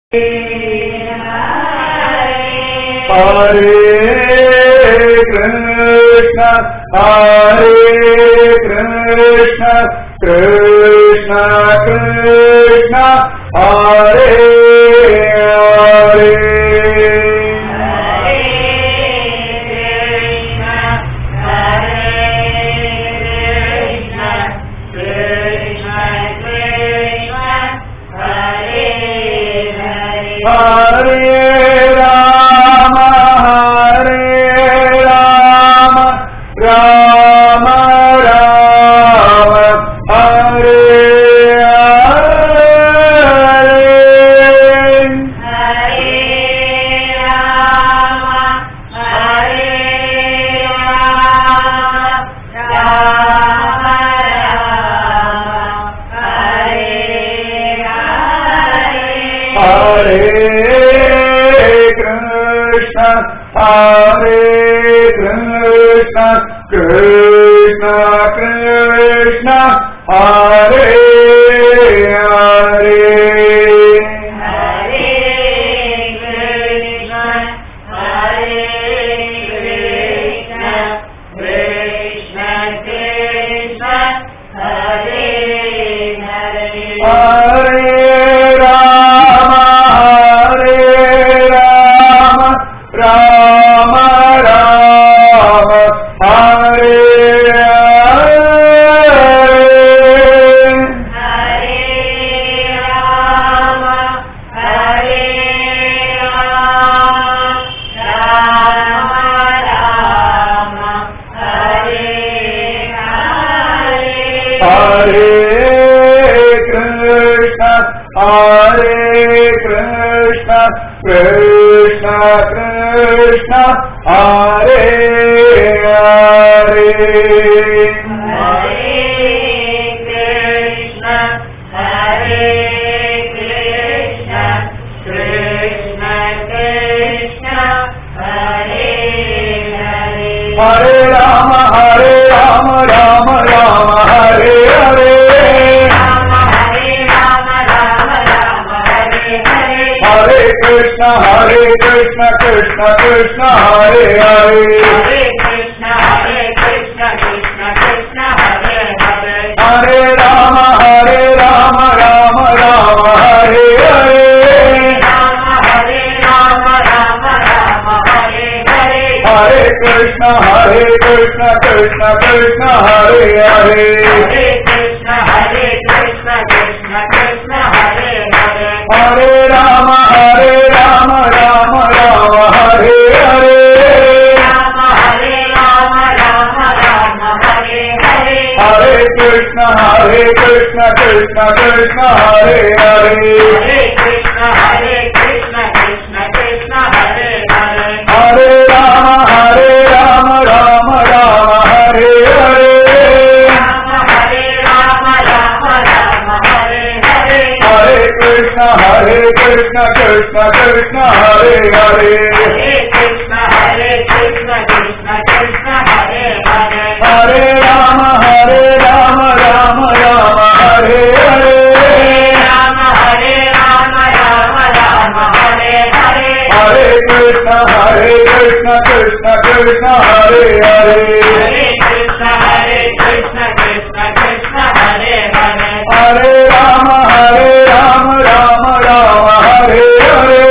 Hare Krishna, Hare Krishna, Krishna Krishna, Hare Hare. Hare Rama, Hare Rama, Rama Rama, Hare Hare. Hare Krishna, Hare Krishna, Krishna Krishna, Hare Hare. Hare Rama, Hare Rama, Rama Rama, Hare Hare. Hare Krishna, Hare Krishna, Krishna Krishna, Hare Hare. Hare Rama, Hare Rama, Rama Rama, Hare Hare. Hare Krishna, Hare Krishna, Krishna Krishna, Hare Hare. Hare Rama, Hare Rama, Rama Rama, Hare Hare. Hare Krishna, Hare Krishna, Krishna Krishna, Hare Hare. Hare Rama, Hare Rama, Rama Rama, Hare Hare. Hare Krishna, Hare Krishna, Krishna Krishna, Hare Hare. Hare Rama, Hare Rama, Rama Rama, Hare Hare. Hare Krishna, Hare Krishna, Krishna Krishna, Hare Hare. Hare Rama, Hare Rama, Rama Rama, Hare Hare. Hare Krishna, Hare Krishna, Krishna Krishna, Hare Hare. Hare Rama, Hare Rama, Rama Rama, Hare Hare.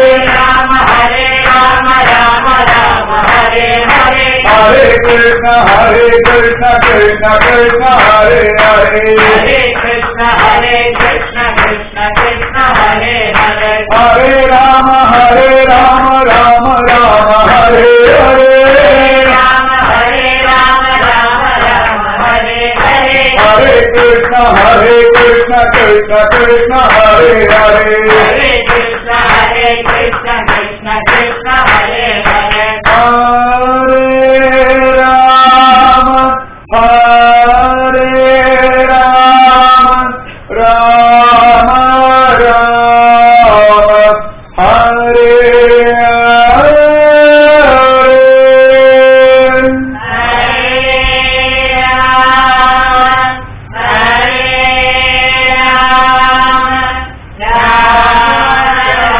Hare Krishna, Hare Krishna, Krishna Krishna, Hare Hare. Hare Rama, Hare Rama, Rama Rama, Hare Hare. Hare Krishna, Hare Krishna, Krishna Krishna, Hare Hare. Hare Rama, Hare Rama, Rama Rama, Hare Hare. Hare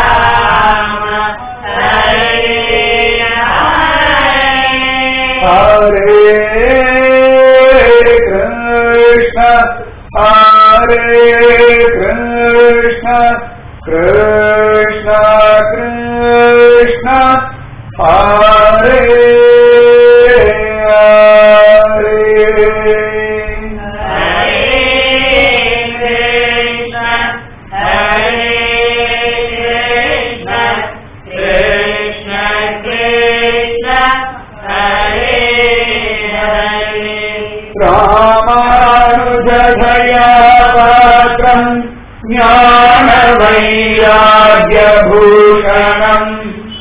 Krishna Krishna हरे रामानुजधयापात्रम् ज्ञानवैराग्यभूषणम्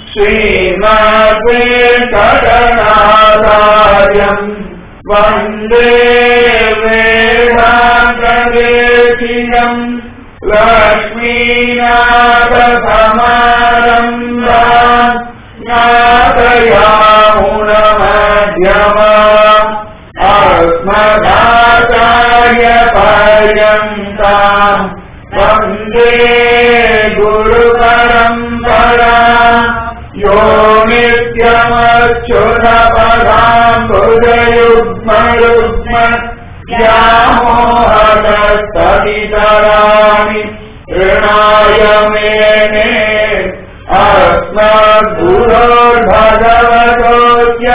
श्रीमद्वेङ्कटनाचार्यम् वन्दे वेदान्तदेशिकम् लक्ष्मीनाथसमारम्भा ज्ञातयामुनमध्यमा अस्मदाचार्य पर्यन्ताम् वन्दे गुरुपरम्परा यो नित्यमच्युतपदाम् हृदयुग्मयुग्म व्यामोहदस्तदितराणि ऋणाय मेने अस्मद्गुरोर्भगवतोऽस्य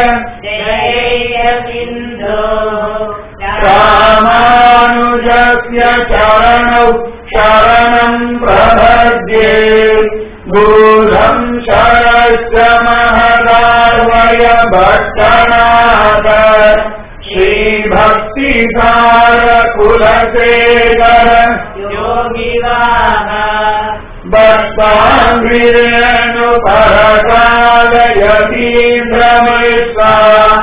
रामानुजस्य चरणौ शरणम् प्रपद्ये भूतम् शरस्य महदार्वय भट्टनाथ श्रीभक्तिसारकुलशेखर भक्ताङ्गिरेणुपरकालयतीन्द्रमिश्रा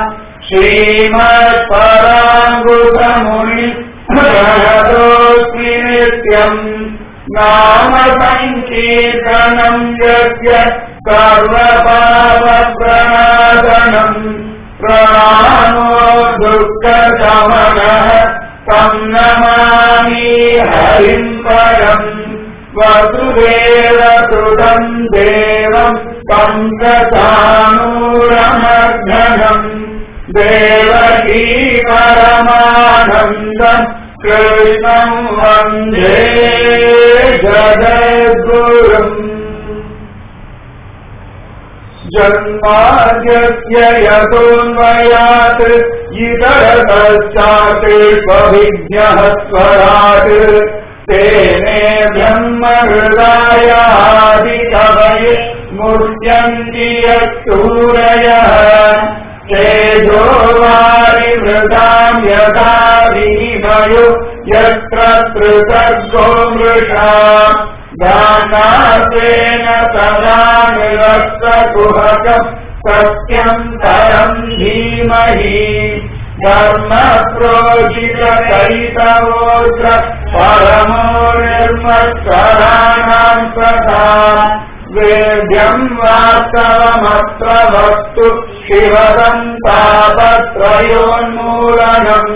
श्रीमत्पराङ्गुतमुनि प्रणतोऽस्मि नित्यम् नाम सङ्कीर्तनम् यस्य सर्वपापप्रणाशनम् प्रणामो दुःखशमनः तं नमामि हरिम् परम् वसुदेवसुतम् देवम् तं गतानूरमर्धनम् देवकी परमानन्दम् कृष्णम् वन्दे जगद्गुरुम् जन्माद्यस्य यतोऽन्वयात् इतरतश्चात् स्वभिज्ञः स्वरात् तेने ब्रह्महृदायादिकवये मुह्यन्ति यत्सूरयः तेजो वारिमृताम् यथा विनिमयो यत्र पृथग्गो मृषा दानासेन सदा निरस्तकुहकम् सत्यम् परम् धीमहि धर्मप्रोचितकैतवोऽत्र परमो निर्मत्सराणाम् तथा वेद्यम् वास्तवमत्र वस्तु शिवदम् तापत्रयोन्मूलनम्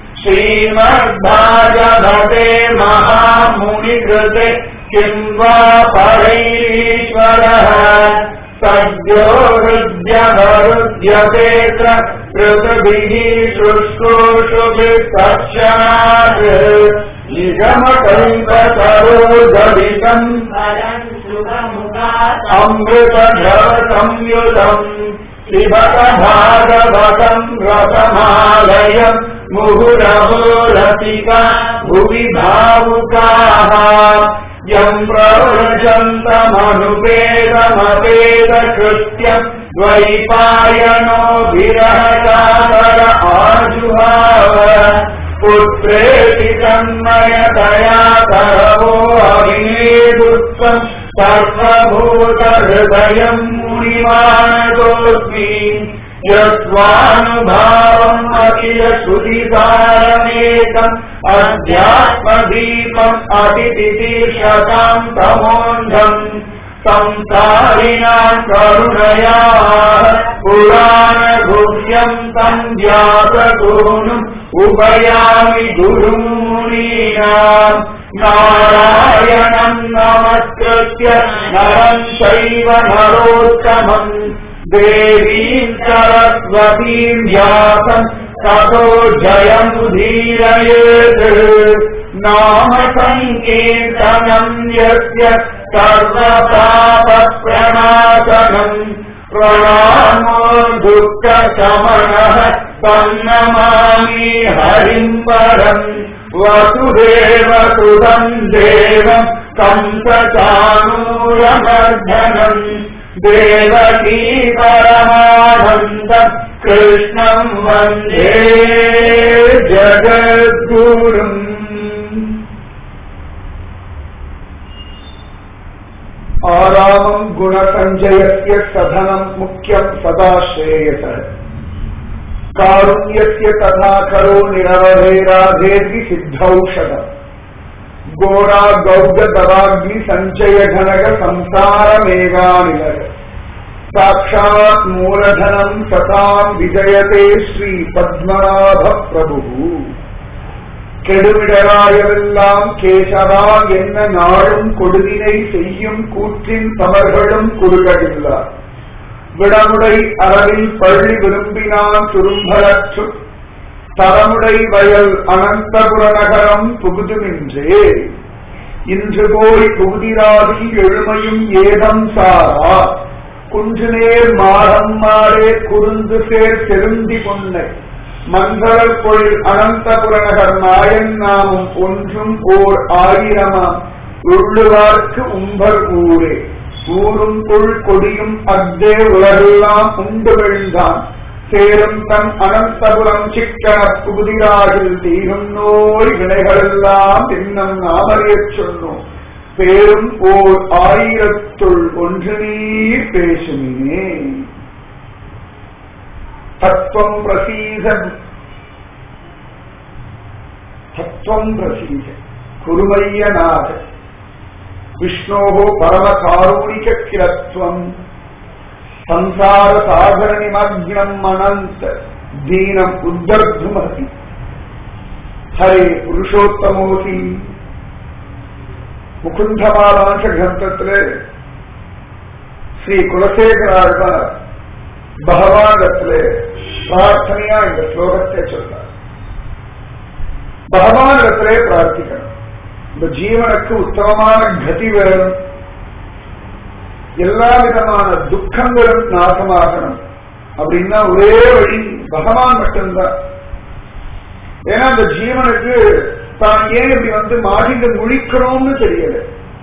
श्रीमद्भागवते महामुनिकृते किम् वा परैरीश्वरः सद्यो हृद्यवरुध्यतेऽत्र ऋतुभिः शुश्रूषुभिः तक्षणात् निगमकल्पसरोजलितम् अमृतधरसंयुतम् शिवक भागवतम् रसमालयम् मुहुरहो रसिका भुवि भावुकाः यम् प्रवृजन्तमनुपेदमपेदकृत्यम् द्वैपायनो विरहकातर आजुहाव पुत्रेति तन्मयतया करवो अभिनेदुत्वम् सर्वभूतहृदयम् मुनिमानतोऽस्मि यस्वानुभावम् अखिल श्रुतिसारमेकम् अध्यात्मदीपम् अतिथितीर्षताम् तमोऽन्धम् संसारिणाम् करुणया पुराणगुह्यम् तम् व्यासगुरुम् उपयामि गुरुमुनीनाम् नारायणम् नमस्कृत्य नरम् चैव नरोत्तमम् देवीम् सरस्वतीम् व्यासम् ततो जयमुदीरयेत् नाम सङ्कीर्तनम् यस्य सर्वपापप्रणाशनम् प्रणामो दुःखशमनः तन्नमामि हरिम् परम् वसुदेव सुतम् देवम् कंसचानूरमर्दनम् देवकी परमानन्दम् कृष्णम् वन्दे जगद्गुरुम् आरामम् गुणसञ्जयस्य सधनम् मुख्यम् सदा श्रेयस कारुण्यस्य तथा करो निरवधेराधेति सिद्धौषधम् घोरा गौग दवाग्नि सञ्चय घनग संसारमेघानिलग साक्षात् मूलधनम् सताम् विजयते श्रीपद्मनाभ प्रभुः கெடுவிடராயவெல்லாம் கேசவா என்ன நாளும் கொடுவினை செய்யும் கூற்றின் தமர்களும் குறுகடில்லார் விடமுடை அளவில் பள்ளி விரும்பினான் துரும்பலற்று தரமுடை வயல் அனந்தபுர நகரம் புகுதுமின்றே இன்று போய் புகுதிராதி எழுமையும் ஏதம் சாரா குன்றுநேர் மாறம் மாறே குறுந்து சேர் செருந்தி பொன்னை மங்களர் பொழில் அனந்தபுரநகர் நாயன் நாமும் ஒன்றும் ஓர் ஆயிரமாம் உள்ளுவார்க்கு உம்பர் ஊரே ஊரும் புல் கொடியும் அத்தே உலகெல்லாம் உண்டு விழுந்தான் சேரும் தன் அனந்தபுரம் சிக்கன புகுதிராகில் தீரும் நோய் வினைகளெல்லாம் தின்னம் நாமறியச் சொன்னோம் பேரும் ஓர் ஆயிரத்துள் ஒன்று நீர் பேசுமினே தத்துவம் பிரசீத தத்துவம் பிரசீத குருமையநாத விஷ்ணோ பரமகாரூணிக கிரத்வம் சம்சார சாகர நிமக்னம் அனந்த தீனம் உத்தர்துமதி ஹரே புருஷோத்தமோசி முகுந்தமாலாச கிரந்தத்திலே ஸ்ரீ குலசேகராழ்வார் பகவானிடத்திலே பிரார்த்தனையா இந்த ஸ்லோகத்தை சொல்றார் பகவானிடத்திலே பிரார்த்திக்கணும் இந்த ஜீவனுக்கு உத்தமமான கதி வேணும் எல்லா விதமான துக்கங்களும் நாசமாகணும் அப்படின்னா ஒரே வழி பகவான் மட்டும்தான் ஏன்னா அந்த ஜீவனுக்கு தான் ஏன் இப்படி வந்து மாடிந்து முழிக்கிறோம்னு தெரியல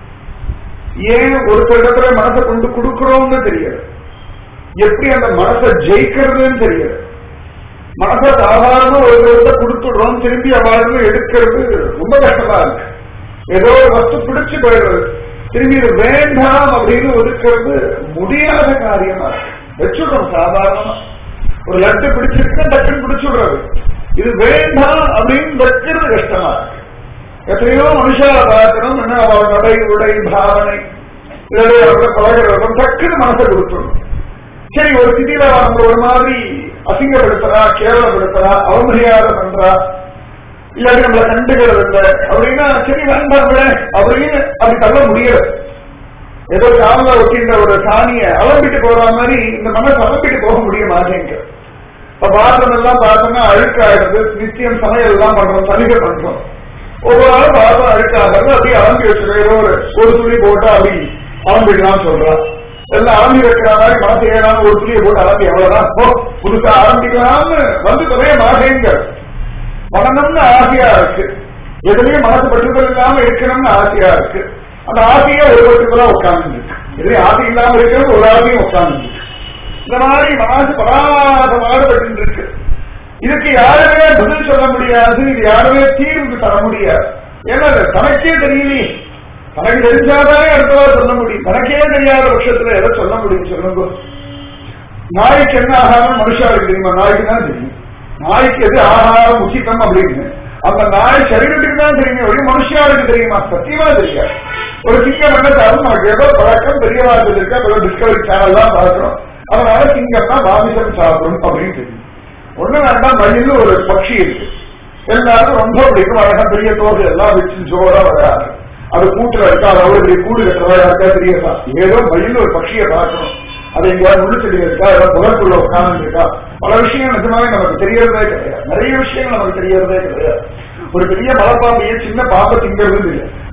ஏன் ஒருத்தர் இடத்துல மனசை கொண்டு கொடுக்கிறோம்னு தெரியல எப்படி அந்த மனசை ஜெயிக்கிறதுன்னு தெரியல மனசை சாதாரண ஒரு இடத்த கொடுத்துடுறோம் திரும்பி அவ்வாறு எடுக்கிறது ரொம்ப கஷ்டமா இருக்கு ஏதோ ஒரு வஸ்து பிடிச்சு போயிடுறது திரும்பி இது வேண்டாம் அப்படின்னு ஒதுக்கிறது முடியாத காரியமா இருக்கு வச்சுடுறோம் சாதாரணமா ஒரு லட்டு பிடிச்சிருக்குன்னா டக்குன்னு பிடிச்சுடுறது இது வேண்டாம் அப்படின்னு வைக்கிறது கஷ்டமா இருக்கு எத்தனையோ மனுஷால பார்க்கணும் என்ன அவள் நடை உடை பாவனை இதோட பழகிறவர்கள் டக்குன்னு மனசை கொடுத்துடணும் சரி ஒரு சிட்டியில அவங்க ஒரு மாதிரி அசிங்கப்படுத்துறா கேவலப்படுத்துறா அவமரியாதை பண்றா இல்லாட்டி நம்மளை கண்டுகிறது இல்லை அப்படின்னா சரி வேண்டாம் விட அப்படின்னு அப்படி தள்ள முடியாது ஏதோ காலில் ஒட்டின்ற ஒரு சாணிய அலம்பிட்டு போற மாதிரி இந்த மனசு அலம்பிட்டு போக முடிய மாட்டேங்க இப்ப பாத்திரம் எல்லாம் பார்த்தோம்னா அழுக்காயிடுது நிச்சயம் சமையல் எல்லாம் பண்றோம் சலுகை பண்றோம் ஒவ்வொரு நாளும் பாத்திரம் அழுக்காகிறது அப்படியே அலம்பி வச்சிருக்க ஏதோ ஒரு ஒரு துளி போட்டு அப்படி அலம்பிடலாம் சொல்றான் எல்லாம் ஆரம்பி வைக்கிற மாதிரி மனசு ஏழாம ஒரு துணியை போட்டு ஆரம்பி எவ்வளவுதான் போ புதுசா ஆரம்பிக்கலாம்னு வந்து தொலைய மாட்டேங்க பண்ணணும்னு ஆசையா இருக்கு எதுலயும் மனசு பற்றுதல் இல்லாம இருக்கணும்னு ஆசையா இருக்கு அந்த ஆசையே ஒரு பற்றுதலா உட்கார்ந்து இருக்கு எதுலயும் ஆசை இல்லாம இருக்கிறது ஒரு ஆசையும் உட்கார்ந்து இருக்கு இந்த மாதிரி மனசு பராத மாறுபட்டு இருக்கு இதுக்கு யாருமே பதில் சொல்ல முடியாது இது யாருமே தீர்வு தர முடியாது ஏன்னா அது தனக்கே தெரியலையே தனக்கு தெரிஞ்சாதானே அடுத்தவா சொல்ல முடியும் தனக்கே தெரியாத பட்சத்துல எதை சொல்ல முடியும் சொல்லுங்க நாய்க்கு என்ன ஆகாரம் மனுஷாவுக்கு தெரியுமா நாய்க்கு தான் தெரியும் நாய்க்கு எது ஆகாரம் உச்சிதம் அப்படின்னு அந்த நாய் சரீரத்துக்கு தான் தெரியுமே ஒரு மனுஷியாருக்கு தெரியுமா சத்தியமா தெரியாது ஒரு சிங்கம் என்ன சாரும் நமக்கு ஏதோ பழக்கம் தெரிய வார்த்தை இருக்கா ஏதோ டிஸ்கவரி சேனல் தான் பார்க்கிறோம் அதனால சிங்கம் தான் மாமிசம் சாப்பிடும் அப்படின்னு தெரியும் ஒண்ணு வேண்டாம் மயில் ஒரு பட்சி இருக்கு எல்லாருக்கும் ரொம்ப பிடிக்கும் அழகா பெரிய தோசை எல்லாம் வச்சு ஜோரா வராது அது கூட்டுல இருக்கா அது அவ்வளவு பெரிய கூடு கட்டுறதா யாருக்கா தெரியல ஏதோ மயில் ஒரு பட்சியை பார்க்கணும் அது எங்கேயாவது முள்ளுச்செடி இருக்கா ஏதாவது புலக்குள்ள உட்கார்ந்து இருக்கா பல விஷயங்கள் நிஜமாவே நமக்கு தெரியறதே கிடையாது நிறைய விஷயங்கள் நமக்கு தெரியறதே கிடையாது ஒரு பெரிய மலைப்பாம்பையே சின்ன பாம்பை திங்கிறது இல்லை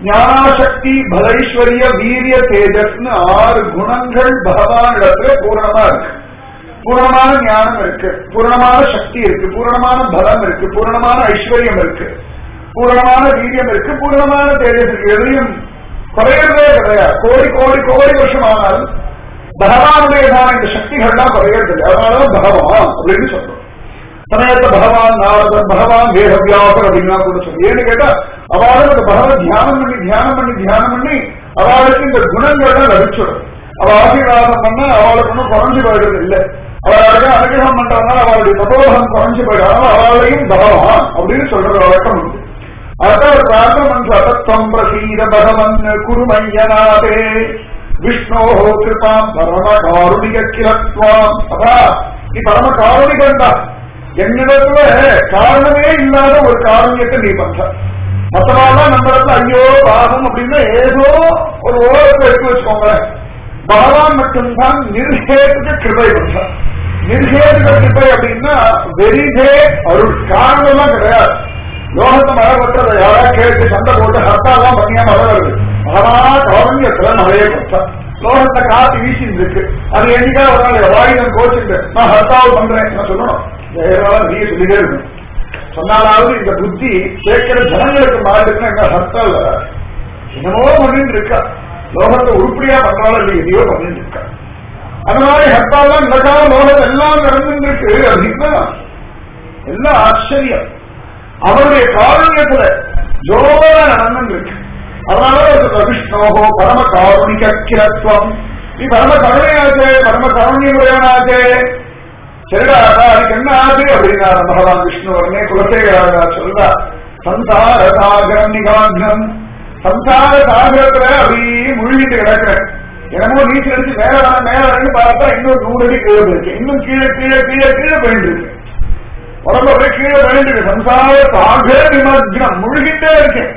ஞானாசக்தி பலைஸ்வரிய வீரிய தேஜஸ்னு ஆறு குணங்கள் பகவானிடத்துல பூரணமா இருக்கு பூரணமான ஞானம் இருக்கு பூரணமான சக்தி இருக்கு பூரணமான பலம் இருக்கு பூரணமான ஐஸ்வர்யம் இருக்கு பூரணமான வீரியம் இருக்கு பூரணமான தேஜஸ் இருக்கு எதையும் குறையறதே கிடையாது கோடி கோடி கோடி வருஷம் ஆனாலும் பகவானுடையதான இந்த சக்திகள்லாம் குறையறது இல்லை அதனாலதான் பகவான் அப்படின்னு சொல்றோம் சமயத்தை பகவான் நாரதன் பகவான் வேதவியாசர் அப்படின்னா கூட சொல்லி ஏன்னு கேட்டா அவளுக்கு அந்த பகவான் தியானம் பண்ணி தியானம் பண்ணி தியானம் பண்ணி அவளுக்கு இந்த குணங்கள்லாம் லபிச்சிடும் அவ ஆசீர்வாதம் பண்ணா அவளுக்கு ஒன்றும் குறைஞ்சு போயிடுறது இல்லை அவளுக்கு அனுகிரகம் பண்றதுனால அவளுடைய தபோகம் குறைஞ்சு போயிடும் அவளையும் பகவான் அப்படின்னு சொல்ற வழக்கம் உண்டு அதான் ஒரு பிரார்த்தனை பண்ற தத்துவம் பிரசீத பகவன் குருமையனாதே விஷ்ணோ கிருபாம் பரம காருணிக கிலத்வாம் அப்பா நீ பரம காருணிகண்டா என்னிடத்துல காரணமே இல்லாத ஒரு காரணியத்தை நீ பண்ற மற்றவாதான் நம்ம இடத்துல ஐயோ பாகம் அப்படின்னா ஏதோ ஒரு ஓரத்தை எடுத்து வச்சுக்கோங்களேன் பகவான் மட்டும்தான் நிர்ஹேதுக கிருபை பண்ற நிர்ஹேதுக கிருபை அப்படின்னா வெரிதே அருள் காரணம்லாம் கிடையாது லோகத்தை மழை பண்றதை யாரா கேட்டு சண்டை போட்டு ஹர்த்தாலாம் பண்ணியா மழை வருது மகா காரண்யத்துல மழையை பண்ற லோகத்தை காத்து வீசிட்டு இருக்கு அது என்னைக்கா ஒரு நாள் வாயுதன் கோச்சுட்டு நான் ஹர்த்தாவை பண்றேன் நான் சொல்லணும் வேற நீ சொல்லிட்டே இருக்கணும் சொன்னாலாவது இந்த புத்தி கேட்கிற ஜனங்களுக்கு மாறுதுன்னா எங்க ஹர்த்தால் என்னமோ பண்ணிட்டு இருக்கா லோகத்தை உருப்படியா பண்றாலும் இல்லை எதையோ பண்ணிட்டு இருக்கா அந்த மாதிரி ஹர்த்தாலாம் இந்த காலம் லோகம் எல்லாம் நடந்துட்டு இருக்கு அப்படின்னா எல்லாம் ஆச்சரியம் அவருடைய காரண்யத்துல ஜோர நடந்து இருக்கு அதனால விஷ்ணோகோ பரம காருணிக கிரத்வம் நீ பரம கருணையாச்சே பரம காருண்யமுடையவனாச்சே சரிடா அதுக்கு என்ன ஆச்சு அப்படின்னா பகவான் விஷ்ணுவரனே குலசேகராஜா சொல்றா சம்சார சாகரம் நிகாந்தம் சம்சார சாகரத்துல அப்படியே முழுகிட்டு கிடக்குறேன் என்னமோ நீச்சல் அடிச்சு மேல வர மேல வரன்னு பார்த்தா இன்னொரு நூறு அடி கீழே போயிருக்கு இன்னும் கீழே கீழே கீழே கீழே போயிட்டு இருக்கு உடம்பு அப்படியே கீழே போயிட்டு சம்சார சாகர நிமக்னம் முழுகிட்டே இருக்கேன்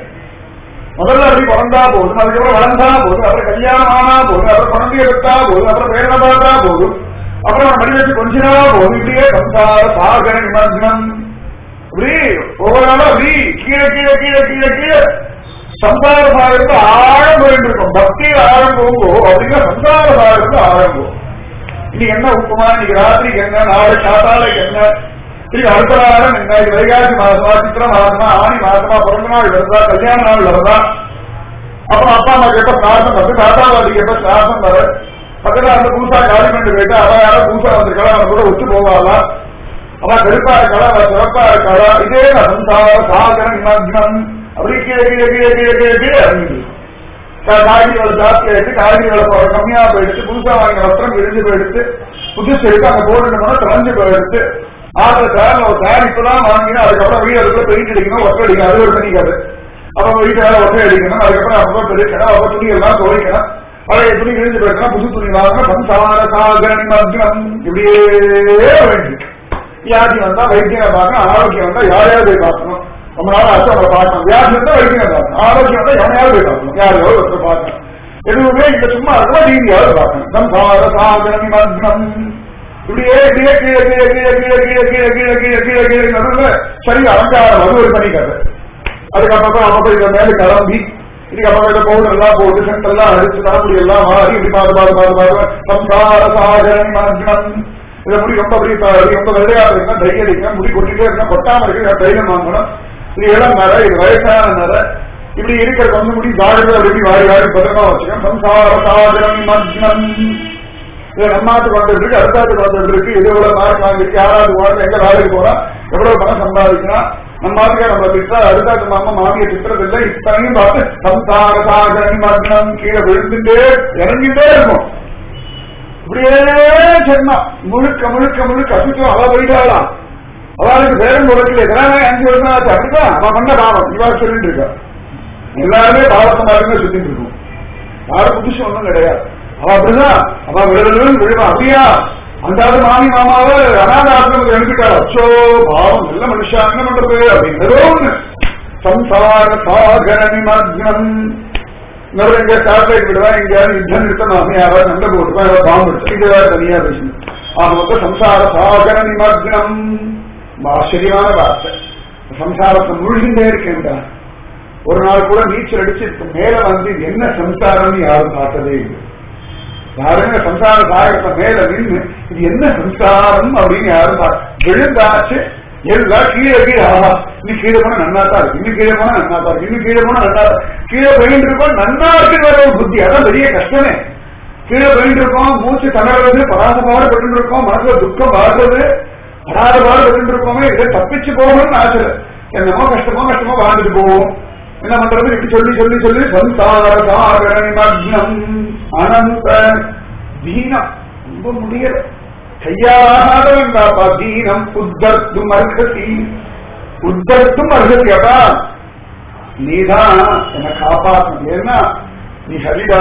முதல்ல அப்படி பிறந்தா போதும் அதுக்கப்புறம் வளர்ந்தா போதும் அப்புறம் கல்யாணம் ஆனா போதும் அப்புறம் குழந்தைய பெற்றா போதும் அப்புறம் பேரனை பார்த்தா போதும் அப்புறம் மணி வச்சு கொஞ்ச நாள் போதும் இப்படியே சம்சார சாகர நிமக்னம் இப்படி ஒவ்வொரு நாளும் அப்படி கீழே கீழே கீழே கீழே கீழே சம்சார சாகரத்து ஆழம் போயிட்டு இருக்கும் பக்தியில் ஆழம் போகும் அப்படின்னா சம்சார சாகரத்து ஆழம் போகும் இன்னைக்கு என்ன உப்புமா இன்னைக்கு ராத்திரிக்கு என்ன நாளை காத்தாலைக்கு என்ன திரும்பி அடுத்த வாரம் என்ன இது வைகாசி மாசமா சித்திர மாசமா ஆணி மாசமா பிறந்த நாள் வருதா கல்யாண நாள் வருதா அப்புறம் அப்பா அம்மா கேட்ட பிரார்த்தம் வந்து தாத்தாவாதி கேட்ட பிரார்த்தம் வர பக்கத்துல அந்த பூசா காலி பண்ணி போயிட்டு அவ யாரோ பூசா வந்திருக்கா அவன் கூட ஒத்து போவாளா அவன் கருப்பா இருக்காளா அவன் சிறப்பா இருக்காளா இதே சம்சார சாகர நிமக்னம் அப்படி கீழே கீழே கீழே கீழே கீழே கீழே இறங்கிட்டு காய்கறிகளை ஜாஸ்தி ஆயிடுச்சு காய்கறிகளை கம்மியா போயிடுச்சு புதுசா வாங்கின வஸ்திரம் விரிஞ்சு போயிடுச்சு புதுசு இருக்கு அங்க போட்டு தொலைஞ்சு போயிடுச்சு ஆறு சார் ஒரு சார் இப்பதான் வாங்கினா அதுக்கப்புறம் வீடு அதுக்குள்ள பெயிண்ட் அடிக்கணும் ஒற்றை அடிக்கணும் அது ஒரு தனிக்காது அப்புறம் வீட்டு ஒற்றை அடிக்கணும் அதுக்கப்புறம் அப்போ பெருக்கணும் அப்புறம் துணி எல்லாம் துவைக்கணும் பழைய துணி கிழிஞ்சு போயிடணும் புது துணி வாங்கணும் சம்சார சாகரணி மக்னம் இப்படியே வேண்டி வியாதி வந்தா வைத்தியனை பார்க்கணும் ஆரோக்கியம் வந்தா யாரையாவது போய் பார்க்கணும் ரொம்ப நாள் ஆச்சு அவங்களை பார்க்கணும் வியாதி வந்தா வைத்தியனை பார்க்கணும் ஆரோக்கியம் வந்தா எவனையாவது போய் பார்க்கணும் யாரையாவது ஒருத்தர் பார்க்கணும் எதுவுமே இந்த சும்மா இருக்கலாம் நீதியாவது பார்க்கணும் சம்சார சாகரணி மக்னம் இப்படியே கீழே கீழே கீழே கீழே கீழே கீழே கீழே கீழே கீழே கீழே கீழே நடுவில் சரி அலங்காரம் அது ஒரு தனி கதை அதுக்கப்புறம் அப்ப இந்த மேல கிளம்பி இதுக்கு அப்புறம் இந்த பவுடர் எல்லாம் போட்டு சென்ட் எல்லாம் அடிச்சு தலைமுடி எல்லாம் மாறி இப்படி பாது பாது பாது பாது சம்சார சாகரணி மக்னம் இதை முடி ரொம்ப அப்படி ரொம்ப வெள்ளையா இருக்குன்னா தை அடிக்கணும் முடி கொட்டிட்டே இருந்தா கொட்டாம இருக்கு தைரியம் வாங்கணும் இது இளம் நர இது வயசான நர இப்படி இருக்கிற கொஞ்சம் முடி ஜாகிரதை அப்படி வாரி வாரி பத்திரமா வச்சுக்கணும் சம்சார சாகரணி மக்னம் இது நம்மாத்துக்கு வந்துட்டு இருக்கு அடுத்தாத்துக்கு வந்துட்டு இருக்கு இது எவ்வளவு மார்க் வாங்கிருக்கு யாராவது போறது எங்க வேலைக்கு போறா எவ்வளவு பணம் சம்பாதிக்கலாம் நம்மாத்துக்கே நம்ம திட்டா அடுத்தாத்து மாமா மாமியை திட்டுறதில்லை இத்தனையும் பார்த்து சம்சார சாகரணி மக்னம் கீழே விழுந்துட்டே இறங்கிட்டே இருக்கும் இப்படியே சொன்னா முழுக்க முழுக்க முழுக்க அசுத்தம் அவ போயிட்டாளாம் அவளுக்கு பேரும் கொடுக்கல இதெல்லாம் அஞ்சு வருஷம் ஆச்சு அப்படிதான் அவன் பண்ண பாவம் இவா சொல்லிட்டு இருக்கா எல்லாருமே பாவத்தை மட்டுமே சுத்திட்டு இருக்கும் யாரும் புதுசு ஒண்ணும் கிடையாது அவ அப்படிதான் அவ விழுதலும் விழுவா அப்படியா அந்த ஆளு மாமி மாமாவை அநாத ஆசிரமத்தில் எழுப்பிட்டாள் அச்சோ பாவம் நல்ல மனுஷா என்ன பண்றது அப்படிங்கிறதோ ஒண்ணு சம்சார சாகர நிமக்னம் இன்னொரு எங்க சாட்டிலைட் விடுவா எங்கேயாவது யுத்தம் நிறுத்தம் மாமி யாராவது சண்டை போட்டுப்பா யாராவது பாம்பு எடுத்து இது வேற தனியா பேசணும் ஆக மொத்தம் சம்சார சாகர நிமக்னம் ஆச்சரியமான வார்த்தை சம்சாரத்தை முழுகின்றே இருக்கின்றான் ஒரு நாள் கூட நீச்சல் அடிச்சு இதுக்கு மேல வந்து இது என்ன சம்சாரம்னு யாரும் பார்த்ததே இல்லை யாருமே சம்சார சாகரத்தை மேல நின்று இது என்ன சம்சாரம் அப்படின்னு யாரும் பார்க்க விழுந்தாச்சு எல்லாம் கீழே கீழே ஆஹா இன்னும் கீழே போனா நன்னா தான் இருக்கு இன்னும் கீழே போனா நன்னா தான் இருக்கு இன்னும் கீழே போனா நன்னா தான் கீழே போயிட்டு இருக்கோம் நன்னா இருக்கு வர ஒரு புத்தி அதான் பெரிய கஷ்டமே கீழே போயிட்டு இருக்கோம் மூச்சு தளர்றது பராத பாடுபட்டு இருக்கோம் மனசுல துக்கம் வாழ்றது பராத பாடுபட்டு இருக்கோமே இதை தப்பிச்சு போகணும்னு ஆசை என்னமோ கஷ்டமோ கஷ்டமோ வாழ்ந்துட்டு போவோம் என்ன பண்றது இப்படி சொல்லி சொல்லி சொல்லி சம்சார சாகர நிமக்னம் அனந்த தீனம் ரொம்ப முடியல கையாகாதவன் தாப்பா தீனம் உத்தர்த்தும் அர்ஹசி உத்தர்த்தும் அர்ஹசி அப்பா நீதான் என்னை காப்பாற்றணும் ஏன்னா நீ ஹரிடா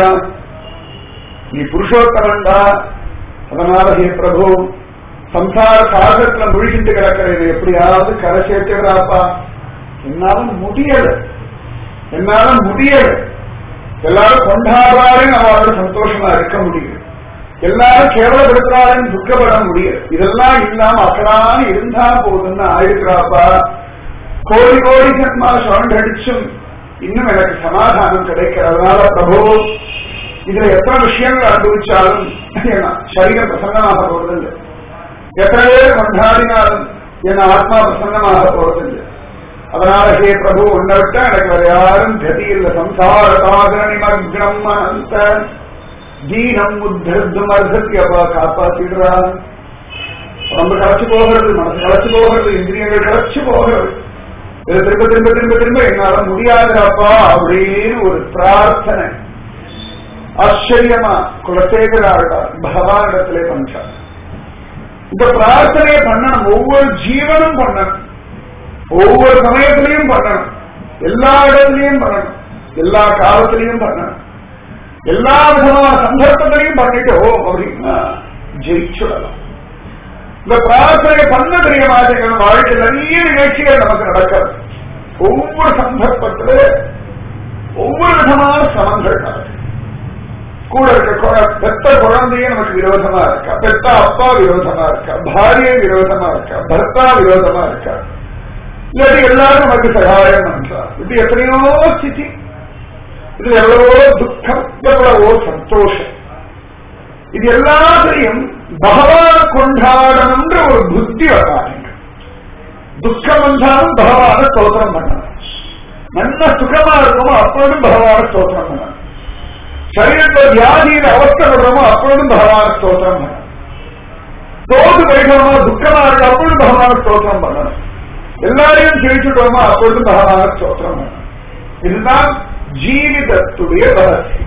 நீ புருஷோத்தமன்டா அதனால ஹே பிரபு சம்சார சாகரத்துல முழுகிட்டு கிடக்கிற இதை எப்படியாவது கரை சேர்த்துக்கிறாப்பா என்னால முடியல என்னால முடியல எல்லாரும் கொண்டாடுறாருன்னு அவரோட சந்தோஷமா இருக்க முடியும் எல்லாரும் கேவலப்படுத்துறாருன்னு துக்கப்பட முடியும் இதெல்லாம் இல்லாம அக்கடான்னு இருந்தா போதும்னு ஆயிருக்கிறாப்பா கோடி கோடி ஜன்மா சுரண்டடிச்சும் இன்னும் எனக்கு சமாதானம் கிடைக்கிறதுனால பிரபு இதுல எத்தனை விஷயங்கள் அனுபவிச்சாலும் சரீரம் பிரசன்னமாக போறதில்லை எத்தனை பேர் கொண்டாடினாலும் என் ஆத்மா பிரசன்னமாக போறதில்லை அதனால ஹே பிரபு உன்னை விட்டா எனக்கு வேற யாரும் கதி இல்ல சம்சார சாகரணி மக்னம் அனந்த தீனம் உத்தர்தும் அர்த்தத்தி அப்பா காப்பாத்திடுறா உடம்பு களைச்சு போகிறது மனசு களைச்சு போகிறது இந்திரியங்கள் களைச்சு போகிறது இது திரும்ப திரும்ப திரும்ப திரும்ப என்னால முடியாதுப்பா அப்படின்னு ஒரு பிரார்த்தனை ஆச்சரியமா குலசேகராடா பகவானிடத்திலே பண்றார் இந்த பிரார்த்தனையை பண்ணணும் ஒவ்வொரு ஜீவனும் பண்ணணும் ஒவ்வொரு சமயத்திலையும் பண்ணணும் எல்லா இடத்துலையும் பண்ணணும் எல்லா காலத்திலையும் பண்ணணும் எல்லா விதமான சந்தர்ப்பத்திலையும் பண்ணிட்டோம் அப்படின்னா ஜெயிச்சுடலாம் இந்த பிரார்த்தனை பண்ண தெரிய மாட்டேங்கிற வாழ்க்கை நிறைய நிகழ்ச்சிகள் நமக்கு நடக்கிறது ஒவ்வொரு சந்தர்ப்பத்துல ஒவ்வொரு விதமான சமங்கள் நடக்கும் கூட இருக்க பெத்த குழந்தைய நமக்கு விரோதமா இருக்கா பெத்த அப்பா விரோதமா இருக்கா பாரிய விரோதமா இருக்கா பர்த்தா விரோதமா இருக்கா இல்லாட்டி எல்லாரும் நமக்கு சகாயம் பண்றார் இது எத்தனையோ ஸ்திதி இது எவ்வளவோ துக்கம் எவ்வளவோ சந்தோஷம் இது எல்லாத்தையும் பகவான கொண்டாடணும்ன்ற ஒரு புத்தி வராங்க துக்கம் வந்தாலும் பகவான ஸ்தோத்திரம் பண்ணணும் நல்ல சுகமா இருக்குமோ அப்பொழுதும் பகவான ஸ்தோத்திரம் பண்ணணும் சரீரத்தில் வியாதியில் அவஸ்தப்படுறோமோ அப்பொழுதும் பகவான ஸ்தோத்திரம் பண்ணணும் தோது போயிட்டோமோ துக்கமா இருக்கு அப்பொழுதும் பகவான ஸ்தோத்திரம் பண்ணணும் எல்லாரையும் ஜெயிச்சுட்டோமோ அப்பொழுதும் பகவான ஸ்தோத்திரம் பண்ணணும் இதுதான் ஜீவிதத்துடைய ரகசியம்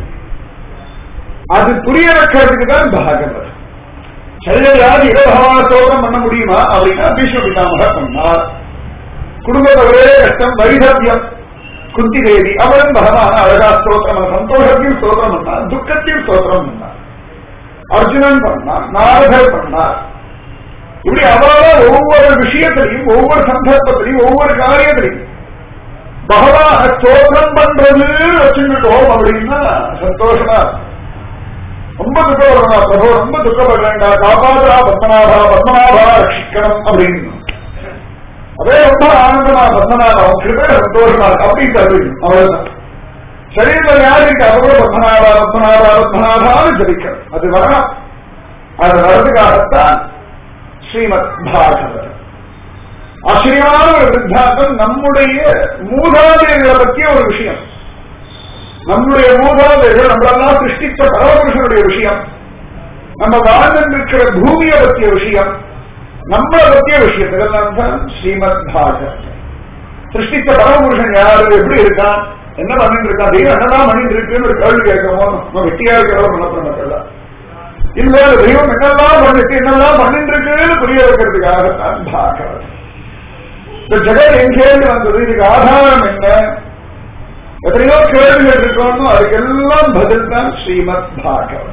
அது புரிய வைக்கிறதுக்கு தான் பாகவத் சரீர வியாதியில பகவான ஸ்தோத்திரம் பண்ண முடியுமா அப்படின்னா பீஷ்ம பிதாமக பண்ணார் குடும்பத்தை ஒரே கஷ்டம் வைதவியம் குந்தி தேவி அவளும் பகவான அழகா ஸ்தோத்திரம் சந்தோஷத்தையும் ஸ்தோத்திரம் பண்ணார் துக்கத்தையும் ஸ்தோத்திரம் பண்ணார் அர்ஜுனன் பண்ணார் நாரதர் பண்ணார் இப்படி அவள ஒவ்வொரு விஷயத்திலையும் ஒவ்வொரு சந்தர்ப்பத்திலையும் ஒவ்வொரு காரியத்திலையும் பகவான ஸ்தோத்திரம் பண்றது வச்சுக்கிட்டோம் அப்படின்னா சந்தோஷமா ரொம்ப துக்கப்படுறா பிரபு ரொம்ப துக்கப்படுறேன்டா காப்பாதா பத்மநாபா பத்மநாபா ரட்சிக்கணும் அப்படின்னு அதே ரொம்ப ஆனந்தமா பத்மநாபா கிருப சந்தோஷமா அப்படின்னு அறிவிக்கும் அவ்வளவுதான் சரீரத்தில் யாருக்கு அதோட பத்மநாபா பத்மநாபா பத்மநாபான்னு ஜபிக்கணும் அது வரணும் அது வரதுக்காகத்தான் ஸ்ரீமத் பாகவதம் ஆச்சரியமான ஒரு சித்தாந்தம் நம்முடைய மூதாதையர்களை பற்றிய ஒரு விஷயம் நம்முடைய மூதாதையர்கள் நம்மளெல்லாம் சிருஷ்டித்த பரமபுருஷனுடைய விஷயம் நம்ம வாழ்ந்திருக்கிற பூமியை பற்றிய விஷயம் நம்மளை பற்றிய விஷயம் இதெல்லாம் தான் ஸ்ரீமத் பாகவதம் சிருஷ்டித்த பரமபுருஷன் யாரு எப்படி இருக்கான் என்ன பண்ணிட்டு இருக்கான் தெய்வம் என்னதான் பண்ணிட்டு இருக்குன்னு ஒரு கேள்வி கேட்கணும் நம்ம வெட்டியா இருக்கிறவங்க பண்ண மக்கள் இல்ல தெய்வம் என்னெல்லாம் பண்ணிட்டு என்னெல்லாம் பண்ணிட்டு இருக்குன்னு புரிய வைக்கிறதுக்காகத்தான் பாகவதம் இந்த ஜெகத் எங்கேருந்து வந்தது இதுக்கு ஆதாரம் என்ன எத்தனையோ கேள்விகள் இருக்கணும் அதுக்கெல்லாம் பதில் தான் ஸ்ரீமத் பாகவதம்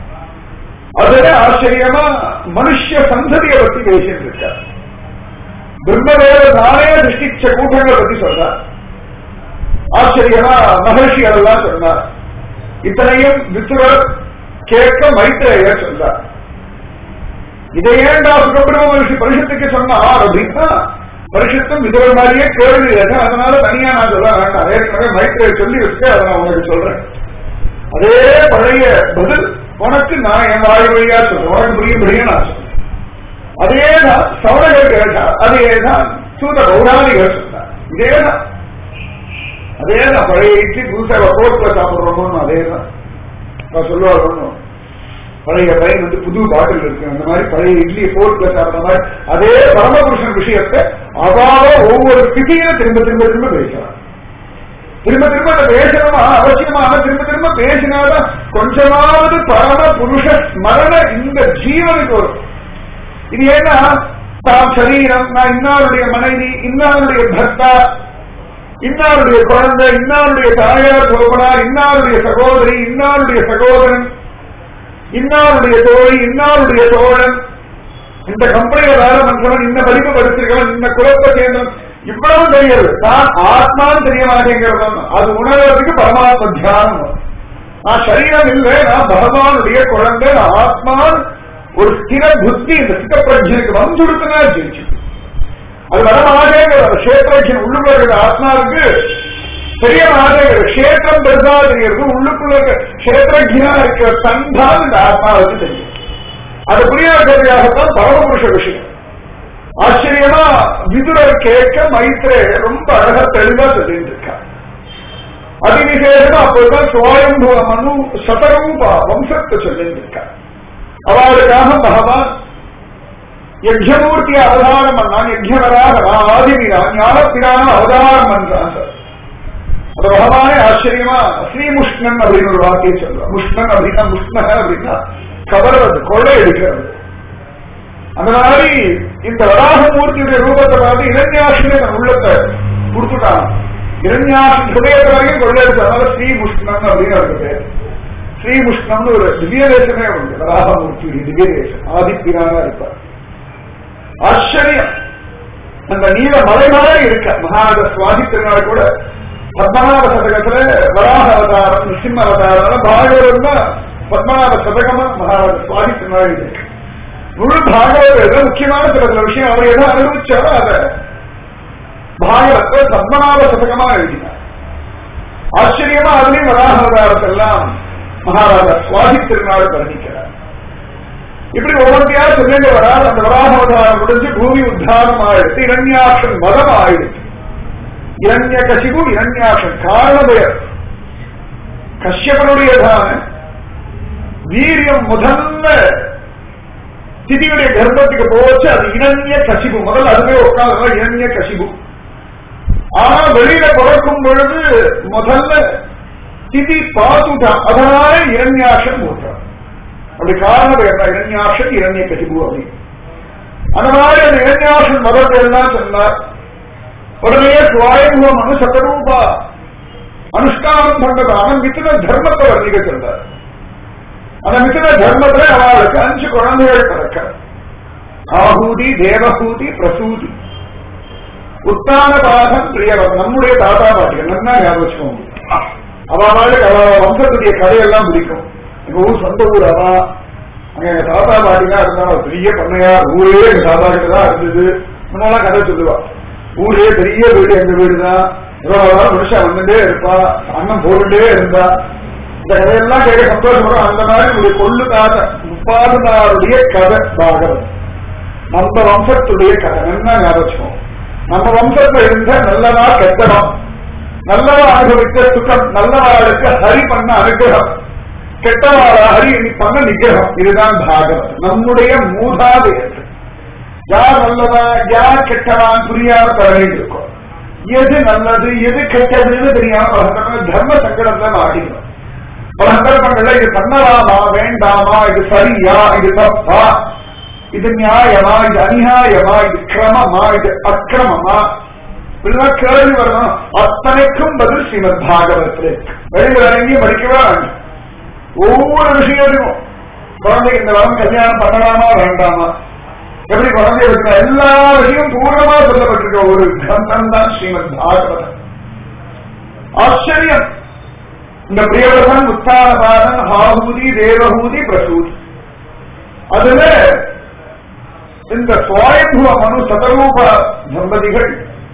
அதுல ஆச்சரியமா மனுஷ சந்ததியை பத்தி பேசிட்டு இருக்கார் பிரம்மதேவ நானே சிருஷ்டிச்ச கூட்டங்களை பத்தி சொல்றார் ஆச்சரியமா மகர்ஷிகள் எல்லாம் சொன்னார் இத்தனையும் வித்துவர் கேட்க மைத்திரேயர் சொன்னார் இதை ஏண்டா சுகபிரம மகர்ஷி பரிஷத்துக்கு சொன்னார் அப்படின்னா பரிசுத்தம் இதுவரை மாதிரியே கேள்வி கேட்டேன் அதனால தனியா நான் சொல்ல வேண்டாம் ஏற்கனவே மைத்திரை சொல்லி வச்சு அதை நான் உங்களுக்கு சொல்றேன் அதே பழைய பதில் உனக்கு நான் என் வாய் வழியா சொல்றேன் உனக்கு புரியும்படியா நான் சொல்றேன் அதேதான் சவணர்கள் கேட்டார் அதேதான் சூத பௌராணிகள் சொன்னார் இதேதான் அதேதான் பழைய இட்லி புதுசாக கோர்ட்ல சாப்பிடுறோமோ அதேதான் நான் சொல்லுவார் ஒண்ணும் பழைய பையன் வந்து புது பாட்டில் இருக்கு அந்த மாதிரி பழைய இட்லி போர்ட்ல சாப்பிட்ட மாதிரி அதே பரமபுருஷன் விஷயத்தை அவாவ ஒவ்வொரு ஸ்திதியில திரும்ப திரும்ப திரும்ப பேசுறான் திரும்ப திரும்ப அதை பேசணுமா அவசியமான திரும்ப திரும்ப பேசினாதான் கொஞ்சமாவது பரம புருஷ ஸ்மரண இந்த ஜீவனுக்கு வரும் இது ஏன்னா தான் சரீரம் நான் இன்னாருடைய மனைவி இன்னாருடைய பர்த்தா இன்னாருடைய குழந்தை இன்னாருடைய தாயார் தோப்பனார் இன்னாருடைய சகோதரி இன்னாருடைய சகோதரன் இன்னாருடைய தோழி இன்னாருடைய தோழன் இந்த கம்பெனியில வேலை பண்றவன் இந்த மதிப்பு படிச்சிருக்கவன் இந்த குலத்தை சேர்ந்தவன் இவ்வளவு தெரியாது நான் ஆத்மான்னு தெரிய மாட்டேங்கிறது அது உணர்றதுக்கு பரமாத்ம தியானம் வரும். நான் சரீரம் இல்லை நான் பகவானுடைய குழந்தை நான் ஆத்மான் ஒரு ஸ்திர புத்தி இந்த ஸ்திர பிரஜனுக்கு வந்துடுத்துனா ஜெயிச்சு அது வர மாட்டேங்கிறது கஷேத்திரஜன் உள்ளுக்குள்ள இருக்கிற ஆத்மாவுக்கு தெரிய மாட்டேங்கிறது கஷேத்திரம் பெருசா தெரிகிறது உள்ளுக்குள்ள இருக்க கஷேத்திரஜனா இருக்கிற தன்தான் இந்த ஆத்மாவுக்கு தெரியும் அது புரியாததுக்காகத்தான் பரமபுருஷ விஷயம் ஆச்சரியமா விதுரர் கேட்க மைத்ரே ரொம்ப அழகா தெளிவா சொல்லிட்டு இருக்கார் அதிவிசேஷமா அப்போதுதான் சுவாயம்புவ மனு சதரூபா வம்சத்தை சொல்லிட்டு இருக்கார் அவளுக்காக பகவான் யஜ்யமூர்த்தி அவதாரம் பண்ணான் யஜ்யவராக ஆதிவிரான் ஞானப்பிரான அவதாரம் பண்றான் அது பகவானே ஆச்சரியமா ஸ்ரீமுஷ்ணன் அப்படின்னு ஒரு வார்த்தையை சொல்றான் முஷ்ணன் அப்படின்னா முஷ்ணக அப்படின்னா கவர்றது கொள்ளை எடுக்கிறது அந்த மாதிரி இந்த வராகமூர்த்தியுடைய ரூபத்தை பார்த்து இரண்யாசிரியை தன் உள்ளத்தை கொடுத்துட்டான் இரண்யாசி ஹிருதயத்தை வரைக்கும் கொள்ளை எடுத்ததுனால ஸ்ரீமுஷ்ணன் அப்படின்னு அவருக்கு பேர் ஸ்ரீமுஷ்ணம்னு ஒரு திவ்ய தேசமே உண்டு வராகமூர்த்தி திவ்ய தேசம் ஆதிப்பிரானா இருப்பார் ஆச்சரியம் அந்த நீல மலை மாதிரி இருக்க மகாராஜ சுவாதி திருநாள் கூட பத்மநாப சதகத்துல வராக அவதாரம் நிருசிம்ம அவதாரம் பாகவதம் தான் பத்மநாப சதகமா மகாராஜ சுவாதி திருநாள் இருக்கு முழு பாகவத முக்கியமான சில சில விஷயம் அவர் எதை அனுபவிச்சாரோ அத பாகவத்தை பத்மநாப சதகமா எழுதினார் ஆச்சரியமா அதுலயும் வராக அவதாரத்தெல்லாம் மகாராஜா சுவாதி திருநாள் வர்ணிக்கிறார் இப்படி ஒவ்வொன்றையா சொல்லிட்டு வராது அந்த வராகாவதாரம் முடிஞ்சு பூமி உத்தாரம் ஆயிடுச்சு இரண்யாசன் மதம் ஆயிடுச்சு இரண்ய கசிபு இரண்யாசன் காரணபெயர் கஷ்யபனுடையதான வீரியம் முதல்ல திதியுடைய கர்ப்பத்துக்கு போச்சு அது இரண்ய கசிபு முதல்ல அதுவே உட்கார்ந்து இரண்ய கசிபு ஆனா வெளியில பிறக்கும் பொழுது முதல்ல திதி பார்த்துட்டான் அதனால இரண்யாசன் போட்டான் அப்படி காரணம் என்ன இரண்யாசன் இரண்ய கசிபு அப்படின்னு அந்த மாதிரி அந்த இரண்யாசன் மதத்தை எல்லாம் சொன்னார் உடனே சுவாயம்புவ மனு சதரூபா அனுஷ்டானம் பண்றதான மித்தின தர்மத்தை வர்ணிக்க சொன்னார் அந்த மித்தின தர்மத்துல அவளுக்கு அஞ்சு குழந்தைகள் பிறக்க ஆகூதி தேவகூதி பிரசூதி உத்தான பாகம் பிரியவர் நம்முடைய தாத்தா பாட்டிகள் நல்லா ஞாபகம் அவளுக்கு அவ வம்சத்துடைய கதையெல்லாம் பிடிக்கும் எங்க ஊர் சொந்த ஊர் அவா அங்க எங்க தாத்தா பாட்டிலாம் இருந்தாலும் ஒரு பெரிய பண்ணையா ஊரே எங்க தாத்தா கிட்ட தான் இருந்தது முன்னாலாம் கதை சொல்லுவா ஊரே பெரிய வீடு எங்க வீடு தான் இவ்வளவு மனுஷன் வந்துட்டே இருப்பா அண்ணன் போட்டுட்டே இருந்தா இந்த கதையெல்லாம் கேட்க சந்தோஷம் வரும் அந்த மாதிரி ஒரு கொள்ளு தாத்தா முப்பாதுனாருடைய கதை பாகவம் நம்ம வம்சத்துடைய கதை என்ன ஞாபகம் நம்ம வம்சத்துல இருந்த நல்லதா கெட்டவா நல்லவா அனுபவித்த சுகம் நல்லவாளுக்கு ஹரி பண்ண அனுகிரகம் கெட்டவாளா ஹரி நீ பண்ண நிகிரகம் இதுதான் பாகவம் நம்முடைய மூதாதையர்கள் யார் நல்லதா யார் கெட்டவான் புரியாம தரவேண்டி இருக்கும் எது நல்லது எது கெட்டதுன்னு தெரியாம பல சந்தர்ப்பங்கள் தர்ம சங்கடத்துல மாட்டிக்கிறோம் பல சந்தர்ப்பங்கள்ல இது பண்ணலாமா வேண்டாமா இது சரியா இது தப்பா இது நியாயமா இது அநியாயமா இது கிரமமா இது அக்கிரமமா இப்படிதான் கேள்வி வரணும் அத்தனைக்கும் பதில் ஸ்ரீமத் பாகவதத்திலே வெளியில் இறங்கி படிக்கவே வேண்டாம் ஒவ்வொரு விஷயத்தையும் குழந்தைக்கு இந்த வரம் கல்யாணம் பண்ணலாமா வேண்டாமா எப்படி குழந்தை இருக்கிற எல்லா விஷயமும் பூர்ணமா சொல்லப்பட்டிருக்க ஒரு கிரந்தம் தான் ஸ்ரீமத் பாகவதம் ஆச்சரியம் இந்த பிரியவசன் உத்தானபாதன் ஆகூதி தேவகூதி பிரசூதி அதுல இந்த சுவாயம்புவ மனு சதரூப தம்பதிகள்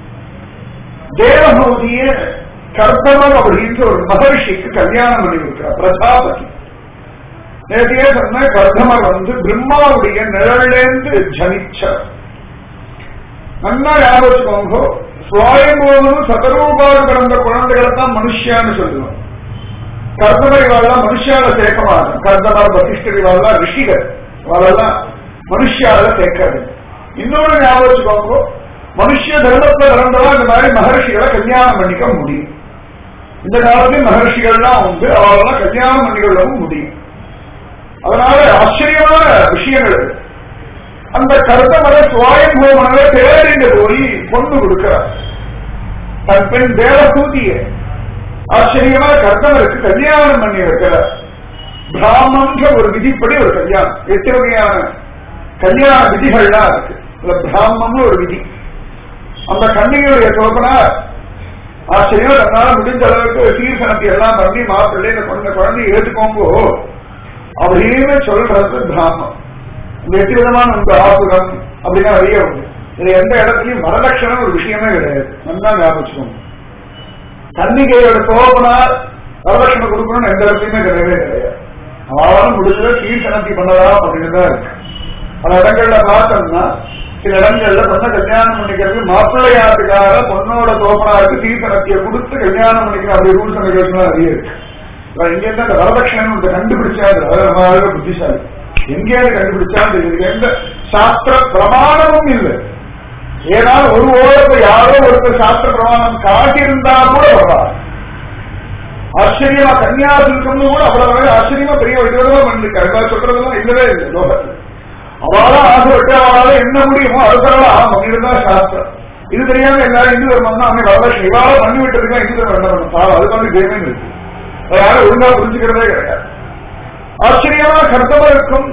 தேவமூதிய கர்த்தமம் அப்படின்ற ஒரு மகர்ஷிக்கு கல்யாணம் பண்ணி வைக்கிறார் பிரஜாபதி நேற்றையே சொன்ன கர்த்தமர் வந்து பிரம்மாவுடைய நிழலேந்து ஜனிச்சார் நல்லா ஞாபகம் வச்சுக்கோங்க சுவாயம்புவனும் சதரூபாடு பிறந்த குழந்தைகளை தான் மனுஷியான்னு சொல்லுவோம் கர்த்தமர் இவாள்லாம் மனுஷியால சேர்க்க மாட்டோம் கர்த்தமர் வசிஷ்டர் இவாள்லாம் ரிஷிகள் இவாளெல்லாம் மனுஷியால சேர்க்காது இன்னொரு ஞாபகம் வச்சுக்கோங்க மனுஷ தர்மத்துல பிறந்தவா இந்த மாதிரி மகர்ஷிகளை கல்யாணம் பண்ணிக்க முடியும் இந்த காலத்தில் மகர்ஷிகள்லாம் உண்டு அவளெல்லாம் கல்யாணம் பண்ணிக்கொள்ளவும் முடியும் அதனால ஆச்சரியமான விஷயங்கள் இது. அந்த கருத்தமர சுவாயம்பூமனவே தேடிண்டு போய் பொண்ணு கொடுக்கிறார் தன் பெண் தேவசூதிய ஆச்சரியமா கர்த்தமருக்கு கல்யாணம் பண்ணி வைக்கிறார் பிராமன்ற ஒரு விதிப்படி ஒரு கல்யாணம் எட்டு வகையான கல்யாண விதிகள்லாம் இருக்கு அதுல பிராமம்னு ஒரு விதி அந்த கண்ணிகளுடைய தோப்பனார் ஆச்சரியம் தன்னால முடிஞ்ச அளவுக்கு சீர்சனத்தை எல்லாம் பண்ணி மாப்பிள்ளை இந்த குழந்தை குழந்தையை ஏற்றுக்கோங்கோ அப்படின்னு சொல்றது பிராமம் இந்த எட்டு விதமான உங்க ஆசுரம் அப்படின்னா நிறைய உண்டு இது எந்த இடத்துலயும் வரலட்சணம் ஒரு விஷயமே கிடையாது நல்லா ஞாபகம் வச்சுக்கோங்க கன்னிகையோட சோபனார் வரலட்சணம் கொடுக்கணும்னு எந்த இடத்துலயுமே கிடையவே கிடையாது அவளாலும் முடிஞ்ச சீர்சனத்தை பண்ணலாம் அப்படின்னு தான் இருக்கு பல இடங்கள்ல பார்த்தோம்னா சில இடங்கள்ல பொண்ணை கல்யாணம் பண்ணிக்கிறது மாப்பிள்ளையாட்டுக்காக பொண்ணோட தோப்பனாருக்கு சீர்சனத்தையை கொடுத்து கல்யாணம் பண்ணிக்கிற அப்படி ரூல்ஸ் அண்ட் ரெகுலேஷன் நிறைய இருக்கு இவன் இங்க இருந்து அந்த வரலட்சணம் கண்டுபிடிச்சா அது ரொம்ப புத்திசாலி எங்கேயாவது கண்டுபிடிச்சா இதுக்கு எந்த சாஸ்திர பிரமாணமும் இல்லை ஏனால் ஒரு ஓரத்தை யாரோ ஒருத்தர் சாஸ்திர பிரமாணம் காட்டியிருந்தா கூட பரவாயில்ல ஆச்சரியமா கன்னியாசுக்கம்னு கூட அவ்வளவு ஆச்சரியமா பெரிய விதமா பண்ணிருக்காரு இவா சொல்றதெல்லாம் இல்லவே இல்லை லோகத்துல அவளால ஆசைப்பட்டு அவளால என்ன முடியுமோ அவசரமா பண்ணிருந்தா சாஸ்திரம் இது தெரியாம எல்லாரும் இந்து தர்மம் தான் அவன் வரலட்சணம் இவாள பண்ணி விட்டுருக்கா இந்து தர்மம் என்ன பண்ணும் பாவம் அது பண்ணி தெய்வமே இருக்கு அதை யாரும் ஒழுங்கா புரிஞ்சுக்கிறதே கிடையாது ஆச்சரியமா கர்த்தவருக்கும்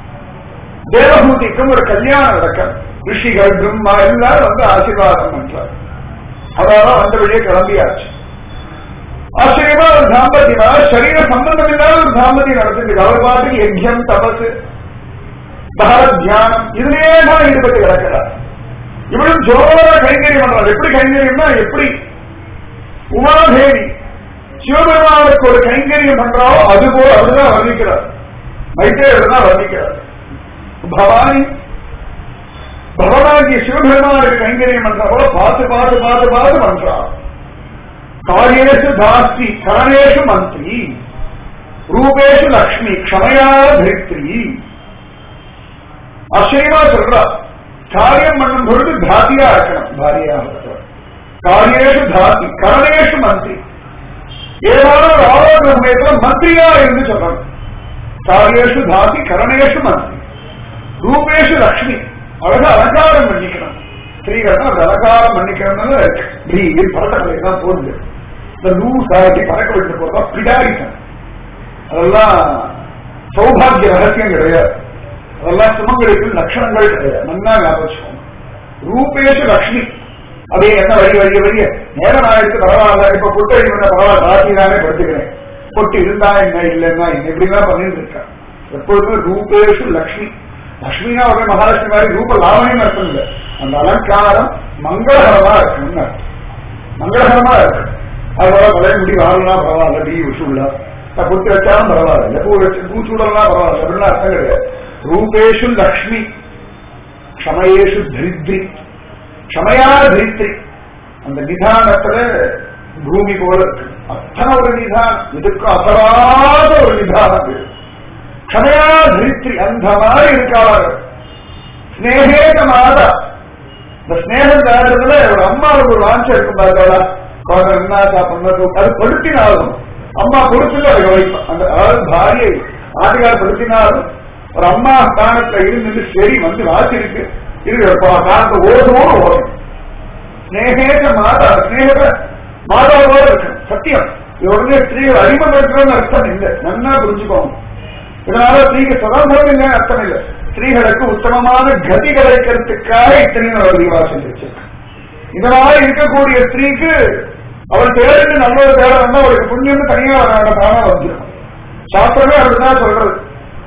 தேவபூதிக்கும் ஒரு கல்யாணம் நடக்கும் ரிஷிகள் பிரம்மா எல்லாரும் வந்து ஆசீர்வாதம் பண்றார் அதாவது வந்த வழியே கிளம்பியாச்சு ஆச்சரியமா ஒரு தாம்பத்தியமா சரீர சம்பந்தம் இல்லாத ஒரு தாம்பத்தியம் நடத்திருக்கு அவர் பாட்டுக்கு யஜ்யம் தபசு பாரத் தியானம் இதுலயே தான் ஈடுபட்டு கிடக்கிறார் இவளும் ஜோர கைங்கரியம் பண்றார் எப்படி கைங்கரியம்னா எப்படி உமாதேவி சிவபெருமானுக்கு ஒரு கைங்கரியம் பண்றாவோ அது போல அப்படிதான் வர்ணிக்கிறார் மைத்தேயர் தான் வர்ணிக்கிறார் பவானி பகவானிய சிவபெருமானுக்கு கைங்கரியம் பண்ற போல பார்த்து பார்த்து பார்த்து பார்த்து பண்றார் காரியேஷு தாஸ்தி கரணேஷு மந்திரி ரூபேஷு லக்ஷ்மி க்ஷமையா தரித்ரி ஆச்சரியமா சொல்றா காரியம் பண்ணும் பொழுது தாத்தியா இருக்கணும் பாரியா காரியேஷு தாத்தி கரணேஷு மந்திரி ஏதாவது ஒரு ஆரோக்கிய சமயத்துல மந்திரியா இருந்து சொல்லணும் காரியேஷு தாத்தி கரணேஷு மந்திரி ரூபேஷு லக்ஷ்மி அழகா அலங்காரம் பண்ணிக்கணும் ஸ்ரீகள் அந்த அலங்காரம் பண்ணிக்கணும்னு இப்படி பறக்கலை தான் போகுது இந்த லூஸ் ஆகி பறக்க விட்டு போறதா பிடாரிசன் அதெல்லாம் சௌபாகிய ரகசியம் கிடையாது அதெல்லாம் சுமங்களுக்கு லட்சணங்கள் கிடையாது நல்லா ஞாபகம் ரூபேஷு லக்ஷ்மி அதே என்ன வழி வழிய வழிய நேரம் ஆயிடுச்சு பரவாயில்ல இப்ப பொட்டு அடிக்கிற பரவாயில்ல ராசி தானே படுத்துக்கிறேன் பொட்டு இருந்தா என்ன இல்லைன்னா என்ன இப்படிலாம் பண்ணிட்டு இருக்கா எப்பொழுதுமே ரூபேஷு லக்ஷ்மி லக்ஷ்மினா ஒரு மகாலட்சுமி மாதிரி ரூப லாவணியம் அர்த்தம் இல்லை அந்த அலங்காரம் மங்களகரமா இருக்குன்னு அர்த்தம். மங்களகரமா இருக்கு அதோட பழைய முடி வாழலாம் பரவாயில்ல டி விஷுள்ள பொட்டு வச்சாலும் பரவாயில்ல பூ வச்சு பூ சூடலாம் பரவாயில்ல அப்படின்னு அர்த்தம் கிடையாது ரூபேஷு லக்ஷ்மி க்ஷமயேஷு தரித்ரி க்ஷமையா தரித்ரி அந்த நிதானத்துல பூமி போல இருக்கு அத்தனை ஒரு நிதானம் இதுக்கு அசராத ஒரு நிதானம் இது. க்ஷமையா தரித்ரி அந்த மாதிரி இருக்காள் ஸ்னேகேத மாதா இந்த ஸ்னேகம் தாண்டதுல ஒரு அம்மாவுக்கு ஒரு வாஞ்சம் இருக்கும் பார்த்தாளா குழந்தை என்ன சாப்பிடணும் அது படுத்தினாலும் அம்மா கொடுத்துல அதை கவனிப்பா அந்த அதாவது பாரியை ஆட்டுக்கார் படுத்தினாலும் ஒரு அம்மா ஸ்தானத்துல இருந்து சரி வந்து வாசிருக்கு இருக்கு காலத்தை ஓடுவோம் ஓடும் ஸ்னேகேத மாதா ஸ்னேகத மாதாவோட இருக்கு சத்தியம் இது உடனே ஸ்திரீகள் அடிமைப்படுத்துறதுன்னு அர்த்தம் இல்லை நல்லா புரிஞ்சுக்கோங்க இதனால ஸ்திரீக்கு சுதந்திரம் இல்லைன்னு அர்த்தம் இல்லை ஸ்திரீகளுக்கு உத்தமமான கதி கிடைக்கிறதுக்காக இத்தனையும் அவர் விவாசம் வச்சிருக்கு இதனால இருக்கக்கூடிய ஸ்திரீக்கு அவள் தேர்ந்து நல்ல ஒரு தேவை வந்தா அவளுக்கு புண்ணியம் தனியா வராங்க தானா வந்துடும் சாஸ்திரமே அப்படிதான் சொல்றது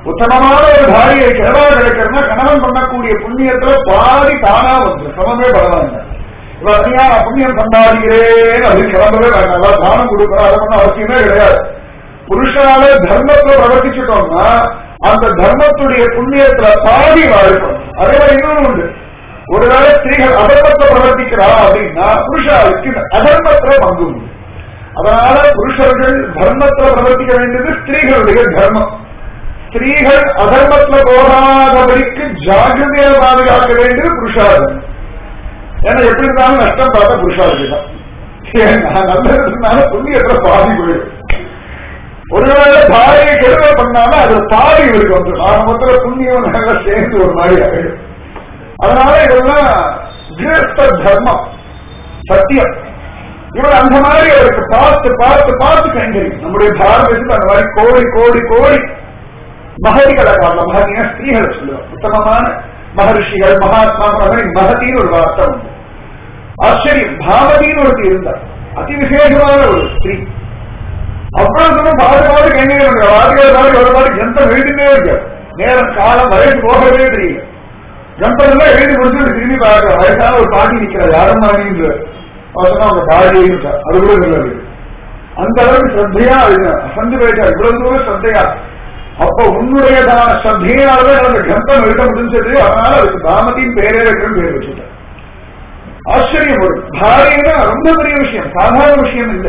உத்தமமான ஒரு பாரியை கிழவா கிடைக்கிறதுனா கணவன் பண்ணக்கூடிய புண்ணியத்துல பாதி தானா வந்து சமமே பரவாயில்ல இவன் தனியா நான் புண்ணியம் சம்பாதிக்கிறேன் அப்படின்னு கிளம்பவே வேண்டாம் அதாவது தானம் கொடுக்குறோம் அதை பண்ண அவசியமே கிடையாது புருஷனால தர்மத்துல பிரவர்த்திச்சுட்டோம்னா அந்த தர்மத்துடைய புண்ணியத்துல பாதி வாழ்க்கணும் அதே மாதிரி இன்னொன்று உண்டு ஒருவேளை ஸ்திரீகள் அதர்மத்தை பிரவர்த்திக்கிறா அப்படின்னா புருஷாவுக்கு அதர்மத்துல பங்கு உண்டு அதனால புருஷர்கள் தர்மத்துல பிரவர்த்திக்க வேண்டியது ஸ்திரீகளுடைய தர்மம் ஸ்திரீகள் அதர்மத்துல போகாதபடிக்கு ஜாகிரதையா பாதுகாக்க வேண்டியது புருஷாதம் ஏன்னா எப்படி இருந்தாலும் நஷ்டம் பார்த்தா புருஷாருக்கு தான் நான் நல்லதுனால புண்ணியத்துல பாதி போயிடும் ஒருவேளை பாரியை கெடுதல பண்ணாம அது பாதி இவருக்கு வந்து ஆக மொத்தத்துல புண்ணியம் நல்லா சேர்ந்து ஒரு மாதிரி ஆயிடும் அதனால இதெல்லாம் கிரஸ்த தர்மம் சத்தியம் இவர் அந்த மாதிரி அவருக்கு பார்த்து பார்த்து பார்த்து கைங்கரியம் நம்முடைய பாரதத்தில் அந்த மாதிரி கோடி கோடி கோடி மகதிகளை காரணம் மகதினா ஸ்திரீகளை சொல்லுவார் உத்தமமான மகரிஷிகள் மகாத்மா மகதின்னு ஒரு வார்த்தை உண்டு ஆச்சரியம் பாவதின்னு ஒருத்தி இருந்தார் அதி விசேஷமான ஒரு ஸ்திரீ அவ்வளவு தூரம் பாடு பாடு கைங்கரியம் பண்ற வாதிகள் பாடு ஒரு பாடு ஜந்தம் எழுதினே இருக்கார் நேரம் காலம் வயசு போகவே தெரியல ஜந்தம் எல்லாம் எழுதி முடிச்சுட்டு திரும்பி பார்க்க வயசான ஒரு பாட்டி நிக்கிறார் யாரும் மாறின்ற அவர் சொன்னா அவங்க பாடியும் அது கூட நல்லது அந்த அளவுக்கு ஸ்ரத்தையா அசந்து போயிட்டா இவ்வளவு தூரம் ஸ்ரத்தையா அப்ப உன்னுடையதான ஸ்ரத்தையாலதான் அந்த கந்தம் எழுத முடிஞ்சது அதனால அதுக்கு பாமதியின் பேரே வைக்கணும் பேர் வச்சுட்டேன் ஆச்சரியம் ஒரு பாரியனா ரொம்ப பெரிய விஷயம் சாதாரண விஷயம் இல்லை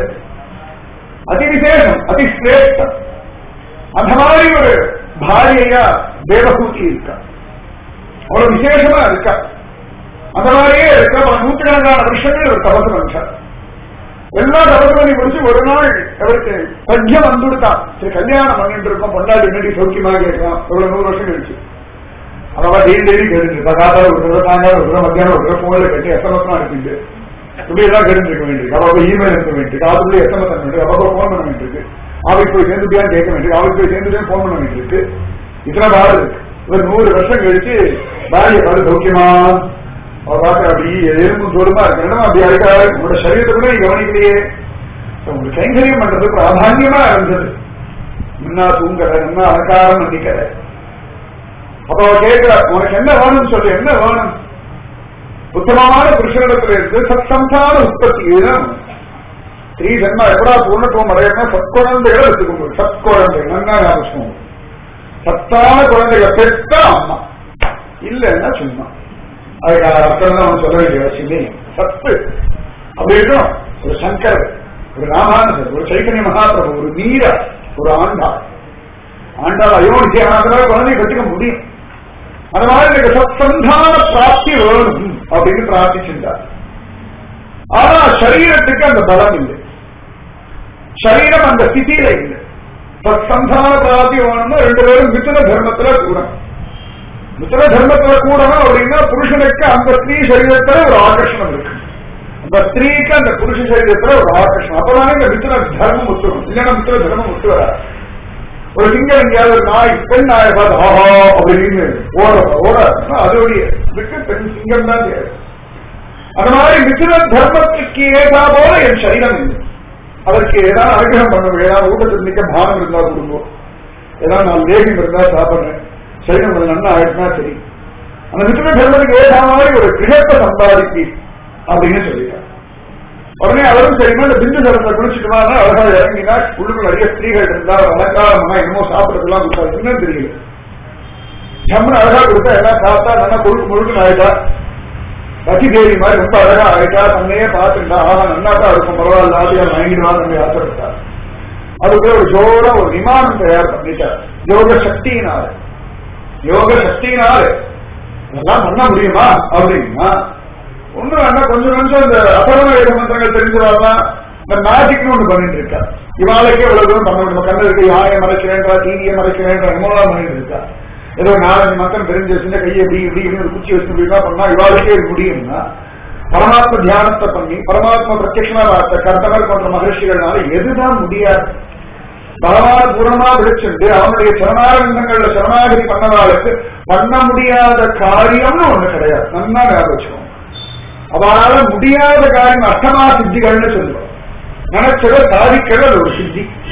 அதி விசேஷம் அதி சிரேஷ்டம் அந்த மாதிரி ஒரு பாரியையா தேவகூதி இருக்கா அவ்வளவு விசேஷமா இருக்கா அந்த மாதிரியே இருக்க பல நூற்றுக்கணக்கான வருஷங்கள் ஒரு தபசு மனுஷர் எல்லா தபசு பண்ணி முடிச்சு ஒரு நாள் அவருக்கு பத்தியம் வந்துடுதான் சரி கல்யாணம் பண்ணிட்டு இருக்கோம் பொண்டாடி முன்னாடி சௌக்கியமாக கேட்கலாம் இவ்வளவு நூறு வருஷம் கழிச்சு அதெல்லாம் டெய்லி டெய்லி கேட்டு காத்தால ஒரு தடவை சாயங்காலம் ஒரு தடவை மத்தியானம் ஒரு தடவை போன்ல கட்டி எஸ்எம்எஸ் தான் இருக்குது இப்படி எல்லாம் கேட்டு இருக்க வேண்டியிருக்கு அப்போ இமெயில் அனுப்ப வேண்டியிருக்கு அதுக்குள்ளே எஸ்எம்எஸ் அனுப்ப வேண்டியது அப்போ ஃபோன் பண்ண வேண்டியிருக்கு ஆவிக்கு போய் சேர்ந்துட்டியான்னு கேட்க வேண்டியது ஆவிக்கு போய் சேர்ந்துட்டே ஃபோன் பண்ண வேண்டியிருக்கு இத்தனை பாடு இருக்கு ஒரு நூறு வருஷம் கழிச்சு பாரிய பாடு சௌக்கியமா அவர் பார்க்க அப்படி எலும்பு தூரமா இருக்கு என்னமா அப்படி அழைக்காது உங்களோட சரீரத்தை கூட நீ கவனிக்கலையே உங்களுக்கு கைங்கரியம் பண்றது பிராதான்யமா இருந்தது முன்னா தூங்கற முன்னா அலங்காரம் பண்ணிக்கிற அப்ப அவ கேட்கிற உனக்கு என்ன வேணும்னு சொல்லு என்ன வேணும் உத்தமமான புருஷனிடத்துல இருந்து சத் சம்சார உற்பத்தி இதுதான் ஸ்ரீ ஜன்மா எப்படா பூர்ணத்துவம் அடையணும் சத்குழந்தைகளை எடுத்துக்கணும் சத்குழந்தை நன்னா ஞாபகம் சத்தான குழந்தைகளை பெற்ற அம்மா இல்லைன்னா சும்மா அதுக்கான அர்த்தம் தான் சொல்ல வேண்டிய அவசியம் இல்லை சத்து அப்படி இருக்கணும் ஒரு சங்கர் ஒரு ராமானந்தர் ஒரு சைத்தன்ய மகாபிரபு ஒரு மீரா ஒரு ஆண்டாள் ஆண்டாள் அயோனிக்கு ஆனதுனால குழந்தைய கட்டிக்க முடியும் அந்த மாதிரி எனக்கு சத்சந்தான பிராப்தி வேணும் அப்படின்னு பிரார்த்திச்சிருந்தார் ஆனா சரீரத்துக்கு அந்த பலம் இல்லை சரீரம் அந்த ஸ்திதியில இல்லை சத்சந்தான பிராப்தி வேணும்னா ரெண்டு பேரும் மிதுன தர்மத்துல கூடணும் மிதுன தர்மத்துல கூடணும் அப்படின்னா புருஷனுக்கு அந்த ஸ்திரீ சரீரத்துல ஒரு ஆகர்ஷணம் இருக்கு அந்த ஸ்திரீக்கு அந்த புருஷ சரீரத்துல ஒரு ஆகர்ஷணம் அப்பதானே இந்த மிதுன தர்மம் முத்துரும் இல்லைன்னா மிதுன தர்மம் முத்து வராது ஒரு சிங்கம் எங்கேயாவது ஒரு நாய் பெண் நாயை பார்த்து ஆஹா அப்படின்னு ஓட ஓட அதோடைய இதுக்கு பெண் சிங்கம் தான் தேவை அந்த மாதிரி மிதுன தர்மத்துக்கு ஏதா போல என் சரீரம் இல்லை அதற்கு ஏதாவது அனுகிரகம் பண்ணணும் ஏதாவது ஊட்டத்தில் நிக்க பானம் இருந்தா கொடுப்போம் ஏதாவது நான் லேகம் இருந்தா சாப்பிடுறேன் சரீரம் கொஞ்சம் நன்னா ஆயிடுச்சுனா சரி அந்த மிதுன தர்மத்துக்கு ஏதா மாதிரி ஒரு கிரகத்தை சம்பாதிக்கு அப்படின்னு சொல்லிட்டார் உடனே அவரும் சரிமா இந்த பிந்து சரத்தை குளிச்சுட்டுவாங்க அழகா இறங்கினா உள்ளுக்குள்ள நிறைய ஸ்திரீகள் இருந்தா அலங்காரமா என்னமோ சாப்பிடறதுலாம் கொடுத்தா என்னன்னு தெரியல ஜம்மன் அழகா கொடுத்தா எல்லாம் சாப்பிட்டா நல்லா கொழுக்கு முழுக்கு ஆயிட்டா ரதி தேவி மாதிரி ரொம்ப அழகா ஆயிட்டா தன்னையே பார்த்துட்டா ஆஹா நன்னாட்டா இருக்கும் பரவாயில்ல ஆசையா வாங்கிடுவா தன்னை ஆசைப்பட்டா அதுக்கு ஒரு ஜோர ஒரு விமானம் தயார் பண்ணிட்டார் யோக சக்தியினால யோக சக்தியினால இதெல்லாம் பண்ண முடியுமா அப்படின்னா ஒண்ணு வேண்டாம் கொஞ்சம் கொஞ்சம் இந்த அபரண வேத மந்திரங்கள் தெரிஞ்சவாதான் இந்த மேஜிக்னு ஒண்ணு பண்ணிட்டு இருக்கா இவாளுக்கே இவ்வளவு தூரம் பண்ண முடியும் கண்ணு இருக்கு யானையை மறைக்கிறேன்றா தீனியை மறைக்கிறேன்றா என்னமோ பண்ணிட்டு இருக்கா ஏதோ நாலஞ்சு மக்கள் தெரிஞ்சு வச்சுட்டு கையை இப்படி இப்படி இப்படி குச்சி வச்சு இப்படின்னா பண்ணா இவாளுக்கே இது முடியும்னா பரமாத்ம தியானத்தை பண்ணி பரமாத்ம பிரத்யட்சமா பார்த்த கர்த்தவர் போன்ற மகர்ஷிகள்னால எதுதான் முடியாது பகவான பூர்ணமா விழிச்சுட்டு அவனுடைய சரணாரங்கங்கள்ல சரணாகதி பண்ணவாளுக்கு பண்ண முடியாத காரியம்னு ஒண்ணு கிடையாது நன்னா ஞாபகம் வச்சுக்கோங்க அவனால முடியாத காரியம் அஷ்டமா சித்திகள்னு சொல்லுவோம் நினைச்சத சாதிக்கிறது அது ஒரு சித்தி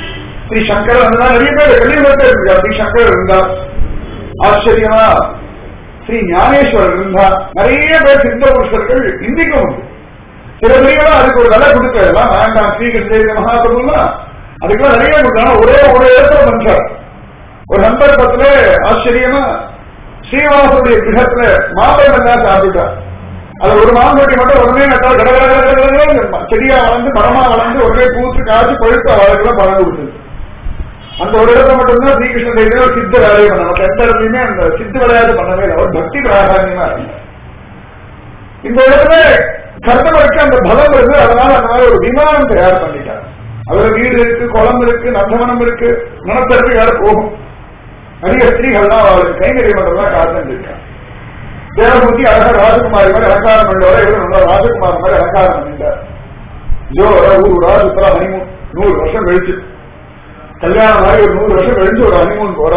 ஸ்ரீ சங்கரர் அந்த மாதிரி நிறைய பேர் கலியுகத்தில் இருக்கு ஸ்ரீ சங்கரர் இருந்தார் ஆச்சரியமா ஸ்ரீ ஞானேஸ்வரர் இருந்தா நிறைய பேர் சித்த புருஷர்கள் இன்னைக்கும் உண்டு சில பெரியவா அதுக்கு ஒரு விலை கொடுக்கலாம் வேண்டாம் ஸ்ரீகிருஷ்ண மகாபிரபுலாம் அதுக்கெல்லாம் நிறைய கொடுக்கலாம் ஒரே ஒரு இடத்துல பண்றார் ஒரு சந்தர்ப்பத்துல ஆச்சரியமா ஸ்ரீனிவாசனுடைய கிரகத்துல மாம்பழம் எல்லாம் சாப்பிட்டார் அது ஒரு மாம்பழத்தை மட்டும் உடனே நட்டா கட கட கட கட கடன்னு செடியா வளர்ந்து மரமா வளர்ந்து உடனே பூத்து காய்ச்சி பழுத்து அவர்களுக்கு பழம் கொடுத்தது அந்த ஒரு இடத்துல மட்டும்தான் ஸ்ரீகிருஷ்ண தேவியில ஒரு சித்த வேலையை பண்ண மற்ற எந்த இடத்துலயுமே அந்த சித்த விளையாட்டு பண்ணவே இல்லை ஒரு பக்தி பிராதான்யமா இருக்கு இந்த இடத்துல கர்ணவருக்கு அந்த பலம் இருக்கு அதனால அந்த மாதிரி ஒரு விமானம் தயார் பண்ணிட்டார் அதுல வீடு இருக்கு குளம் இருக்கு நந்தவனம் இருக்கு நிலத்தருக்கு வேற போகும் நிறைய ஸ்திரீகள்லாம் அவளுக்கு கைங்கறி மன்றம்லாம் காத்துட்டு இருக்கா தேவமூர்த்தி அழகா ராஜகுமாரி மாதிரி அலங்காரம் பண்ணவரை இவர் நல்லா ராஜகுமார் மாதிரி அலங்காரம் பண்ணிட்டார் ஜோர ஊரா சுத்தரா ஹனிமூன் நூறு வருஷம் கழிச்சு கல்யாணம் ஆகி ஒரு நூறு வருஷம் கழிச்சு ஒரு ஹனிமூன் போறா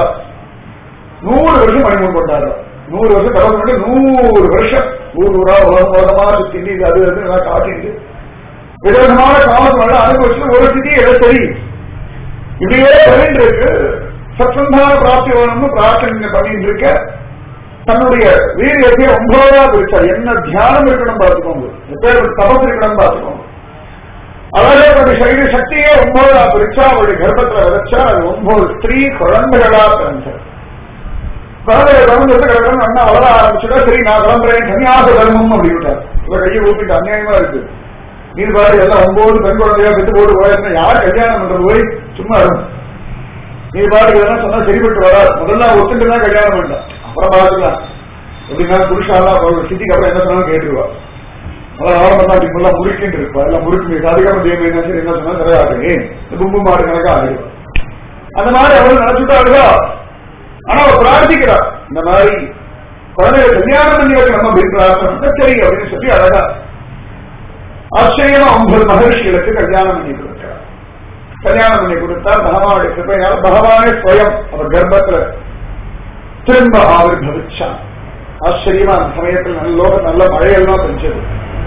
நூறு வருஷம் ஹனிமூன் கொண்டாடுறா நூறு வருஷம் கடவுள் பண்ணி நூறு வருஷம் ஊர் ஊரா உலகம் உலகமா சுத்தி அது அது எல்லாம் காட்டிட்டு விதவிதமான காமம் எல்லாம் அனுபவிச்சு ஒரு சிட்டி எதை தெரியும் இப்படியே பண்ணிட்டு இருக்கு சத்சந்தான பிராப்தி வேணும்னு பிரார்த்தனை பண்ணிட்டு இருக்க தன்னுடைய வீரியத்தை ஒன்பதா பிரிச்சா என்ன தியானம் இருக்கணும் பார்த்துக்கோங்க எப்பேர் தபஸ் இருக்கணும் பார்த்துக்கோங்க அழகே தன்னுடைய சரீர சக்தியே ஒன்பதா பிரிச்சா அவருடைய கர்ப்பத்துல விதைச்சா அது ஒன்பது ஸ்திரீ குழந்தைகளா பிறந்தது குழந்தைய குழந்தை கிடக்கணும் அண்ணா வளர ஆரம்பிச்சுட்டா சரி நான் கிளம்புறேன் சன்னியாச தர்மம் அப்படின்ட்டார் இவ கையை ஊப்பிட்டு அநியாயமா இருக்கு நீர் பாரு எல்லாம் ஒன்பது பெண் குழந்தையா விட்டு போட்டு போயிருந்தா யார் கல்யாணம் பண்றது போய் சும்மா இருக்கும் நீ பாட்டுக்கு இதெல்லாம் சொன்னா சரிப்பட்டு வராது முதல்ல ஒத்துட்டு தான் கல்யாணம் பண்ணலாம் அப்புறம் பார்த்துக்கலாம் எப்படின்னா புருஷாலாம் சிட்டிக்கு அப்புறம் என்ன சொன்னாலும் கேட்டுருவா அதான் ஆரம்பம் தான் இப்ப எல்லாம் முறுக்கிட்டு இருப்பா எல்லாம் முறுக்கு சாதிக்காம தேவை என்ன சரி என்ன சொன்னா சரியாகுது இந்த கும்பு மாடு கணக்கா ஆகிடும் அந்த மாதிரி அவள் நினைச்சுட்டா அழுதா ஆனா அவள் பிரார்த்திக்கிறா இந்த மாதிரி குழந்தைய கல்யாணம் பண்ணி வைக்க நம்ம அப்படின்னு பிரார்த்தனை சரி அப்படின்னு சொல்லி அழகா ஆச்சரியமா ஒன்பது மகர்ஷிகளுக்கு கல்யாணம் பண்ணி கொடுக்கிறார் கல்யாணம் பண்ணி கொடுத்தார் பகவானுடைய கிருப்பையால் பகவானே ஸ்வயம் அவர் கர்ப்பத்துல திரும்ப ஆவிர் பவிச்சான் ஆச்சரியமா அந்த சமயத்தில் நல்ல லோக நல்ல மழையெல்லாம் பெஞ்சது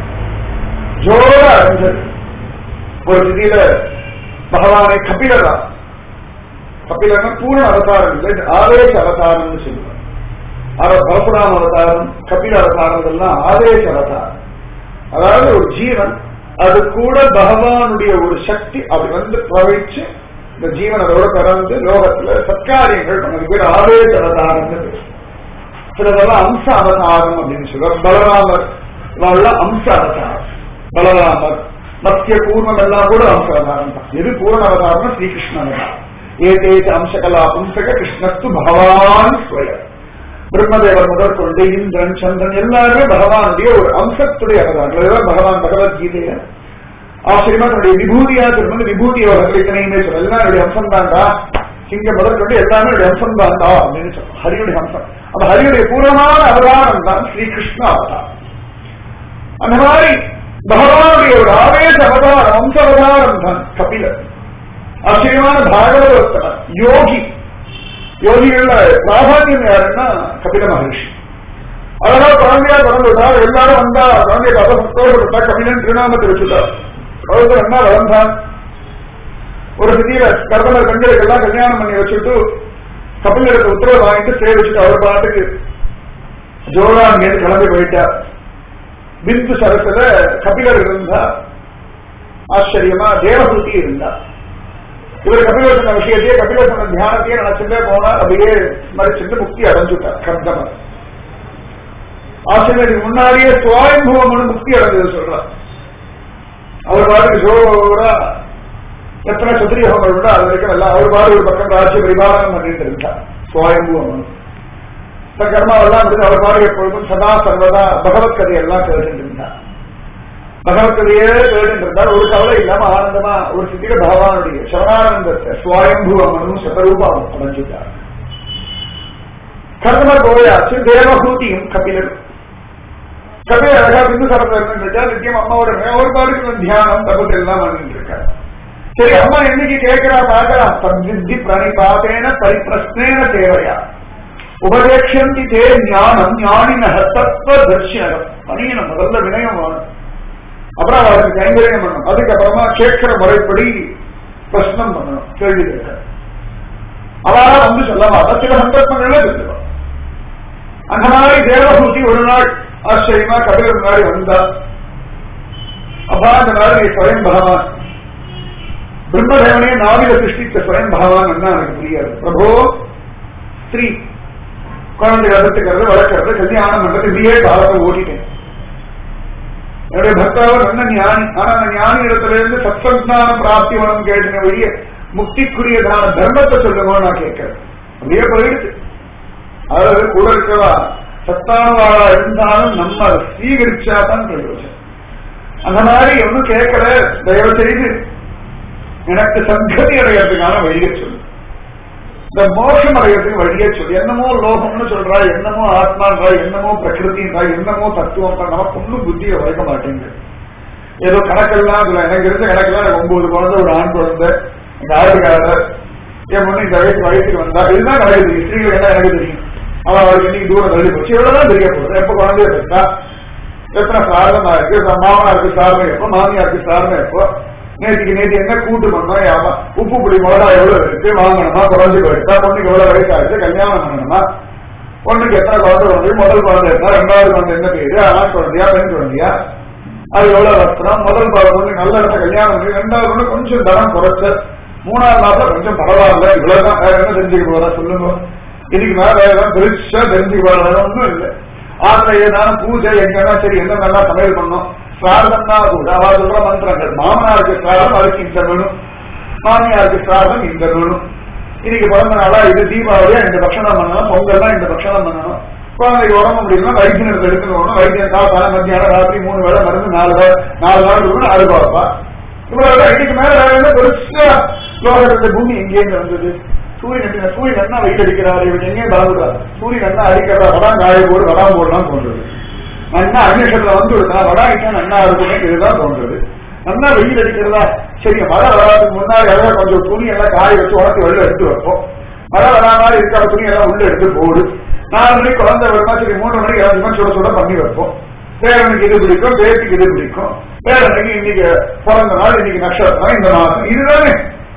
ஜோர அடைஞ்சது ஒரு திதியில பகவானை கபிலரா கபிலர்னா பூர்ண அவதாரம் இல்லை ஆவேச அவதாரம்னு சொல்லுவார் பரசுராம அவதாரம் கபில அவதாரம் எல்லாம் ஆவேச அவதாரம் அதாவது ஒரு ஜீவன் அது கூட பகவானுடைய ஒரு சக்தி அப்படி வந்து பிரவகிச்சு இந்த ஜீவன் அதோட பிறந்து லோகத்துல சத்காரியங்கள் பண்ணது பேர் ஆவேச அவதாரம் சிலதெல்லாம் அம்ச அவதாரம் அப்படின்னு சொல்லுவார் பலராமர் இவெல்லாம் அம்ச அவதாரம் பலராமர் மத்திய பூர்ணம் எல்லாம் கூட அம்ச அவதாரம் தான் எது பூர்ண அவதாரம் ஸ்ரீகிருஷ்ண அவதாரம் ஏதேச்ச அம்சகலா பும்சக கிருஷ்ணஸ்து பகவான் ஸ்வயம் பிரம்மதேவர் முதற்கொண்டு இந்திரன் சந்திரன் எல்லாருமே பகவானுடைய ஒரு அம்சத்துடைய அவதாரங்கள் பகவான் பகவத்கீதைய ஆச்சரியமா தன்னுடைய விபூதியா திரும்ப விபூதி அவர்கள் இத்தனையுமே சொல்ல எல்லாம் என்னுடைய அம்சம் தாண்டா சிங்க முதற்கொண்டு எல்லாமே என்னுடைய அம்சம் தாண்டா அப்படின்னு சொல்ல ஹரியுடைய அம்சம் அந்த ஹரியுடைய பூர்ணமான அவதாரம் தான் ஸ்ரீகிருஷ்ண அவதாரம் அந்த மாதிரி பகவானுடைய ஒரு ஆவேச அவதாரம் அம்ச அவதாரம் தான் கபிலர் ஆச்சரியமான பாகவதோத்தமர் யோகி யோகிகள்ல பிராதானியம் யாருன்னா கபில மகர்ஷி அதனால குழந்தையா பிறந்துட்டார் எல்லாரும் வந்தா குழந்தைய பார்த்து சந்தோஷப்பட்டா கபிலன் திருநாமத்தை வச்சுட்டார் குழந்தை என்ன வளர்ந்தான் ஒரு சிதியில கர்ப்பனர் பெண்களுக்கு எல்லாம் கல்யாணம் பண்ணி வச்சுட்டு கபிலருக்கு உத்தரவு வாங்கிட்டு சேவிச்சுட்டு அவர் பாட்டுக்கு ஜோரா அங்கேருந்து கிளம்பி போயிட்டார் பிந்து சரத்துல கபிலர் இருந்தா ஆச்சரியமா தேவசூட்டி இருந்தா இவர் கபிலர் சொன்ன விஷயத்தையே கபிலர் சொன்ன தியானத்தையே நினைச்சுட்டே போனார் அப்படியே மறைச்சிட்டு முக்தி அடைஞ்சுட்டார் கந்தமர் ஆசிரியருக்கு முன்னாடியே சுவாயம்புவம் முக்தி அடைஞ்சது சொல்றார் அவர் பாட்டுக்கு ஜோரா எத்தனை சத்திரியகங்கள் உண்டோ அது வரைக்கும் எல்லாம் அவர் பாடு ஒரு பக்கம் ராஜ்ய பரிபாலனம் பண்ணிட்டு இருந்தார் சுவாயம்புவம் கர்மாவெல்லாம் முடிஞ்சு அவர் பாடு எப்பொழுதும் சதா சர்வதா பகவத் கதையெல்லாம் கேட்டுட்டு இருந்தார் பகவத்கதையே கேட்டு இருந்தார் ஒரு கவலை இல்லாம ஆனந்தமா ஒரு சித்திர பகவானுடைய சரணானந்தத்தை சுவாயம்புவமனும் சதரூபம் அமைஞ்சுட்டார் கர்மர் போயாச்சு தேவஹூதியும் கபிலர் கபில அழகா பிந்து சரத்தில் இருக்கா நித்தியம் அம்மாவோட ஒரு பாடுக்கு தியானம் தபத்து எல்லாம் பண்ணிட்டு இருக்காரு சரி அம்மா என்னைக்கு கேட்கிறா பாக்கிறா சம்சித்தி பிரணிபாதேன பரிப்பிரஸ்னேன தேவையா உபதேட்சந்தி தே ஞானம் ஞானின தத்துவ தர்ஷனம் பணியணும் முதல்ல வினயம் வேணும் அப்புறம் அவருக்கு கைங்கரியம் பண்ணணும் அதுக்கப்புறமா கேட்கிற முறைப்படி பிரശ്നം பண்ணணும் கேள்வி கேட்க அவரா வந்து சொல்ல மாட்டா சில சந்தர்ப்பங்கள்ல சொல்லுவான் அந்த மாதிரி தேவபூதி ஒரு நாள் ஆச்சரியமா கபிலர் முன்னாடி வந்தா அப்பா அந்த மாதிரி ஸ்வயம் பகவான் பிரம்மதேவனே நாவில சிருஷ்டித்த ஸ்வயம் பகவான் என்ன எனக்கு புரியாது பிரபோ ஸ்திரீ குழந்தை வளர்த்துக்கிறது வளர்க்கறது கல்யாணம் பண்றது இப்படியே காலத்தை ஓட்டிட்டேன் என்னுடைய பக்தாவர் நல்ல ஞானி ஆனா அந்த ஞானி இடத்துல இருந்து சத்சந்தான பிராப்தி வேணும் கேட்டன வழிய முக்திக்குரியதான தர்மத்தை சொல்லுங்க நான் கேட்கிறேன் அப்படியே போயிடுச்சு அதாவது கூட இருக்கவா சத்தானவாளா இருந்தாலும் நம்ம அதை ஸ்வீகரிச்சாதான் பிரயோஜனம் அந்த மாதிரி ஒன்னும் கேட்கல தயவு செய்து எனக்கு சங்கதி அடைகிறதுக்கான வழியை சொல்லு இந்த மோஷம் அடைகிறதுக்கு வழியே சொல்லு என்னமோ லோகம்னு சொல்றா என்னமோ ஆத்மான்றா என்னமோ பிரகிருதின்றா என்னமோ தத்துவம் நமக்கு ஒன்னும் புத்தியை வளர்க்க மாட்டேங்குது ஏதோ கணக்கெல்லாம் இதுல எனக்கு இருந்த கணக்கெல்லாம் எனக்கு ஒன்பது குழந்தை ஒரு ஆண் குழந்தை எங்க ஆட்டுக்காரர் என் பொண்ணு இந்த வயசு வயசுக்கு வந்தா இதுதான் நடக்குது ஸ்திரீகள் என்ன எனக்கு தெரியும் அவன் அவளுக்கு இன்னைக்கு தூரம் தள்ளி போச்சு இவ்வளவுதான் தெரிய போகுது எப்ப குழந்தைய பெற்றா எத்தனை சாரணமா இருக்கு மாமனாருக்கு சாரணம் எப்போ மாமியாருக்கு சாரணம் எப்போ நேற்றுக்கு நேற்று என்ன கூட்டு பண்ணோம் யாமா உப்பு புளி மிளகா எவ்வளவு இருக்கு வாங்கணுமா குறைஞ்சு போயிட்டா பொண்ணுக்கு எவ்வளவு வயசாச்சு கல்யாணம் பண்ணணுமா பொண்ணுக்கு எத்தனை குழந்தை குழந்தை முதல் குழந்தை இருந்தா ரெண்டாவது குழந்தை என்ன பேரு ஆண் குழந்தையா பெண் குழந்தையா அது எவ்வளவு வஸ்திரம் முதல் பொண்ணு நல்ல இடத்த கல்யாணம் பண்ணி ரெண்டாவது பொண்ணு கொஞ்சம் தரம் குறைச்ச மூணாவது மாதம் கொஞ்சம் பரவாயில்ல இவ்வளவுதான் வேற என்ன தெரிஞ்சுக்க போறா சொல்லுங்க இதுக்கு மேல வேற ஏதாவது பெருசா தெரிஞ்சுக்க போறா ஒன்றும் இல்லை ஆத்துல ஏதான பூஜை எங்கன்னா சரி என்ன நல்லா சமையல் பண்ணோம் பிரார்த்தம்னா கூட அவ சொல்ற மந்திரங்கள் மாமனாருக்கு பிரார்த்தம் அதுக்கு இந்த வேணும் மாமியாருக்கு பிரார்த்தம் இந்த வேணும் இன்னைக்கு பிறந்த நாளா இது தீபாவளியா இந்த பட்சணம் பண்ணணும் பொங்கல்லாம் இந்த பட்சணம் பண்ணணும் குழந்தைக்கு உடம்பு முடியும்னா வைத்தியத்தை எடுக்கணும் வைத்தியம் காத்தால மத்தியானம் ராத்திரி மூணு வேலை மருந்து நாலு வேலை நாலு நாள் இருக்கணும் அது பார்ப்பா இவ்வளவு இன்னைக்கு மேல வேற என்ன பெருசா லோகத்துல பூமி எங்கேருந்து வந்தது சூரியன் எப்படி சூரியன் என்ன வெயில் அடிக்கிறாரு இவங்க எங்கேயும் பலவுறாரு சூரியன் என்ன அடிக்கிறதா வடாம் காய போடு வடாம் போடலாம் தோன்றது நான் என்ன அன்வேஷத்துல வந்து விட்டா வடாகிட்டா நன்னா இருக்குமே இதுதான் தோன்றது நல்லா வெயில் அடிக்கிறதா சரி மழை வராதுக்கு முன்னாடி எல்லாம் கொஞ்சம் துணி எல்லாம் காய வச்சு உடச்சு வெளில எடுத்து வைப்போம் மழை வரா மாதிரி இருக்கிற துணி எல்லாம் உள்ள எடுத்து போடு நாலு மணிக்கு குழந்தை வருமா சரி மூணு மணிக்கு அஞ்சு மணி சுட சுட பண்ணி வைப்போம் பேரனுக்கு இது பிடிக்கும் பேத்திக்கு இது பிடிக்கும் பேரனுக்கு இன்னைக்கு பிறந்த நாள் இன்னைக்கு நட்சத்திரம் இந்த மாசம் இதுதானே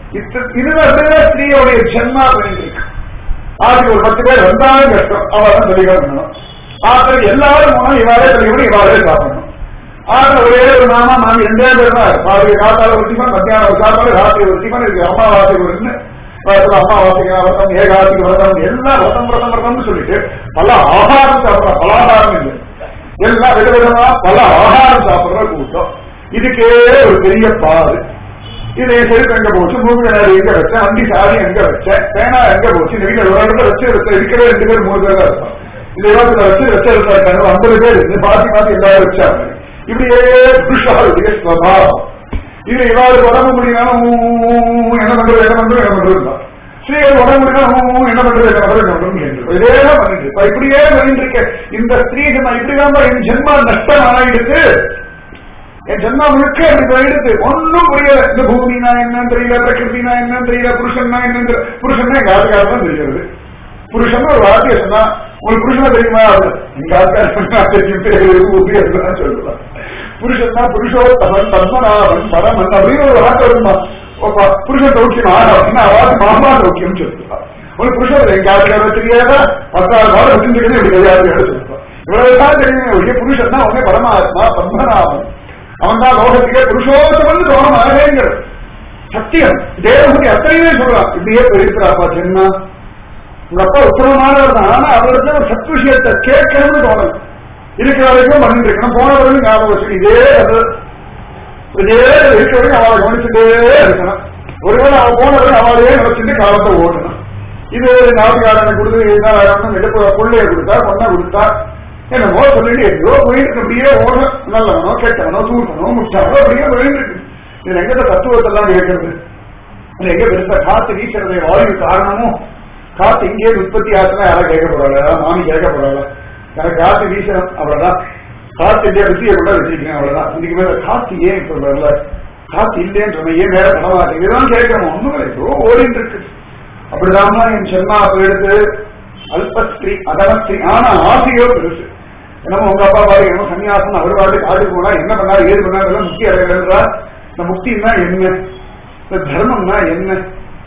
இதுதான் ஸ்திரீயோடைய ஜென்மா பண்ணிருக்கு ஆளுக்கு ஒரு பத்து பேர் வந்தாலும் கஷ்டம் அவதான் தெளிவா பண்ணணும் ஆத்திரம் எல்லாரும் போனா இவாளே தெளிவு இவாளே சாப்பிடணும் ஆத்துல ஒரே ஒரு மாமா மாமி ரெண்டே பேர் தான் பாருங்க காத்தால ஒரு டிஃபன் மத்தியானம் ஒரு சாப்பாடு ராத்திரி ஒரு டிஃபன் இருக்கு அம்மாவாசைக்கு ஒரு அம்மாவாசைக்கு விரதம் ஏகாசிக்கு விரதம் எல்லாம் விரதம் விரதம் விரதம்னு சொல்லிட்டு பல ஆகாரம் சாப்பிடலாம் பலாகாரம் இல்லை எல்லாம் விதவிதமா பல ஆகாரம் சாப்பிடுற கூட்டம் இதுக்கே ஒரு பெரிய பாடு இது செருப்பு எங்க போச்சு மூக்கு நேரம் எங்க வச்சேன் வண்டி சாரி எங்க வச்சேன் பேனா எங்க போச்சு இந்த வீட்டுல ஒரு இடத்துல வச்சு வச்சு இருக்கவே ரெண்டு பேர் மூணு பேர் தான் இருப்பான் இந்த இடத்துல வச்சு வச்சு இருக்காங்க ஐம்பது பேர் இருந்து மாத்தி மாத்தி எல்லாரும் வச்சாங்க இப்படியே புருஷாவுடைய ஸ்வபாவம் இது இவாளுக்கு உடம்பு முடியலாம் என்ன பண்றது என்ன பண்றது என்ன பண்றது ஸ்ரீகள் உடம்பு முடியலாம் என்ன பண்றது என்ன பண்றது என்ன பண்றது இதே பண்ணிட்டு இருப்பா இப்படியே பண்ணிட்டு இருக்க இந்த ஸ்திரீ ஜென்மா இப்படிதான் என் ஜென்மா நஷ்டம் ஆயிடுச்சு என் ஜென்மா முழுக்க அப்படி போயிடுது ஒன்னும் புரியல இந்த பூமினா என்னன்னு தெரியல பிரகிருதினா என்னன்னு தெரியல புருஷன்னா என்னன்னு புருஷன்னா எங்க ஆளுக்காரர் தான் தெரிகிறது புருஷன் ஒரு வார்த்தையை சொன்னா உங்களுக்கு புருஷனா தெரியுமா எங்க ஆளுக்காரர் தெரியும் சொல்லுவான் புருஷன்னா புருஷோத்தமன் பத்மநாபன் பரமன் அப்படின்னு ஒரு வார்த்தை வருமா புருஷன் சௌக்கியம் ஆனா அவாது மாமா சௌக்கியம் சொல்லுவான் ஒரு புருஷன் எங்க ஆளுக்காரர் தெரியாதா பத்தாவது வாரம் வச்சுருக்கே இப்படி கிடையாது சொல்லுவான் இவ்வளவுதான் தெரியும் ஒழிய புருஷன் தான் உடனே பரமாத்மா பத்மநாபன் அவன் தான் லோகத்துக்கே புருஷோத்தமன் தோணம் ஆகேங்கிறது சத்தியம் தேவகுதி அத்தனையுமே சொல்றான் இப்படியே போயிருக்கிறாப்பா சென்னா உங்க அப்பா உத்தரமானவர் தான் ஆனா அவருக்கு ஒரு சத் விஷயத்தை கேட்கணும்னு தோணல இருக்கிற வரைக்கும் பண்ணிட்டு இருக்கணும் போன வரைக்கும் ஞாபகம் வச்சு இதே அது இதே இருக்கிற வரைக்கும் அவளை கவனிச்சுட்டே இருக்கணும் ஒருவேளை அவன் போன வரைக்கும் அவளையே நினைச்சிட்டு காலத்தை ஓடணும் இது நாட்டுக்காரனை கொடுத்து இதுதான் எடுப்பு பிள்ளைய கொடுத்தா பொண்ணை கொடுத்தா என்னமோ சொல்லிட்டு எங்கோ போயிட்டு அப்படியே ஓடும் நல்லவனோ கெட்டவனோ சூட்டனோ முச்சாவோ அப்படியே போயிட்டு இருக்கு இது எங்க தத்துவத்தெல்லாம் கேட்கறது இது எங்க பெருசா காத்து வீசுறதை வாயு காரணமும் காத்து இங்கே உற்பத்தி ஆச்சுன்னா யாரும் கேட்க போறாளா மாமி கேட்க போறாளா எனக்கு காத்து வீசணும் அவ்வளவுதான் காத்து இல்லையா வித்தியை கூட வச்சிருக்கேன் அவ்வளவுதான் இதுக்கு மேல காத்து ஏன் இப்ப வரல காத்து இல்லைன்னு சொன்ன ஏன் நேரம் பண்ண மாட்டேங்குது இதெல்லாம் கேட்கணும் ஒண்ணும் இல்லை ஏதோ ஓடிட்டு இருக்கு அப்படிதான் என் சென்னா எடுத்து அல்பஸ்திரீ அதனஸ்திரீ ஆனா ஆசையோ பெருசு என்னமோ உங்க அப்பா பாரு என்னமோ சன்னியாசம் அவர் பாட்டு காட்டுக்கு போனா என்ன பண்ணாரு ஏது பண்ணாரு முக்தி அடைகிறா இந்த முக்தின்னா என்ன இந்த தர்மம்னா என்ன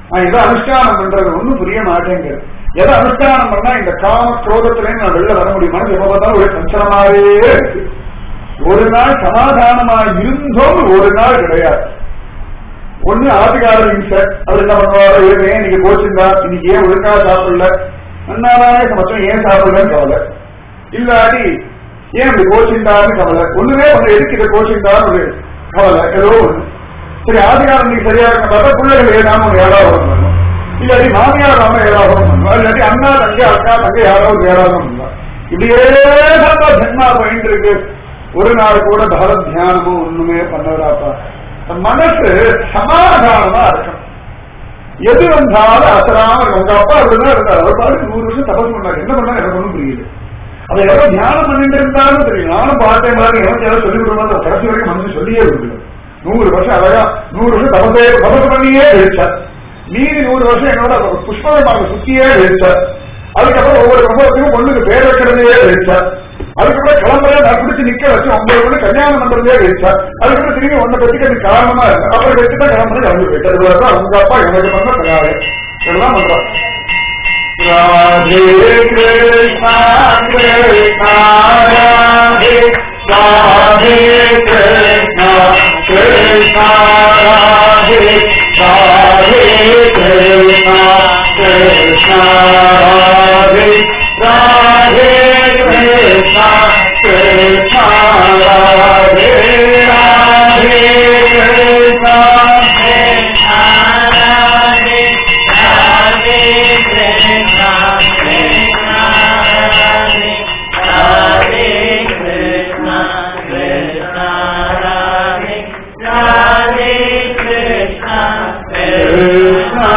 நான் எதை அனுஷ்டானம் பண்றது ஒண்ணும் புரிய மாட்டேங்குது எதை அனுஷ்டானம் பண்ணா இந்த காம குரோதத்துல நான் வெளில வர முடியும் மனசு எப்ப பார்த்தாலும் ஒரே சஞ்சலமாவே இருக்கு ஒரு நாள் சமாதானமா இருந்தோம் ஒரு நாள் கிடையாது ஒண்ணு ஆட்டுக்காரர் இம்சை அவர் என்ன பண்ணுவாரு இவங்க ஏன் இன்னைக்கு கோச்சிருந்தா இன்னைக்கு ஏன் ஒழுங்கா சாப்பிடல நன்னாராய சமச்சம் ஏன் சாப்பிடலன்னு கவலை இல்லாட்டி ஏன் இப்படி கோச்சிருந்தாருன்னு கவலை ஒண்ணுமே ஒண்ணு எதுக்கு இதை கோச்சிருந்தான்னு ஒரு கவலை ஏதோ ஒண்ணு சரி ஆதிகாரம் நீ சரியா இருக்க பார்த்தா பிள்ளைகள் ஏதாம ஒரு ஏழாவது பண்ணணும் இல்லாட்டி மாமியார் நாம ஏழாவது பண்ணணும் இல்லாட்டி அண்ணா தங்கை அக்கா தங்கை யாராவது ஏழாவது பண்ணலாம் இப்படியே தான் ஜென்மா பயின்று இருக்கு ஒரு நாள் கூட பகவத் தியானமும் ஒண்ணுமே பண்ணவராப்பா மனசு சமாதானமா இருக்கும் எது வந்தாலும் அசராம இருக்கும் உங்க அப்பா அப்படிதான் இருந்தார் அவர் பாட்டு நூறு வருஷம் தபஸ் பண்ணாரு என்ன பண்ணா எனக்கு ஒண்ணும் புரியல அதை எவ்வளவு தியானம் பண்ணிட்டு இருந்தாலும் தெரியும் நானும் பார்த்தேன் மாதிரி எனக்கு யாரும் சொல்லி கொடுக்கணும் கடைசி வரைக்கும் மனசு சொல்லியே விடுது நூறு வருஷம் அழகா நூறு வருஷம் தபசே தபசு பண்ணியே எழுச்சார் மீதி நூறு வருஷம் என்னோட புஷ்பகமாக சுத்தியே எழுச்சார் அதுக்கப்புறம் ஒவ்வொரு கும்பத்துக்கும் பொண்ணுக்கு பேர் வைக்கிறதையே எழுச்சார் அதுக்கப்புறம் கிளம்புற நான் பிடிச்சு நிக்க வச்சு ஒன்பது மணி கல்யாணம் பண்றதே எழுச்சார் அதுக்கப்புறம் திரும்பி ஒன்ன பத்திக்கிறதுக்கு காரணமா இருக்கு அப்புறம் வச்சுதான் கிளம்புறது கிளம்பி போயிட்டு தான் உங்க அப்பா எனக்கு பண்ண தயாரு இதெல்லாம் பண்றான் राधे कृष्णा कृष्णा राधे राधे कृष्णा कृष्णा राधे राधे कृष्णा कृष्णा राधे राधे कृष्णा कृष्णा राधे राधे कृष्णा कृष्णा राधे राधे कृष्णा कृष्णा राधे राधे कृष्णा कृष्णा राधे राधे कृष्णा கிருஷ்ணா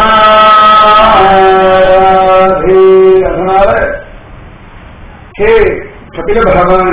ராதே. அதனால ஹே கபில பகவானே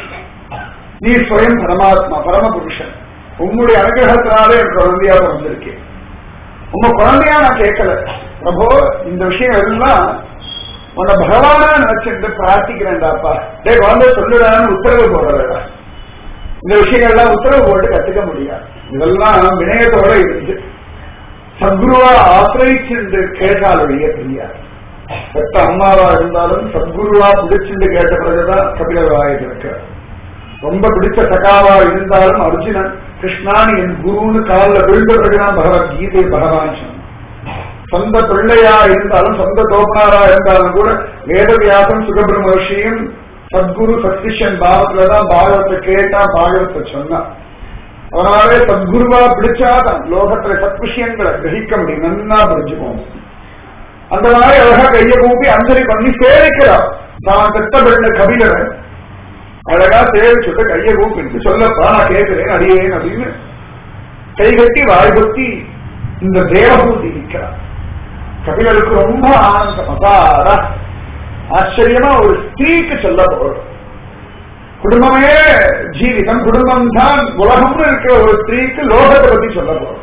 நீ ஸ்வயம் பரமாத்மா பரமபுருஷன் உங்களுடைய அனுகிரகத்தினாலே என் குழந்தையா பிறந்திருக்கேன் உங்க குழந்தையா நான் கேட்கல பிரபோ இந்த விஷயம் எல்லாம் உன்னை பகவானா நினைச்சிட்டு பிரார்த்திக்கிறேன்டாப்பா டே குழந்தை சொல்லுடான்னு உத்தரவு போடுறதா இந்த விஷயங்கள்லாம் உத்தரவு போட்டு கத்துக்க முடியாது இதெல்லாம் வினயத்தோட இருந்து சத்குருவா ஆசிரியிச்சுண்டு கேட்டால் வெளியே தெரியாது பெத்த அம்மாவா இருந்தாலும் சத்குருவா பிடிச்சுண்டு கேட்ட பிறகுதான் கபிலவாயிட்டு இருக்க ரொம்ப பிடிச்ச சகாவா இருந்தாலும் அர்ஜுனன் கிருஷ்ணான் என் குருன்னு காலில் விழுந்த பிறகுதான் பகவத்கீதை பகவான் சொன்னான் சொந்த பிள்ளையா இருந்தாலும் சொந்த தோப்பனாரா இருந்தாலும் கூட வேதவியாசம் சுகபிரம ரிஷியும் சத்குரு சத்கிஷன் பாவத்துலதான் பாகவத்தை கேட்டா பாகவத்தை சொன்னான் அதனாலே சத்குருவா பிடிச்சாதான் லோகத்துல சத் விஷயங்களை கிரகிக்க முடியும் நன்னா புரிஞ்சுக்கோங்க அந்த மாதிரி அழகா கைய கூப்பி அஞ்சலி பண்ணி சேவிக்கிறார் தான் பெத்த பிள்ளை கபிலரன் அழகா சேவிச்சுட்டு கைய கூப்பிட்டு சொல்லப்பா நான் கேட்கிறேன் அடியேன் அப்படின்னு கை கட்டி வாய்புத்தி இந்த தேவபூதி நிற்கிறார் கபிலருக்கு ரொம்ப ஆனந்தம் அப்பாடா ஆச்சரியமா ஒரு ஸ்திரீக்கு சொல்ல போறோம் குடும்பமே ஜீவிதம் குடும்பம் தான் உலகம்னு இருக்கிற ஒரு ஸ்திரீக்கு லோகத்தை பத்தி சொல்ல போறோம்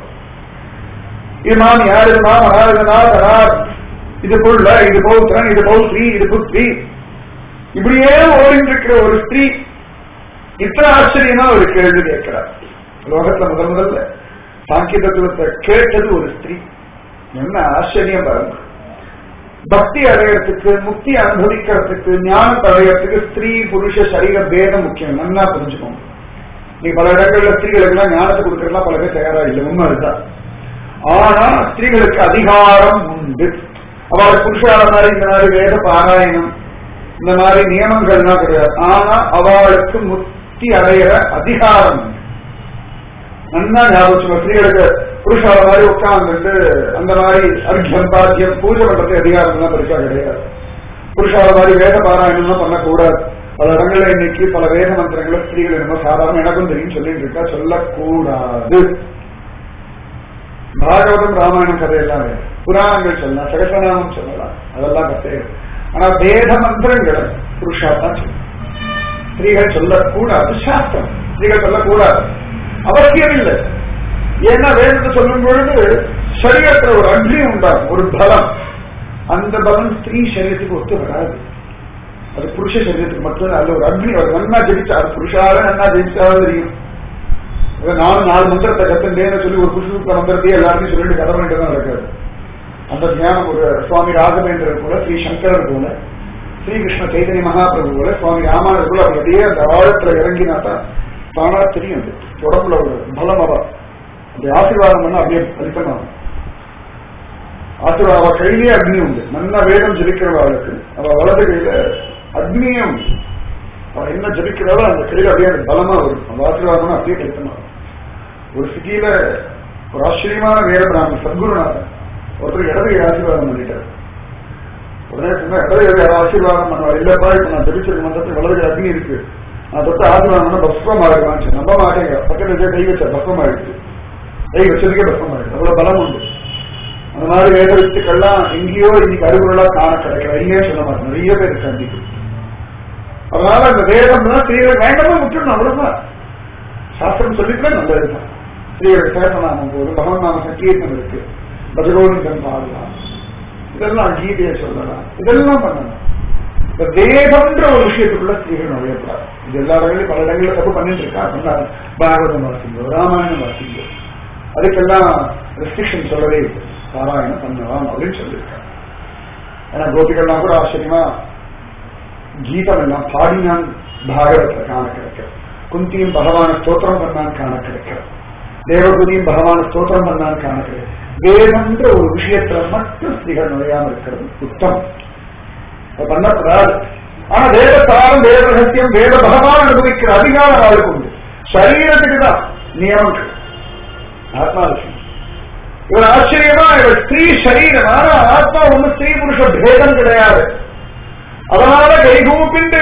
இமான் யார் இது மாமனா இது நாதனார் இது புள்ள இது பௌத்திரன் இது பௌத்ரி இது புத்ரி இப்படியே ஓடிட்டு இருக்கிற ஒரு ஸ்திரீ இத்தனை ஆச்சரியமா ஒரு கேள்வி கேட்கிறார் லோகத்துல முதல் முதல்ல சாங்கிய தத்துவத்தை கேட்டது ஒரு ஸ்திரீ என்ன ஆச்சரியம் பாருங்க பக்தி அடையறதுக்கு முக்தி அனுபவிக்கிறதுக்கு ஞானத்தை அடையறதுக்கு ஸ்திரீ புருஷ சரீர பேதம் முக்கியம் நல்லா புரிஞ்சுக்கோங்க நீ பல இடங்கள்ல ஸ்திரீகளுக்கு எல்லாம் ஞானத்தை கொடுக்கறதுலாம் பல பேர் தயாரா இல்லை உண்மை அதுதான் ஆனா ஸ்திரீகளுக்கு அதிகாரம் உண்டு அவள் புருஷால மாதிரி இந்த மாதிரி வேத பாராயணம் இந்த மாதிரி நியமங்கள்லாம் கிடையாது ஆனா அவளுக்கு முக்தி அடையிற அதிகாரம் உண்டு நன்னா ஞாபகம் ஸ்திரீகளுக்கு புருஷால மாதிரி உட்கார்ந்துட்டு அந்த மாதிரி அர்க்கியம் பாத்தியம் பூஜை பண்றதுக்கு அதிகாரம் எல்லாம் பெருசா கிடையாது புருஷால மாதிரி வேத பாராயணம்லாம் பண்ணக்கூடாது பல இடங்கள்ல இன்னைக்கு பல வேத மந்திரங்களை ஸ்திரீகள் என்னமோ சாதாரண எனக்கும் தெரியும் சொல்லிட்டு இருக்கா சொல்லக்கூடாது பாகவதம் ராமாயணம் கதையெல்லாம் வேறு புராணங்கள் சொல்லலாம் சகசநாமம் சொல்லலாம் அதெல்லாம் கதைகள் ஆனா வேத மந்திரங்களை புருஷா தான் சொல்லணும் ஸ்திரீகள் சொல்லக்கூடாது சாஸ்திரம் ஸ்திரீகள் சொல்லக்கூடாது அவசியம் இல்லை ஏன்னா வேதத்தை சொல்லும் பொழுது சரீரத்துல ஒரு அக்னி உண்டாகும் ஒரு பலம் அந்த பலம் ஸ்திரீ சரீரத்துக்கு ஒத்து வராது அது புருஷ சரீரத்துக்கு மட்டும் அதுல ஒரு அக்னி ஒரு நன்னா ஜெயிச்சா அது புருஷால நன்னா ஜெயிச்சாலும் தெரியும் நானும் நாலு மந்திரத்தை கத்துட்டேன்னு சொல்லி ஒரு புருஷ மந்திரத்தையே எல்லாருக்கும் சொல்லிட்டு கதை பண்ணிட்டு தான் நடக்காது அந்த தியானம் ஒரு சுவாமி ராகவேந்திரர் போல ஸ்ரீ சங்கரர் போல ஸ்ரீகிருஷ்ண சைதன்ய மகாபிரபு போல சுவாமி ராமானவர் போல அவர் அப்படியே அந்த ஆழத்துல இறங்கினா தான் தானா தெரியும் அது உடம்புல ஒரு பலம் அவ அந்த ஆசீர்வாதம் பண்ணா அப்படியே பலித்தமாகும் ஆசீர்வாத அவ கையிலேயே அக்னி உண்டு நல்லா வேதம் ஜபிக்கிறவாளுக்கு அவ வலது கையில அக்னியே உண்டு அவ என்ன ஜபிக்கிறாளோ அந்த கையில அப்படியே அந்த பலமா வரும் அந்த ஆசீர்வாதம் அப்படியே பலித்தமாகும் ஒரு சிட்டியில ஒரு ஆச்சரியமான வேத பிராமணன் சத்குருநாதன் ஒருத்தர் இடது கை ஆசீர்வாதம் பண்ணிட்டார் உடனே சொன்னா இடது கை ஆசீர்வாதம் பண்ணுவார் இல்லப்பா இப்ப நான் ஜபிச்சிருக்க மந்தத்தில் வலது கை அக்னி இருக்கு நான் தொட்டு ஆசீர்வாதம் பண்ண பஸ்பம் ஆகிடுவான்னு நம்ப மாட்டேங்க பக்கத்துல கை வச்ச பஸ்பம் ஆயிடுச்சு கை வச்சதுக்கே பஸ்பம் ஆயிடுச்சு அவ்வளவு பலம் உண்டு அந்த மாதிரி வேத வித்துக்கள்லாம் எங்கேயோ இன்னைக்கு அறிவுகளா காண கிடைக்கல இல்லையே சொல்ல மாட்டேன் நிறைய பேர் கண்டிப்பு அதனால அந்த வேதம்னா செய்ய வேண்டாம் விட்டுணும் அவ்வளவுதான் சாஸ்திரம் சொல்லிட்டு நல்லதுதான் ஸ்ரீயோட சேசனாமம் போது பகவன் நாம சங்கீர்த்தம் இருக்கு பஜகோவிந்தன் பாடலாம் இதெல்லாம் கீதையை சொல்லலாம் இதெல்லாம் பண்ணலாம் இந்த வேதம்ன்ற ஒரு விஷயத்துக்குள்ள ஸ்திரீகள் நுழையக்கூடாது இது எல்லா வகையிலும் பல இடங்களில் தப்பு பண்ணிட்டு இருக்கா சொன்னார் பாகவதம் வாசிங்கோ ராமாயணம் வாசிங்கோ அதுக்கெல்லாம் ரெஸ்ட்ரிக்ஷன் சொல்லவே இல்லை பாராயணம் பண்ணலாம் அப்படின்னு சொல்லியிருக்காங்க ஏன்னா கோபிகள்லாம் கூட ஆச்சரியமா கீதம் எல்லாம் பாடினான் பாகவத்துல காண கிடைக்கும் குந்தியும் பகவான ஸ்தோத்திரம் பண்ணான் காண கிடைக்கும் தேவகுதியும் பகவான ஸ்தோத்திரம் பண்ணான் காண கிடைக்கும் வேதம்ன்ற ஒரு விஷயத்துல மட்டும் ஸ்திரீகள் நுழையாம இருக்கிறது உத்தம் அது பண்ணக்கூடாது ஆனா வேத சாரம் வேத ரகசியம் வேத பகவான் அனுபவிக்கிற அதிகாரம் அவளுக்கு உண்டு சரீரத்துக்கு தான் நியமங்கள் ஆத்மா விஷயம் இவர் ஆச்சரியமா இவர் ஸ்திரீ சரீரம் ஆனா ஆத்மா ஒண்ணு ஸ்திரீ புருஷ பேதம் கிடையாது அதனால கைகூப்பிண்டு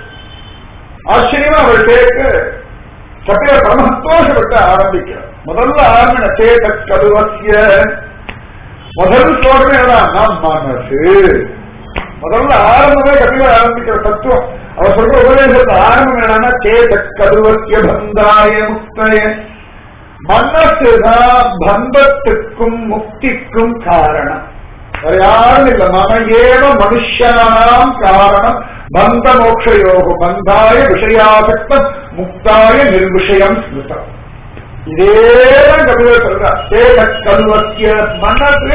ஆச்சரியமா அவர் கேட்க சத்திய பரமசந்தோஷப்பட்டு ஆரம்பிக்கிறார் முதல்ல ஆரம்பின சேத கதுவசிய முதல் ஸ்லோகமே தான் நாம் மனசு முதல்ல ஆரம்பமே கபில ஆரம்பிக்கிற தத்துவம் அவர் சொல்ற உபதேசத்துல ஆரம்பம் என்னன்னா சேத கதுவசிய பந்தாய முக்தய மனசுதான் பந்தத்துக்கும் முக்திக்கும் காரணம் வேற யாரும் இல்ல மன ஏவ மனுஷனாம் காரணம் பந்த மோக்ஷயோகு பந்தாய விஷயாசக்தம் முக்தாய நிர்விஷயம் ஸ்மிருதம் இதேதான் கபிலர் சொல்றார் சேத கல்வத்திய மனசு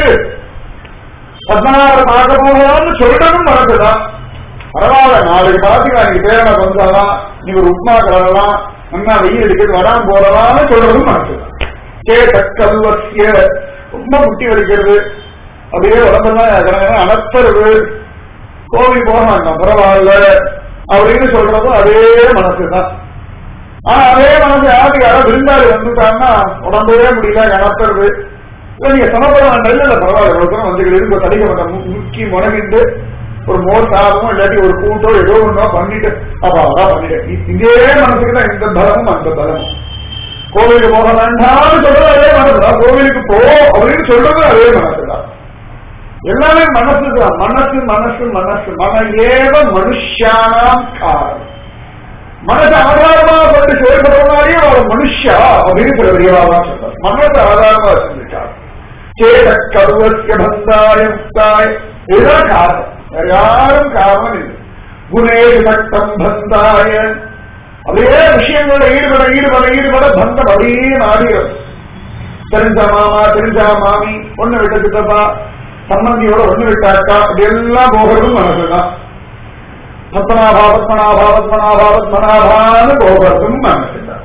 பத்மநாபர் பார்க்க போகணும்னு சொல்லணும் மனசுதான் பரவாயில்ல நாளைக்கு பாத்தீங்களா நீங்க பேரனை வந்தாலாம் நீங்க ஒரு உப்மா கலரலாம் நல்லா வெயில் அடிக்கிறது வராம போறலாம்னு சொல்றதும் மனசுதான் சேத கல்வத்திய ரொம்ப முட்டி வலிக்கிறது அப்படியே உடம்பெல்லாம் அனத்தருது கோவில் போக மாட்டோம் பரவாயில்ல அப்படின்னு சொல்றதும் அதே மனசுதான் ஆனா அதே மனசு யாருக்கு யாராவது விருந்தாளி வந்துட்டாங்கன்னா உடம்பவே முடியல கனத்துறது இல்ல நீங்க சமப்படம் இல்ல இல்ல பரவாயில்ல ஒரு தரம் வந்து இருக்க தடிக்க மாட்டோம் முக்கி முனகிட்டு ஒரு மோர் சாதமோ இல்லாட்டி ஒரு கூட்டோ ஏதோ ஒன்றோ பண்ணிட்டு அப்பா அதான் பண்ணிட்டேன் இதே மனசுக்கு தான் இந்த பலமும் அந்த பலமும் கோவிலுக்கு போக வேண்டாம்னு சொல்றது அதே மனசுதான் கோவிலுக்கு போ அப்படின்னு சொல்றது அதே மனசுதான் எல்லாமே மனசுதான் மனசு மனசு மனசு மன ஏவ மனுஷானாம் காரணம் மனசை ஆதாரமா கொண்டு செயல்படுறதுனாலே அவர் மனுஷா அப்படின்னு சில பெரியவாதான் சொல்றார் மனசை ஆதாரமா செஞ்சுட்டார் சேத கருவசிய பந்தாய முக்தாய இதுதான் காரணம் வேற யாரும் காரணம் இல்லை குணேஷு சட்டம் பந்தாய அதே விஷயங்களோட ஈடுபட ஈடுபட ஈடுபட பந்தம் அப்படியே நாடுகிறது தெரிஞ்ச மாமா தெரிஞ்ச மாமி ஒண்ணு விட்ட சித்தப்பா சம்பந்தியோட ஒண்ணு விட்டாக்கா இதெல்லாம் போகிறதும் மனசுதான் பத்மநாபா பத்மநாபா பத்மநாபா பத்மநாபான்னு போகிறதும் மனசுதான்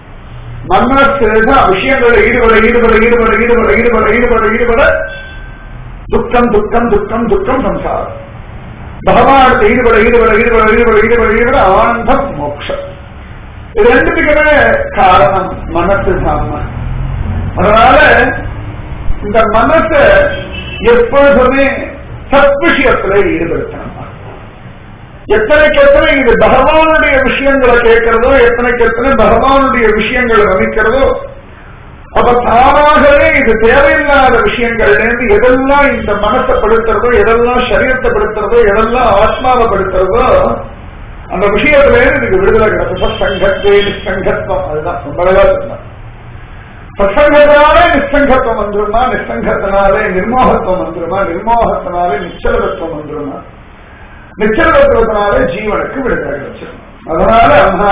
மனசுதான் விஷயங்களை ஈடுபட ஈடுபட ஈடுபட ஈடுபட ஈடுபட ஈடுபட ஈடுபட துக்கம் துக்கம் துக்கம் துக்கம் சம்சாரம் பகவானத்தை ஈடுபட ஈடுபட ஈடுபட ஈடுபட ஈடுபட ஈடுபட ஆனந்தம் மோட்சம் இது ரெண்டுத்துக்குமே காரணம் மனசு தான் அதனால இந்த மனச எப்பொழுதுமே சத் விஷயத்துல ஈடுபடுத்தணும் எத்தனைக்கு எத்தனை இது பகவானுடைய விஷயங்களை கேட்கிறதோ எத்தனைக்கு எத்தனை பகவானுடைய விஷயங்களை கவனிக்கிறதோ அப்ப தானாகவே இது தேவையில்லாத விஷயங்கள்ல இருந்து எதெல்லாம் இந்த மனசை படுத்துறதோ எதெல்லாம் சரீரத்தை படுத்துறதோ எதெல்லாம் ஆத்மாவை படுத்துறதோ அந்த விஷயத்துல இருந்து இதுக்கு விடுதலை கிடைச்சது சங்கத்தே நிசங்கத்துவம் அதுதான் ரொம்ப அழகா சொன்னார் சத்சங்கத்தினாலே நிசங்கத்துவம் வந்துருமா நிசங்கத்தினாலே நிர்மோகத்துவம் வந்துருமா நிர்மோகத்தினாலே நிச்சலதத்துவம் வந்துருமா நிச்சலதத்துவத்தினாலே ஜீவனுக்கு விடுதலை கிடைச்சிடும் அதனால அம்மா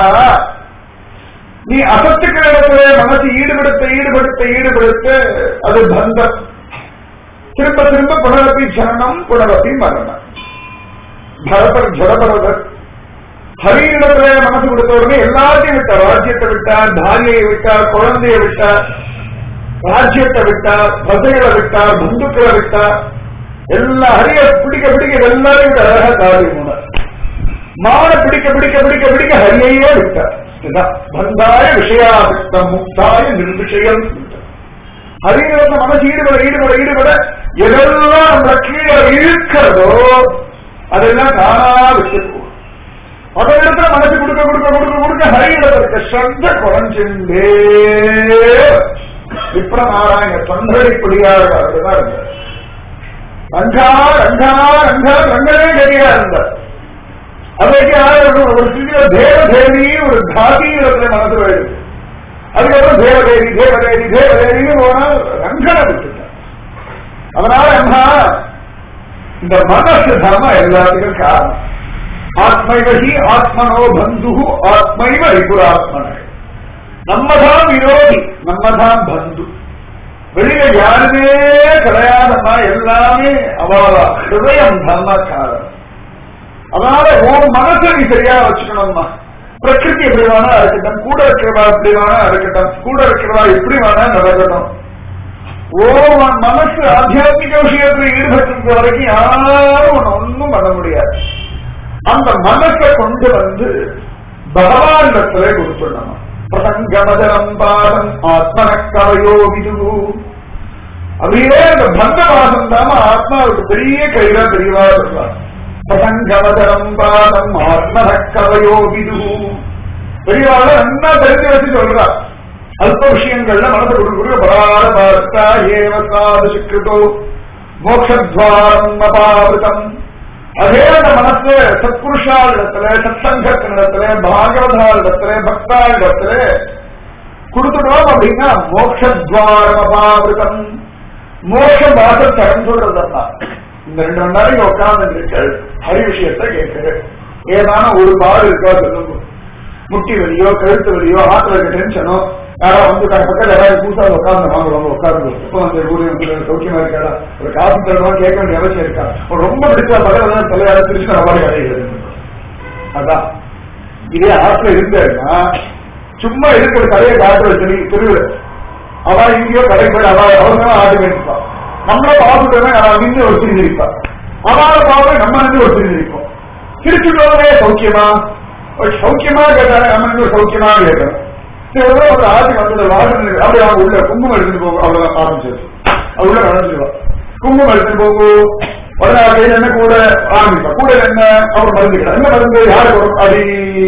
நீ அசத்துக்கிற இடத்துல மனசு ஈடுபடுத்த ஈடுபடுத்த ஈடுபடுத்த அது பந்தம் திரும்ப திரும்ப புனரப்பி ஜனனம் புனரப்பி மரணம் பரதர் ஜடபரதர் ஹரியிடத்துல மனசு கொடுத்த உடனே எல்லாத்தையும் விட்டார் ராஜ்யத்தை விட்டார் பாரியை விட்டார் குழந்தையை விட்டார் ராஜ்யத்தை விட்டார் பிரஜைகளை விட்டார் பந்துக்களை விட்டார் எல்லா ஹரிய பிடிக்க பிடிக்க எல்லாரையும் விட்டு அழகா காவி போனார் மான பிடிக்க பிடிக்க பிடிக்க பிடிக்க ஹரியையே விட்டார் இதுதான் பந்தாய விஷயாவிட்டம் முக்தாய நிர்விஷயம் ஹரியிடத்துல மனசு ஈடுபட ஈடுபட ஈடுபட எதெல்லாம் நம்மள கீழே இழுக்கிறதோ அதெல்லாம் தானா விட்டு போகும் அதனிடத்துல மனசு கொடுக்க கொடுக்க கொடுக்க கொடுக்க ஹரியிடத்திற்கு ஸ்ரத்த குறைஞ்சுண்டே விப்ர நாராயண தொண்டடிப்படியாக தான் இருந்தார் ரங்கா ரங்கா ரங்கா ரங்கனே கதியா இருந்தார் அன்றைக்கு ஆயிரம் ஒரு சிறிய தேவதேவி ஒரு தாதி இடத்துல மனசு வருது அதுக்கப்புறம் தேவதேவி தேவதேவி தேவதேவின்னு போனால் ரங்கனை விட்டுட்டார் அதனால அம்மா இந்த மனசு தர்மம் எல்லாத்துக்கும் காரணம் ஆத்மைவகி ஆத்மனோ பந்து ஆத்மைவ ரிபுராத்மன நம்மதான் விரோதி நம்மதான் பந்து வெளியில யாருமே கிடையாதம்மா எல்லாமே அவள ஹிருதயம் தர்மக்காரன் அதனால உன் மனசை நீ சரியா வச்சுக்கணும்மா பிரகிருதி எப்படி வேணா இருக்கட்டும் கூட இருக்கிறவா எப்படி வேணா இருக்கட்டும் கூட இருக்கிறவா எப்படி வேணா நடக்கட்டும் ஓ உன் மனசு ஆத்தியாத்மிக விஷயத்துல ஈடுபட்டிருக்க வரைக்கும் யாரும் உன்னை ஒன்றும் பண்ண முடியாது அந்த மனசை கொண்டு வந்து பகவானிடத்திலே கொடுத்துடணும் பிரசங்கமதரம் பாதம் ஆத்மன கவையோ விது அப்படியே அந்த பந்தவாசம் தான் ஆத்மாவுக்கு பெரிய கையில பெரியவா சொல்றார் பிரசங்கமதரம் பாதம் ஆத்மன கவையோ விது பெரியவாள நல்லா தெரிஞ்சு வச்சு சொல்றா அல்ப விஷயங்கள்ல மனசு கொடுக்குற பரார பார்த்தா ஏவ சாது சுக்கிருதோ மோக்ஷத்வாரம் அபாவிருத்தம் அதே அந்த மனசு சத்புருஷாளிடத்துல சத்சங்கத்தினிடத்துல பாகவதாரிடத்துல பக்தாளிடத்துல கொடுத்துட்டோம் அப்படின்னா மோக்ஷத்வாரம் அபாவிருத்தம் மோட்ச வாசல் திறந்துடுறதா இந்த ரெண்டு மணி நேரம் இங்க உட்கார்ந்து இருக்க ஹரி விஷயத்த கேட்குது ஏதான ஒரு பாடு இருக்கா சொல்லுங்க முட்டி வலியோ கழுத்து வலியோ ஆத்துல இருக்க டென்ஷனோ யாரோ வந்து தன் பக்கத்துல யாராவது புதுசா உட்கார்ந்து வாங்க ரொம்ப உட்கார்ந்து இப்போ வந்து ஊரு வந்து சௌக்கியமா இருக்காடா ஒரு காசு தருவா கேட்க வேண்டிய அவசியம் இருக்கா ஒரு ரொம்ப பிடிச்ச பகல தலையார திருச்சி அவாடி அடைகிறது அதான் இதே ஆத்துல இருந்தேன்னா சும்மா இருக்கிற தலையை காட்டுற தெரி தெருவு அவ இங்கேயோ கடை போய் அவ அவங்க ஆடு வேண்டிப்பா நம்மள பார்த்துட்டோமே அவன் நின்று ஒரு திரிஞ்சு இருப்பா அவளை பார்த்து நம்ம நின்று ஒரு திரிஞ்சு இருப்போம் திருச்சிட்டோமே சௌக்கியமா ஒரு சௌக்கியமா கேட்டாங்க நம்ம நின்று சௌக்கியமா கேட்கணும் சரி ஒரு ஒரு ஆதி வந்து வாசனை அப்படி அவங்க உள்ள குங்குமம் எடுத்துட்டு போகும் அவ்வளவுதான் ஆரம்பிச்சது அவ உள்ள நடந்துருவா குங்குமம் எடுத்துட்டு போகும் உடனே அவர்கள் என்ன கூட ஆரம்பிப்பா கூட என்ன அவர் மருந்துக்கிறார் என்ன மருந்து யாரு வரும் அப்படி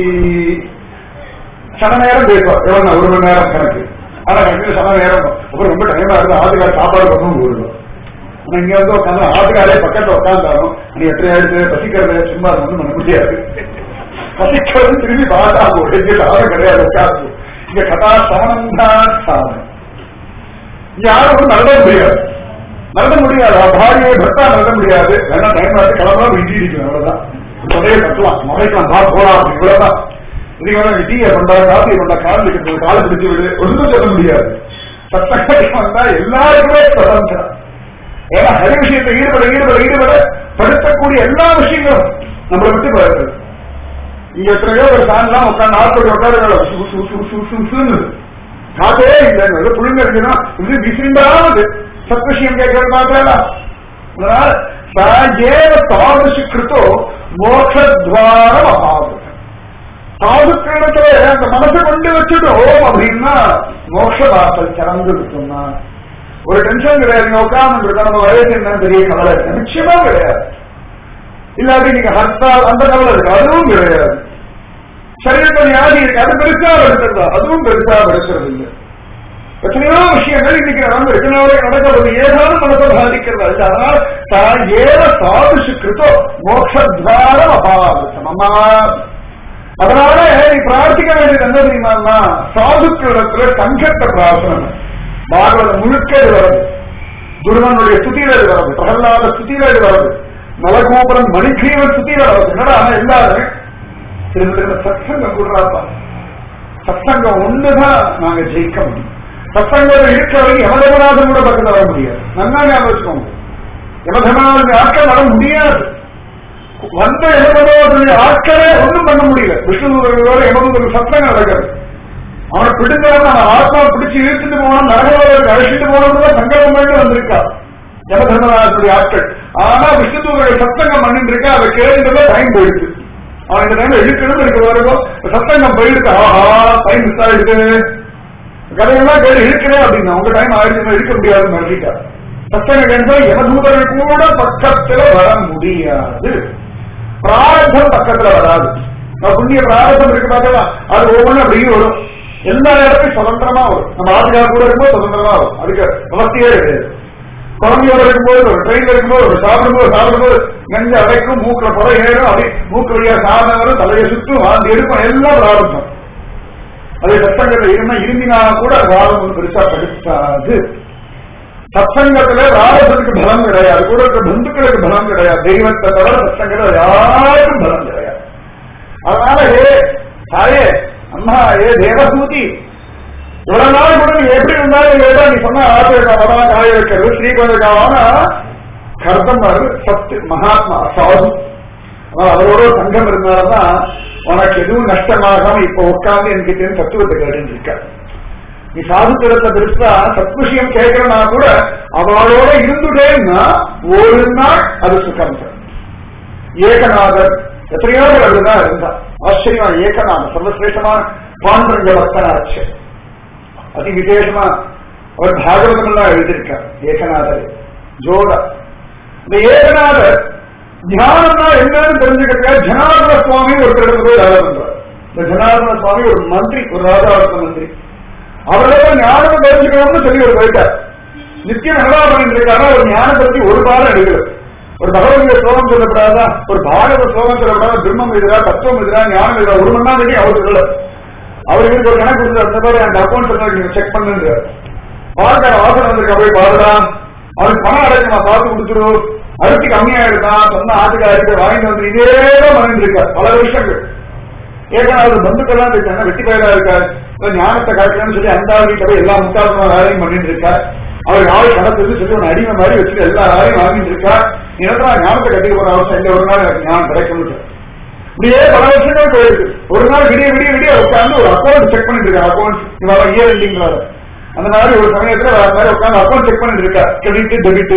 சன நேரம் பேசுவா எவ்வளவு ஒரு மணி நேரம் கணக்கு ஆனா கணக்கு சன நேரம் அப்புறம் ரொம்ப டைமா இருந்து ஆட்டுக்கார சாப்பாடு பக்கம் போயிடுவோம் ஆனா இங்க வந்து உட்காந்து ஆட்டுக்காரே பக்கத்துல உட்காந்தாலும் நீ எத்தனை எடுத்து பசிக்கிறது சும்மா ஒன்றும் பண்ண முடியாது பசிக்கிறது திரும்பி பாதா போட்டு சாதம் கிடையாது உட்காந்து இங்க கதா சமனம் தான் சாதனம் இங்க யாரும் நடத்த முடியாது நடத்த முடியாது பாரியை பர்த்தா நடத்த முடியாது வேணா டைம் பார்த்து கிளம்பலாம் விஜி இருக்கும் அவ்வளவுதான் தொடையை கட்டலாம் முறைக்கலாம் பா போலாம் இவ்வளவுதான் இன்னைக்கு வேணா டீயை கொண்டா காஃபியை கொண்டா கால் வைக்கிறது காலை பிடிச்சு விடு ஒன்றும் சொல்ல முடியாது சத்தம் வந்தா எல்லாருக்குமே சுதந்திரம் ஏன்னா ஹரி விஷயத்தை ஈடுபட ஈடுபட ஈடுபட படுத்தக்கூடிய எல்லா விஷயங்களும் நம்மளை விட்டு போயிடுறது இங்க எத்தனையோ ஒரு ஃபேன்லாம் உட்காந்து நாற்பது உட்காந்து காத்தே இல்லை புழுங்க இருக்குன்னா இது விசிண்டாவது சத் விஷயம் கேட்கறது மாத்திரா அதனால் சாஜேவ தாதுஷி கிருத்தோ மோட்சத்வாரம் அபாவிரம் சாதுக்களிடத்துல அந்த மனசை கொண்டு வச்சுட்டோம் அப்படின்னா மோட்ச வாசல் திறந்து இருக்குன்னா ஒரு டென்ஷன் கிடையாது நீங்க உட்கார்ந்து இருக்கா நம்ம வயசு என்னன்னு தெரிய கவலை இருக்கு நிச்சயமா கிடையாது இல்லாட்டி நீங்க ஹர்த்தால் அந்த கவலை இருக்கு அதுவும் கிடையாது சரீரத்தில் வியாதி இருக்கு அது பெருசா எடுக்கிறதா அதுவும் பெருசா எடுக்கிறது இல்லை எத்தனையோ விஷயங்கள் இன்னைக்கு நடந்து எத்தனையோ நடக்கிறது ஏதாவது மனத்தை பாதிக்கிறது அல்ல அதனால தான் ஏத சாதுஷு கிருத்தோ மோட்சத்வாரம் அபாவித்தம் அம்மா அதனால நீ பிரார்த்திக்க வேண்டியது என்ன தெரியுமா சாதுக்களிடத்துல சங்கத்தை பிரார்த்தனை பாகவத முழுக்க இது வருது துருவனுடைய சுத்தியில இது வருது பிரகலாத சுத்தியில இது வருது நலகோபுரம் மணிகீவன் சுத்தியில வருது என்னடா ஆனா எல்லாரும் திரும்ப திரும்ப சத்சங்கம் கொடுறாப்பா சத்சங்கம் ஒண்ணுதான் நாங்க ஜெயிக்க முடியும் சத்சங்கத்தில் இருக்கிறவங்க எவரவராதும் கூட பக்கத்தில் வர முடியாது நல்லா ஞாபகம் வச்சுக்கோங்க யமதர்மனுடைய ஆட்கள் வர முடியாது வந்த யமதர்மனுடைய ஆட்களே ஒண்ணும் பண்ண முடியல விஷ்ணுதூதர்களோட யமதூதர்கள் சத்தம் நடக்கிறது அவனை பிடிந்தவன் அவன் ஆத்மா பிடிச்சு இழுத்துட்டு போனான் நரகவாதருக்கு அழைச்சிட்டு போனவங்க சங்கடம் பண்ணி வந்திருக்கா யமதர்மராஜனுடைய ஆட்கள் ஆனா விஷ்ணுதூதர்கள் சத்தங்கம் பண்ணிட்டு இருக்கா அதை கேளுன்றத டைம் போயிடுச்சு அவன் இந்த டைம்ல இழுக்கணும் இருக்க வரைக்கும் சத்தங்கம் போயிடுச்சு ஆஹா டைம் மிஸ் ஆயிடுது கதையெல்லாம் கேட்டு இருக்கிறேன் அப்படின்னா உங்க டைம் ஆயிடுச்சு இருக்க முடியாதுன்னு நினைச்சிட்டா சத்தங்க கேட்டா யமதூதர்கள் கூட பக்கத்துல வர முடியாது பிராரத்தம் பக்கத்துல வராது நான் புண்ணிய பிராரத்தம் இருக்கு பார்த்தா அது ஒவ்வொன்றும் அப்படியே வரும் எல்லா இடத்தையும் சுதந்திரமா வரும் நம்ம ஆட்டுக்கார கூட இருக்கும்போது சுதந்திரமா வரும் அதுக்கு அவஸ்தையே கிடையாது குழந்தையோட இருக்கும்போது ஒரு ட்ரெயின்ல இருக்கும்போது ஒரு சாப்பிடும்போது சாப்பிடும்போது நெஞ்ச அடைக்கும் மூக்குல புற ஏறும் அப்படி மூக்கு வழியா சாதம் வரும் தலையை சுற்றும் வாழ்ந்து எடுக்கும் எல்லாம் பிராரத்தம் அதே சத்தங்கத்துல இருந்தா இருந்தினா கூட ராகம் ஒன்று பெருசா தடுக்காது சத்சங்கத்துல ராகத்துக்கு பலம் கிடையாது கூட இருக்க பந்துக்களுக்கு பலம் கிடையாது தெய்வத்தை தவிர சத்சங்கத்துல யாருக்கும் பலம் கிடையாது அதனால ஏ தாயே அம்மா ஏ தேவசூதி இவ்வளவு நாள் கூட நீ எப்படி இருந்தாலும் ஏதோ நீ சொன்ன ஆசிரியர் காய வைக்கிறது ஸ்ரீகோதகாவான கர்த்தமர் சத்து மகாத்மா சாது ஆனா அவரோட ஒரு சங்கம் இருந்தால்தான் உனக்கு எதுவும் நஷ்டமாகாம இப்ப உட்கார்ந்து என்கிட்ட தத்துவத்தை கேட்டு இருக்க நீ சாதுத்திரத்தை பெருசா சத்விஷயம் கேட்கறனா கூட அவளோட இருந்துட்டேன்னா ஒரு நாள் அது சுகம் தரும் ஏகநாதர் எத்தனையோ பேர் அதுதான் இருந்தா ஆச்சரியமா ஏகநாதர் சர்வசிரேஷ்டமான பாண்டங்க பக்தனாச்சு அதி விசேஷமா அவர் பாகவதம் எல்லாம் எழுதியிருக்கார் ஏகநாதர் ஜோட இந்த ஏகநாதர் தியானம்னா என்னன்னு தெரிஞ்சுக்கிறதுக்காக ஜனார்தன சுவாமி ஒருத்தர் போய் வேலை பண்றார் இந்த ஜனார்தன சுவாமி ஒரு மந்திரி ஒரு ராஜாவர்த்த மந்திரி அவரோட ஞானத்தை தெரிஞ்சுக்கணும்னு சொல்லி ஒரு போயிட்டார் நித்தியம் நல்லா பண்ணிட்டு இருக்காரா ஒரு ஞானத்தை பத்தி ஒரு பாடம் எடுக்கல ஒரு பகவத்கீதை ஸ்லோகம் சொல்லப்படாதா ஒரு பாரத ஸ்லோகம் சொல்லப்படாத பிரம்மம் எதிரா தத்துவம் எதிரா ஞானம் எதிரா ஒரு மணி நேரம் அவர் சொல்லல அவருக்கு ஒரு கணக்கு கொடுத்து அந்த மாதிரி அந்த அக்கௌண்ட் நீங்க செக் பண்ணுங்க வாழ்க்கை வாசனை வந்திருக்க போய் பாருடா அவனுக்கு பணம் அடைச்சு நான் பார்த்து கொடுத்துரு அரிசி கம்மியாயிடுதான் சொன்ன ஆட்டுக்காரிக்கு வாங்கிட்டு வந்து இதேதான் பண்ணிட்டு இருக்கார் பல வருஷங்கள் ஏற்கனவே பந்துக்கெல்லாம் இருக்காங்க வெட்டி பயிரா இருக்காரு இப்ப ஞானத்தை காட்டணும்னு சொல்லி அந்த ஆள் வீட்டை போய் எல்லா முட்டாளமான வேலையும் பண்ணிட்டு இருக்கார் அவர் ஆள் கடத்துன்னு சொல்லி ஒரு அடிமை மாதிரி வச்சுட்டு எல்லா வேலையும் வாங்கிட்டு இருக்கார் நிரந்தரா ஞானத்தை கட்டிக்க போற அவசியம் இந்த ஒரு நாள் எனக்கு ஞானம் கிடைக்கும் இப்படியே பல வருஷங்கள் போயிருக்கு ஒரு நாள் விடிய விடிய விடிய உட்காந்து ஒரு அக்கௌண்ட் செக் பண்ணிட்டு இருக்காரு அக்கௌண்ட் இவர இயர் எண்டிங்ல அந்த மாதிரி ஒரு சமயத்துல வேற மாதிரி உட்காந்து அக்கௌண்ட் செக் பண்ணிட்டு இருக்கா கிரெடிட் டெபிட்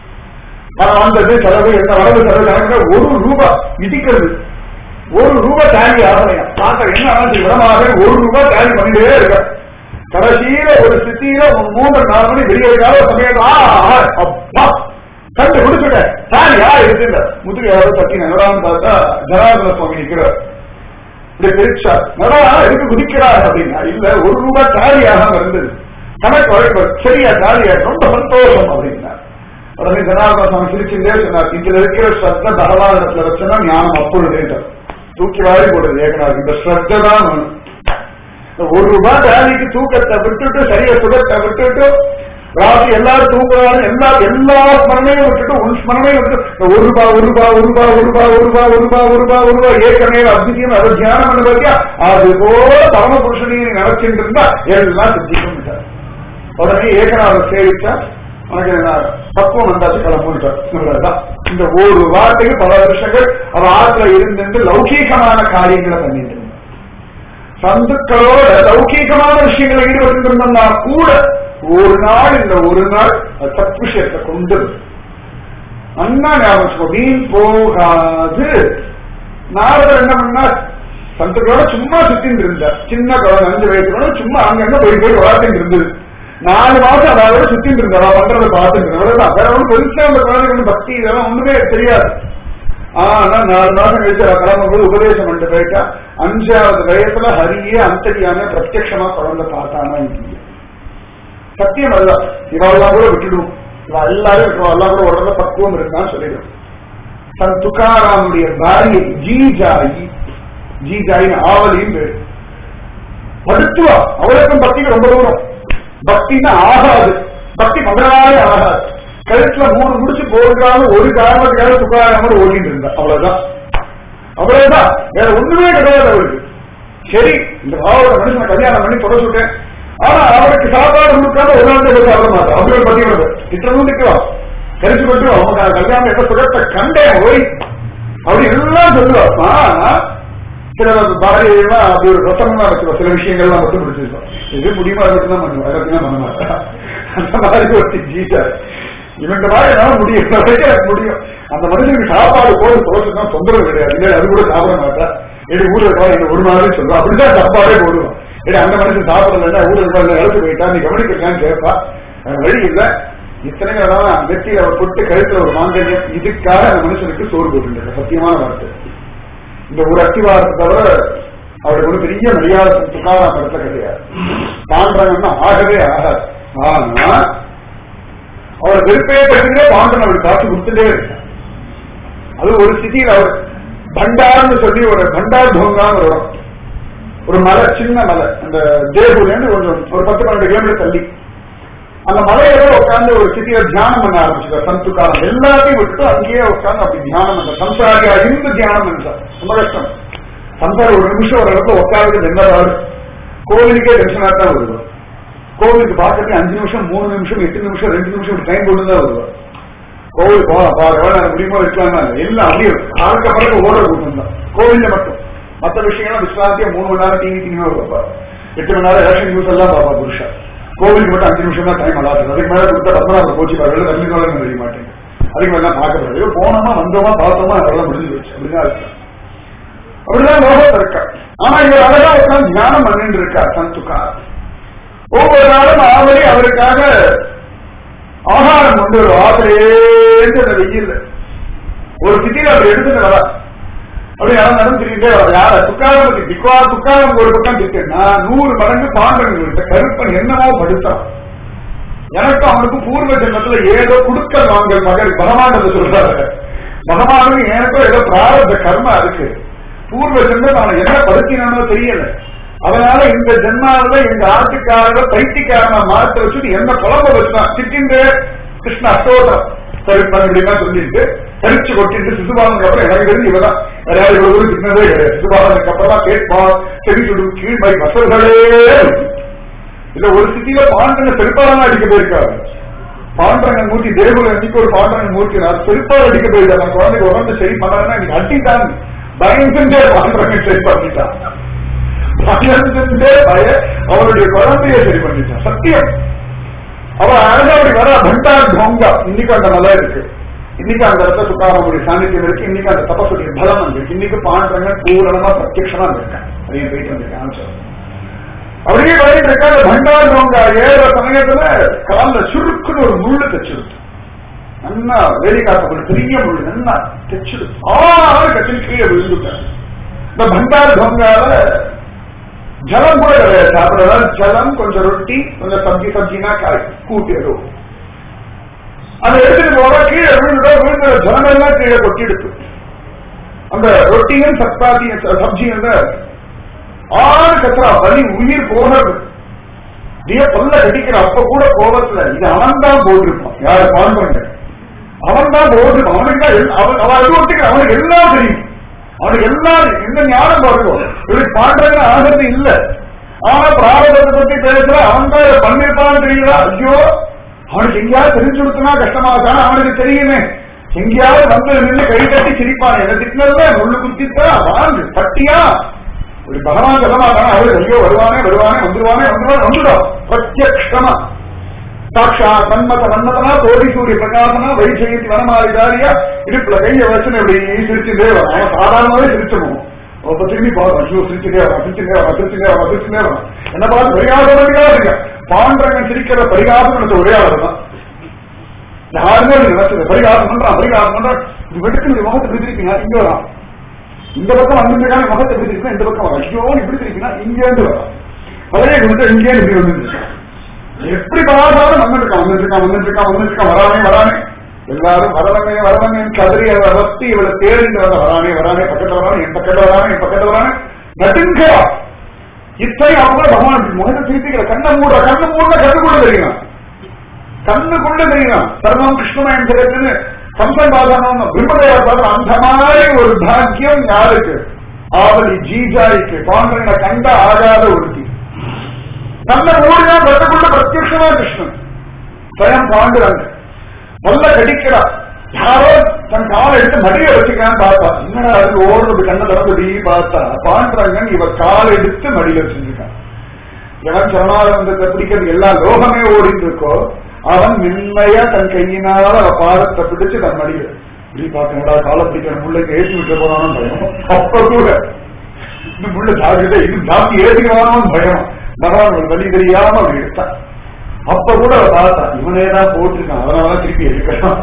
வந்தது செலவு என்ன வரவு செலவு கணக்கு ஒரு ரூபாய் விதிக்கிறது ஒரு ரூபாய் டேலி ஆகலையா பார்க்க என்ன ஆச்சு விடமாக ஒரு ரூபாய் டேலி பண்ணிட்டே இருக்க கடைசியில ஒரு சிட்டியில ஒரு மூன்று நாலு மணி வெளியே இருக்காத சமயம் ஆ, ஆ, அப்பா கண்டு முடிச்சுட்டேன் டேலி யார் இருக்குங்க முதுகு யாரோ தட்டி நடரான்னு பார்த்தா ஜனார்தன சுவாமி நிற்கிறார் இப்படி பிரிச்சா நடா எதுக்கு குதிக்கிறார் அப்படின்னா இல்ல ஒரு ரூபாய் டேலி ஆகாம இருந்தது கணக்கு வழக்கு சரியா டேலி ரொம்ப சந்தோஷம் அப்படின்னா உடனே ஜனார்தன சுவாமி சிரிச்சுட்டே சொன்னார் இதுல இருக்கிற ஸ்ரத்த பகவானிடத்துல வச்சனா ஞானம் அப்பொழுது தூக்கி வாரி போடுறது ஏகனார் இந்த ஸ்ரத்த தான் வேணும். இந்த ஒரு ரூபாய் வேலைக்கு தூக்கத்தை விட்டுட்டு சரிய சுகத்தை விட்டுட்டு ராசி எல்லாரும் தூங்குறாங்க எல்லா எல்லா ஸ்மரணையும் விட்டுட்டு உன் ஸ்மரணையும் விட்டுட்டு இந்த ஒரு ரூபாய் ஒரு ரூபாய் ஒரு ரூபாய் ஒரு ரூபாய் ஒரு ரூபாய் ஒரு ரூபாய் ஒரு ரூபாய் ஒரு ரூபாய் ஏற்கனவே அத்தியம் அதை தியானம் பண்ண பார்த்தியா அது போல பரம புருஷனையும் நினைச்சிட்டு இருந்தா எல்லாம் சித்திக்கும் உடனே ஏகநாதர் சேவிச்சா உனக்கு என்ன பக்குவம் வந்தாச்சு கிளம்பிட்டார் இந்த ஒரு வார்த்தைக்கு பல வருஷங்கள் அவ ஆத்துல இருந்து லௌகீகமான காரியங்களை பண்ணிட்டு இருந்தா. சந்துக்களோட லௌகீகமான விஷயங்களை ஈடுபட்டு இருந்தோம்னா கூட ஒரு நாள் இந்த ஒரு நாள் அது சத் விஷயத்தை கொண்டு அண்ணா ஞாபகம் வச்சுக்கோ. வீண் போகாது நாரதர் என்ன பண்ணார் சந்துக்களோட சும்மா சுத்தின்னு இருந்தார் சின்ன குழந்தை அஞ்சு வயசுல சும்மா அங்கங்க போய் போய் வளர்த்துட்டு இருந்தது நாலு மாசம் அதாவது சுத்திட்டு இருந்தா பண்றதை பார்த்துட்டு இருந்தா வேற ஒன்றும் பெருசா அந்த குழந்தைக்கு பக்தி இதெல்லாம் ஒண்ணுமே தெரியாது ஆனா நாலு மாசம் கழிச்சு அவ கிளம்பும்போது உபதேசம் பண்ணிட்டு போயிட்டா அஞ்சாவது வயசுல ஹரியே அந்தரியாம பிரத்யட்சமா குழந்தை பார்த்தானா இல்லையா சத்தியம் அல்ல இவெல்லாம் கூட விட்டுடும் இவ எல்லாரும் விட்டுருவா எல்லாம் கூட உடனே பக்குவம் இருக்கான்னு சொல்லிடும் தன் துக்காராமுடைய பாரியை ஜீஜாயி ஜீஜாயின்னு ஆவலியும் பேரு படுத்துவா அவளுக்கும் பக்திக்கு ரொம்ப தூரம் பக்தின்னா ஆகாது பக்தி மகனாலே ஆகாது கழுத்துல மூணு முடிச்சு போடுறாலும் ஒரு காரணத்துக்காக துக்காராமர் ஓடிட்டு இருந்தா அவ்வளவுதான் அவ்வளவுதான் வேற ஒண்ணுமே கிடையாது அவருக்கு சரி இந்த பாவோட மனுஷனை கல்யாணம் பண்ணி தொட சுட்டேன் ஆனா அவருக்கு சாப்பாடு கொடுக்காம ஒரு நாள் கூட சாப்பிட மாட்டோம் அவர்கள் பத்தியோட இத்தனை நிற்கலாம் கரிச்சு கொண்டு அவங்க கல்யாணம் எப்ப சுகத்தை கண்டேன் ஓய் அப்படி எல்லாம் சொல்லுவாப்பா சில பாரதி எல்லாம் அப்படி ஒரு ரசம்லாம் வச்சுருவோம் சில விஷயங்கள்லாம் மட்டும் பிடிச்சிருக்கோம் இது முடியுமா மட்டும் தான் பண்ணுவோம் எல்லாத்தையும் பண்ண மாட்டேன் அந்த மாதிரி ஒரு ஜீட்டார் இவங்க மாதிரி என்னால முடியும் வரைக்கும் எனக்கு முடியும் அந்த மனுஷனுக்கு சாப்பாடு போது தோசைனா தொந்தரவு கிடையாது இல்லை அது கூட சாப்பிட மாட்டேன் எடி ஊர்ல இருக்கா எனக்கு ஒரு மாதிரி சொல்லுவா அப்படிதான் சாப்பாடே போடுவோம் எடி அந்த மனுஷன் சாப்பிடலன்னா ஊர்ல இருக்கா இல்லை இழந்து போயிட்டா நீ கவனிக்கிறான்னு கேட்பா எனக்கு வழி இல்லை இத்தனைகள் நெத்தியில அவர் பொட்டு கழுத்துல ஒரு மாங்கல்யம் இதுக்காக அந்த மனுஷனுக்கு சோறு போட்டுருக்க சத்தியமான வார்த்தை இந்த ஒரு அத்திவாரத்தை தவிர அவருக்கு ஒரு பெரிய மரியாதை துக்காரா படத்துல கிடையாது பாண்டவன்னா ஆகவே ஆகாது ஆனா அவர் வெறுப்பே படுத்துட்டே பாண்டன் அவருக்கு காசு கொடுத்துட்டே இருக்கார் அது ஒரு சிட்டியில் அவர் பண்டார்னு சொல்லி ஒரு பண்டார் பூங்கான்னு ஒரு இடம். ஒரு மலை சின்ன மலை அந்த தேவூர்லேருந்து கொஞ்சம் ஒரு பத்து பன்னெண்டு கிலோமீட்டர் தள்ளி அந்த மலையில உட்கார்ந்து ஒரு சிட்டியில தியானம் பண்ண ஆரம்பிச்சுட்டார் சந்துக்காரன் எல்லாத்தையும் விட்டு அங்கேயே உட்கார்ந்து அப்படி தியானம் பண்ண சம்சாரியா இருந்து தியானம் பண்ணார் ரொம்ப கஷ்டம் சம்சாரி ஒரு நிமிஷம் ஒரு இடத்துல உட்கார்ந்து என்னதாரு கோவிலுக்கே தரிசனா தான் வருவார் கோவிலுக்கு பார்க்கறதுக்கு அஞ்சு நிமிஷம் மூணு நிமிஷம் எட்டு நிமிஷம் ரெண்டு நிமிஷம் டைம் போட்டு தான் வருவார் கோவில் போகலாம் பாரு எவ்வளவு நேரம் முடியுமோ வைக்கலாம்னா இல்லை. எல்லாம் அப்படியே ஆளுக்க பிறகு ஓடுற கூட்டம் தான் கோவில்ல மட்டும் மற்ற விஷயங்கள்லாம் விஸ்ராந்தியா மூணு மணி நேரம் டிவி டிவி பார்ப்பா எட்டு மணி நேரம் எலெக்ஷன் நியூஸ் எல்லாம் பார்ப்பா புருஷா கோவிலுக்கு மட்டும் அஞ்சு நிமிஷம் தான் டைம் அலாது அதுக்கு மேல கொடுத்தா பத்மநாபர் கோச்சி பாரு தண்ணி நோக்கம் தெரிய மாட்டேங்க அதுக்கு மேல பார்க்கப்படுறது ஏதோ போனோமா வந்தோமா பார்த்தோமா அதெல்லாம் முடிஞ்சு போச்சு அப்படிதான் இருக்கு அப்படிதான் லோகத்தில் இருக்கா ஆனா இவர் அழகா உட்கார்ந்து தியானம் பண்ணிட்டு இருக்கார் சந்துக்கார் ஒவ்வொரு நாளும் ஆவலி அவருக்காக ஆகாரம் கொண்டு ஒரு ஆவலேந்து அந்த வெயில் ஒரு சிட்டியில் அவர் எடுத்துட்டு வர அப்படி யாரும் நடந்து திரிகிட்டே வர யார துக்காரம் பத்தி திக்கா துக்காரம் ஒரு பக்கம் திட்டுன்னா நூறு மடங்கு பாண்டவங்கள்ட்ட கருப்பன் என்னமோ படுத்தான் எனக்கும் அவனுக்கும் பூர்வ ஜென்மத்துல ஏதோ குடுக்கல் வாங்கல் மகன் பகவான் சொல்றாரு பகவானுக்கு எனக்கும் ஏதோ பிராரத்த கர்மா இருக்கு பூர்வ ஜென்மம் அவன் என்ன படுத்தினானோ தெரியல அதனால இந்த ஜென்மாவில எங்க ஆட்டுக்காரர் பைத்தியக்காரனா மாத்த வச்சுட்டு என்ன குழம்ப வச்சான் திட்டின்ற கிருஷ்ண அஷ்டோதரம் சரி அப்படின்னா சொல்லிட்டு சரிச்சு கொட்டிட்டு சிசுபாலனுக்கு அப்புறம் எனக்கு தெரிஞ்சு இவதான் வேற யாரும் இவ்வளவு தூரம் திட்டினதே கிடையாது சிசுபாலனுக்கு அப்புறம் தான் கேட்பான் செவி சுடு கீழ் மாதிரி மசல்களே இல்ல ஒரு சிட்டியில பாண்டன செருப்பாலாம் அடிக்க போயிருக்காரு பாண்டரங்கன் மூர்த்தி தேவகுல அன்னைக்கு ஒரு பாண்டரங்கன் மூர்த்தி நான் செருப்பால் அடிக்க போயிருக்காரு நான் குழந்தைக்கு உடம்பு சரி பண்ணாருன்னா இன்னைக்கு அட்டிட்டான் பயந்துட்டே பாண்டரங்கன் சரி பண்ணிட்டான் பயந்துட்டே பய அவருடைய குழந்தைய சரி பண்ணிட்டான் சத்தியம் அவர் அழகாடி வர பண்டார் டோங்கா இன்னைக்கு அந்த மலை இருக்கு இன்னைக்கு அந்த இடத்துல சுக்காரமுடைய சாநித்தியம் இருக்கு இன்னைக்கு அந்த தபசுடைய பலம் இருக்கு இன்னைக்கு பாண்டரங்கன் பூரணமா பிரத்யட்சமா இருக்கான் அதையும் போயிட்டு வந்திருக்கேன் சொல்றேன் அப்படியே வரையிட்டு இருக்காரு பண்டாண்டவங்க ஏற சமயத்துல கால்ல சுருக்குன்னு ஒரு முள்ளு தச்சிருச்சு நல்லா வேலி காக்கப்படும் பெரிய முள்ளு நல்லா தச்சிரு ஆறு கட்டில் கீழே விழுந்துட்டார் இந்த பண்டார் டோங்கால ஜலம் கூட கிடையாது சாப்பிடறதா ஜலம் கொஞ்சம் ரொட்டி கொஞ்சம் சப்ஜி சப்ஜினா காய் கூட்டி ஏதோ அதை எடுத்துட்டு போக கீழே விழுந்துட்டா விழுந்த ஜலம் எல்லாம் கீழே கொட்டிடுச்சு அந்த ரொட்டியும் சப்பாத்தி சப்ஜியும் தான் ஆறு கத்துறா வலி உயிர் போகிறது நீ பல்ல கட்டிக்கிற அப்ப கூட கோபத்துல இது அவன் தான் போட்டிருப்பான் யார பாடுறாங்க அவன் தான் போட்டிருப்பான் அவனுக்கு தான் எல்- அவன் அவன் அது ஒத்துக்கிற அவனுக்கு எல்லாம் தெரியும் அவனுக்கு எல்லாம் எந்த ஞானம் பாருங்க இவனுக்கு பாடுறது ஆகிறது இல்ல ஆனா பிராரதத்தை பத்தி பேசுற அவன் தான் இதை பண்ணிருப்பான்னு தெரியல ஐயோ அவனுக்கு எங்கேயாவது தெரிஞ்சு கொடுத்தனா கஷ்டமா இருக்கான அவனுக்கு தெரியுமே எங்கேயாவது வந்து நின்று கை கட்டி சிரிப்பான் என்ன திட்டினதுல முள்ளு குத்தித்தா வாங்கு தட்டியா ஒரு பகவான் சொல்ல மாட்டாங்க அவரு ஐயோ வருவானே வருவானே வந்துருவானே வந்துருவானே வந்துடும் பிரத்யக்ஷமா சாட்சா சன்மத மன்மதனா கோடி சூரிய பிரகாசனா வைஜெயத்தி வனமாரிதாரியா இடுப்புல கைய வச்சுன்னு இப்படி சிரிச்சுட்டே வரும் அவன் சாதாரணமாவே சிரிச்சிருவோம் அப்ப திரும்பி பாரு ஐயோ சிரிச்சுட்டே வரான் சிரிச்சுட்டே வரான் சிரிச்சுட்டே வரான் சிரிச்சுட்டே வரான் என்ன பார்த்து பரிகாசம் இருக்க பாண்டரங்கன் சிரிக்கிற பரிகாசம் நினைச்ச ஒரே ஆளு தான் யாருமே நினைச்சது பரிகாசம் பண்றான் பரிகாசம் பண்றான் இது வெட்டுக்கு இந்த முகத்தை பிடிச்சிருக்கீங்க இங்க வரான் இந்த பக்கம் வந்துருக்கான முகத்தை எப்படி இருக்கா இந்த பக்கம் வரும் ஐயோ இப்படி இருக்கீங்கன்னா இங்க இருந்து வரும் பழைய கொடுத்து இங்கே இப்படி வந்து எப்படி பார்த்தாலும் வந்துட்டு இருக்கான் வந்துட்டு இருக்கான் வந்துட்டு இருக்கான் வந்துட்டு இருக்கான் வரானே வரானே எல்லாரும் வரவனே வரவனே கதறி அவளை ரத்தி இவளை தேடிட்டு வர வரானே வரானே பக்கத்துல வரானே என் பக்கத்துல வரானே என் பக்கத்துல வரானே நடுங்கா இத்தனை அவங்க பகவான் இப்படி முகத்தை திருப்பிக்கிற கண்ணை மூட கண்ணு மூட கண்ணு கூட தெரியும் கண்ணு கொண்டு தெரியும் சர்வம் கிருஷ்ணமயம் ஜெகத்துன்னு கம்பன் பாதனம் பிரம்மதேவர் பாதம் அந்த மாதிரி ஒரு பாக்கியம் யாருக்கு ஆவலி ஜீஜாய்க்கு பாண்டனை கண்ட ஆகாத ஒருத்தி கண்ணை மூடினா கட்டுக்குள்ள பிரத்யட்சமா கிருஷ்ணன் ஸ்வயம் பாண்டுறாங்க பல்ல கடிக்கிறா யாரோ தன் காலை எடுத்து மடியை வச்சுக்கான்னு பார்த்தா என்னடா அது ஓடுறது கண்ணை திறந்து பார்த்தா பாண்டரங்கன் இவ காலை எடுத்து மடியில வச்சிருக்கான் எவன் சரணானந்தத்தை பிடிக்கிறது எல்லா லோகமே ஓடிட்டு இருக்கோ அவன் மென்மையா தன் கையினால அவ பாதத்தை பிடிச்சு தன் மடியில இப்படி பார்த்தா காலை பிடிக்கிற முள்ளைக்கு ஏற்றி விட்டு போனாலும் பயம் அப்ப கூட இந்த முள்ள ஜாகிரதை இது ஜாஸ்தி ஏற்றிக்கலாமும் பயம் பகவான் ஒரு வழி தெரியாம அப்படி எடுத்தான் அப்ப கூட அவ பார்த்தா இவனே தான் போட்டிருக்கான் அதனாலதான் திருப்பி எடுக்கலாம்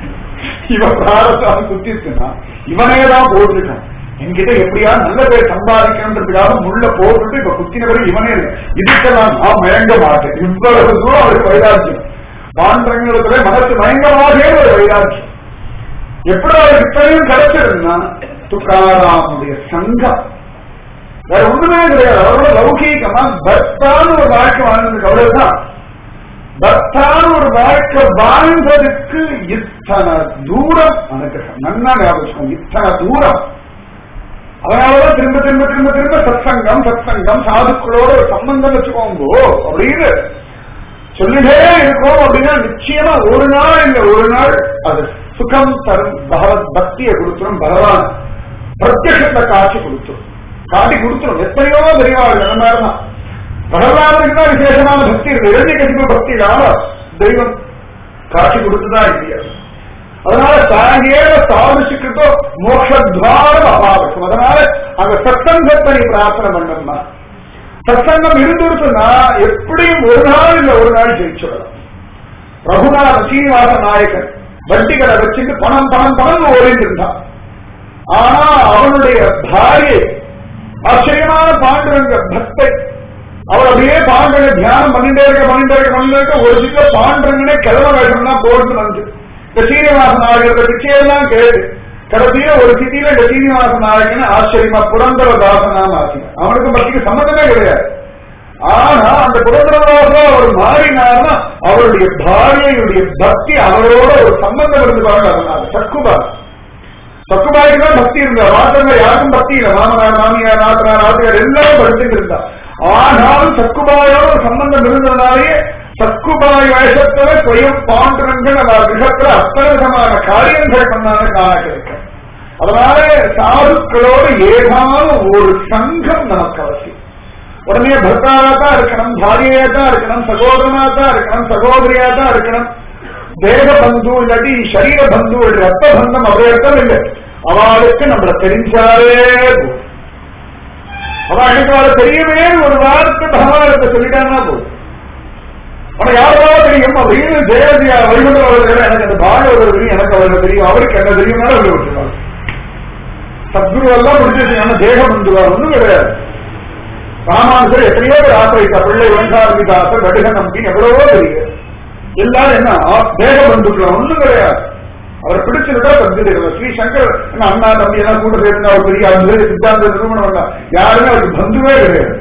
இவன் பிராரத்தால் குத்திருக்குன்னா இவனே தான் போட்டிருக்கான் என்கிட்ட எப்படியா நல்ல பேர் சம்பாதிக்கணுன்றதுக்காக முள்ள போட்டுட்டு இப்ப குத்தின பிறகு இவனே இல்லை இதுக்கெல்லாம் நான் மயங்க மாட்டேன் இவ்வளவு தூரம் அவருக்கு வைராக்கியம் பாண்டங்களுக்கு மனசு மயங்கமாகவே ஒரு வைராக்கியம் எப்படி அவருக்கு இத்தனையும் கிடைச்சிருந்தா துக்காராமுடைய சங்கம் வேற ஒண்ணுமே கிடையாது அவரோட லௌகீகமா பக்தான ஒரு வாழ்க்கை வாழ்ந்ததுக்கு அவ்வளவுதான் பக்தான ஒரு வாழ்க்கை வாழ்ந்ததுக்கு இத்தனை தூரம் அனுகிரகம் நன்னா ஞாபகம் இத்தனை தூரம் அதனாலதான் திரும்ப திரும்ப திரும்ப திரும்ப சத்சங்கம் சத்சங்கம் சாதுக்களோட ஒரு சம்பந்தம் வச்சுக்கோங்கோ அப்படின்னு சொல்லிட்டே இருக்கோம் அப்படின்னா நிச்சயமா ஒரு நாள் இல்ல ஒரு நாள் அது சுகம் தரும் பகவத் பக்தியை கொடுத்துரும் பகவான் பிரத்யத்தை காட்சி கொடுத்துரும் காட்டி கொடுத்துரும் எத்தனையோ பெரியவாள் அந்த மாதிரிதான் பிரகலாதனுக்கு தான் விசேஷமான பக்தி இருக்கு இளைஞ கசிப்பு பக்தி இல்லாம தெய்வம் காட்சி கொடுத்துதான் இல்லையா அதனால தாங்கேவ சாதிச்சுக்கிட்டோ மோட்சத்வாரம் அபாவசம் அதனால அங்க சத்தங்கத்தை நீ பிரார்த்தனை பண்ணணும்னா சத்சங்கம் இருந்துருச்சுன்னா எப்படியும் ஒரு நாள் இல்ல ஒரு நாள் ஜெயிச்சுடலாம் ரகுநாத சீனிவாச நாயகன் வட்டி கடை வச்சுட்டு பணம் பணம் பணம் ஓடிட்டு இருந்தான் ஆனா அவனுடைய பாரியை ஆச்சரியமான பாண்டுரங்க பக்தை அவர் அப்படியே பாண்டங்க தியானம் பண்ணிட்டே இருக்க பண்ணிட்டே இருக்க பண்ணிட்டே இருக்க ஒரு சில பாண்டங்கனே கிழமை வேஷம் தான் போட்டு வந்து இந்த சீனிவாச நாயகத்தை பிச்சையெல்லாம் கேட்டு கடைசியில ஒரு சிட்டியில இந்த சீனிவாச நாயகன் ஆச்சரியமா புரந்தர தாசனா மாற்றினார் அவனுக்கு பக்திக்கு சம்மந்தமே கிடையாது ஆனா அந்த புரந்தரதாசா அவர் மாறினார்னா அவருடைய பாரியையுடைய பக்தி அவரோட ஒரு சம்பந்தம் இருந்து பாருங்க அதனால சக்குபா சக்குபாய்க்கு தான் பக்தி இருந்தா வாசங்க யாருக்கும் பக்தி இல்லை மாமனார் மாமியார் நாத்தனார் ஆசிரியர் எல்லாரும் படிச்சுட்டு இருந்தா ஆனாலும் சக்குபாயோட ஒரு சம்பந்தம் இருந்ததுனாலேயே சக்குபாய் வேஷத்துல சுயம் பாண்டுரங்கள் அந்த கிரகத்துல அத்தனை விதமான காரியங்கள் பண்ணாங்க காண கிடைக்க அதனால சாதுக்களோடு ஏதானும் ஒரு சங்கம் நமக்கு அவசியம் உடனே பர்த்தாவா தான் இருக்கணும் பாரியா தான் இருக்கணும் சகோதரனா தான் இருக்கணும் சகோதரியா தான் இருக்கணும் தேக பந்து இல்லாட்டி சரீர பந்து ரத்த பந்தம் அப்படி அர்த்தம் இல்லை அவளுக்கு நம்மள தெரிஞ்சாலே போதும் அவன் அன்னைக்கு அவளை தெரியவே ஒரு வாரத்தை பகவானத்தை சொல்லிட்டான்னா போதும் ஆனா யாரோ தெரியும் அப்படின்னு தேவதியா வைகுண்டம் அவர்கள் எனக்கு அந்த பாகவதர் தெரியும் எனக்கு அவர்கள் தெரியும் அவருக்கு என்ன தெரியும்னாலும் அவர்கள் விட்டுருவாங்க சத்குரு எல்லாம் முடிஞ்சிருச்சு ஆனா தேகம் வந்துருவா ஒண்ணும் கிடையாது ராமானுஜர் எத்தனையோ பேர் ஆசிரியா பிள்ளை வெங்காரமிதாசர் கடுக நம்பி எவ்வளவோ தெரியும் எல்லாரும் என்ன தேக பந்துக்கள் ஒண்ணும் கிடையாது அவர் பிடிச்சிருந்தா தம்பி ஸ்ரீ சங்கர் என்ன அண்ணா தம்பி எல்லாம் கூட சேர்ந்து அவர் பெரிய அஞ்சு சித்தாந்த நிறுவனம் வந்தா யாருமே அவருக்கு பந்துவே கிடையாது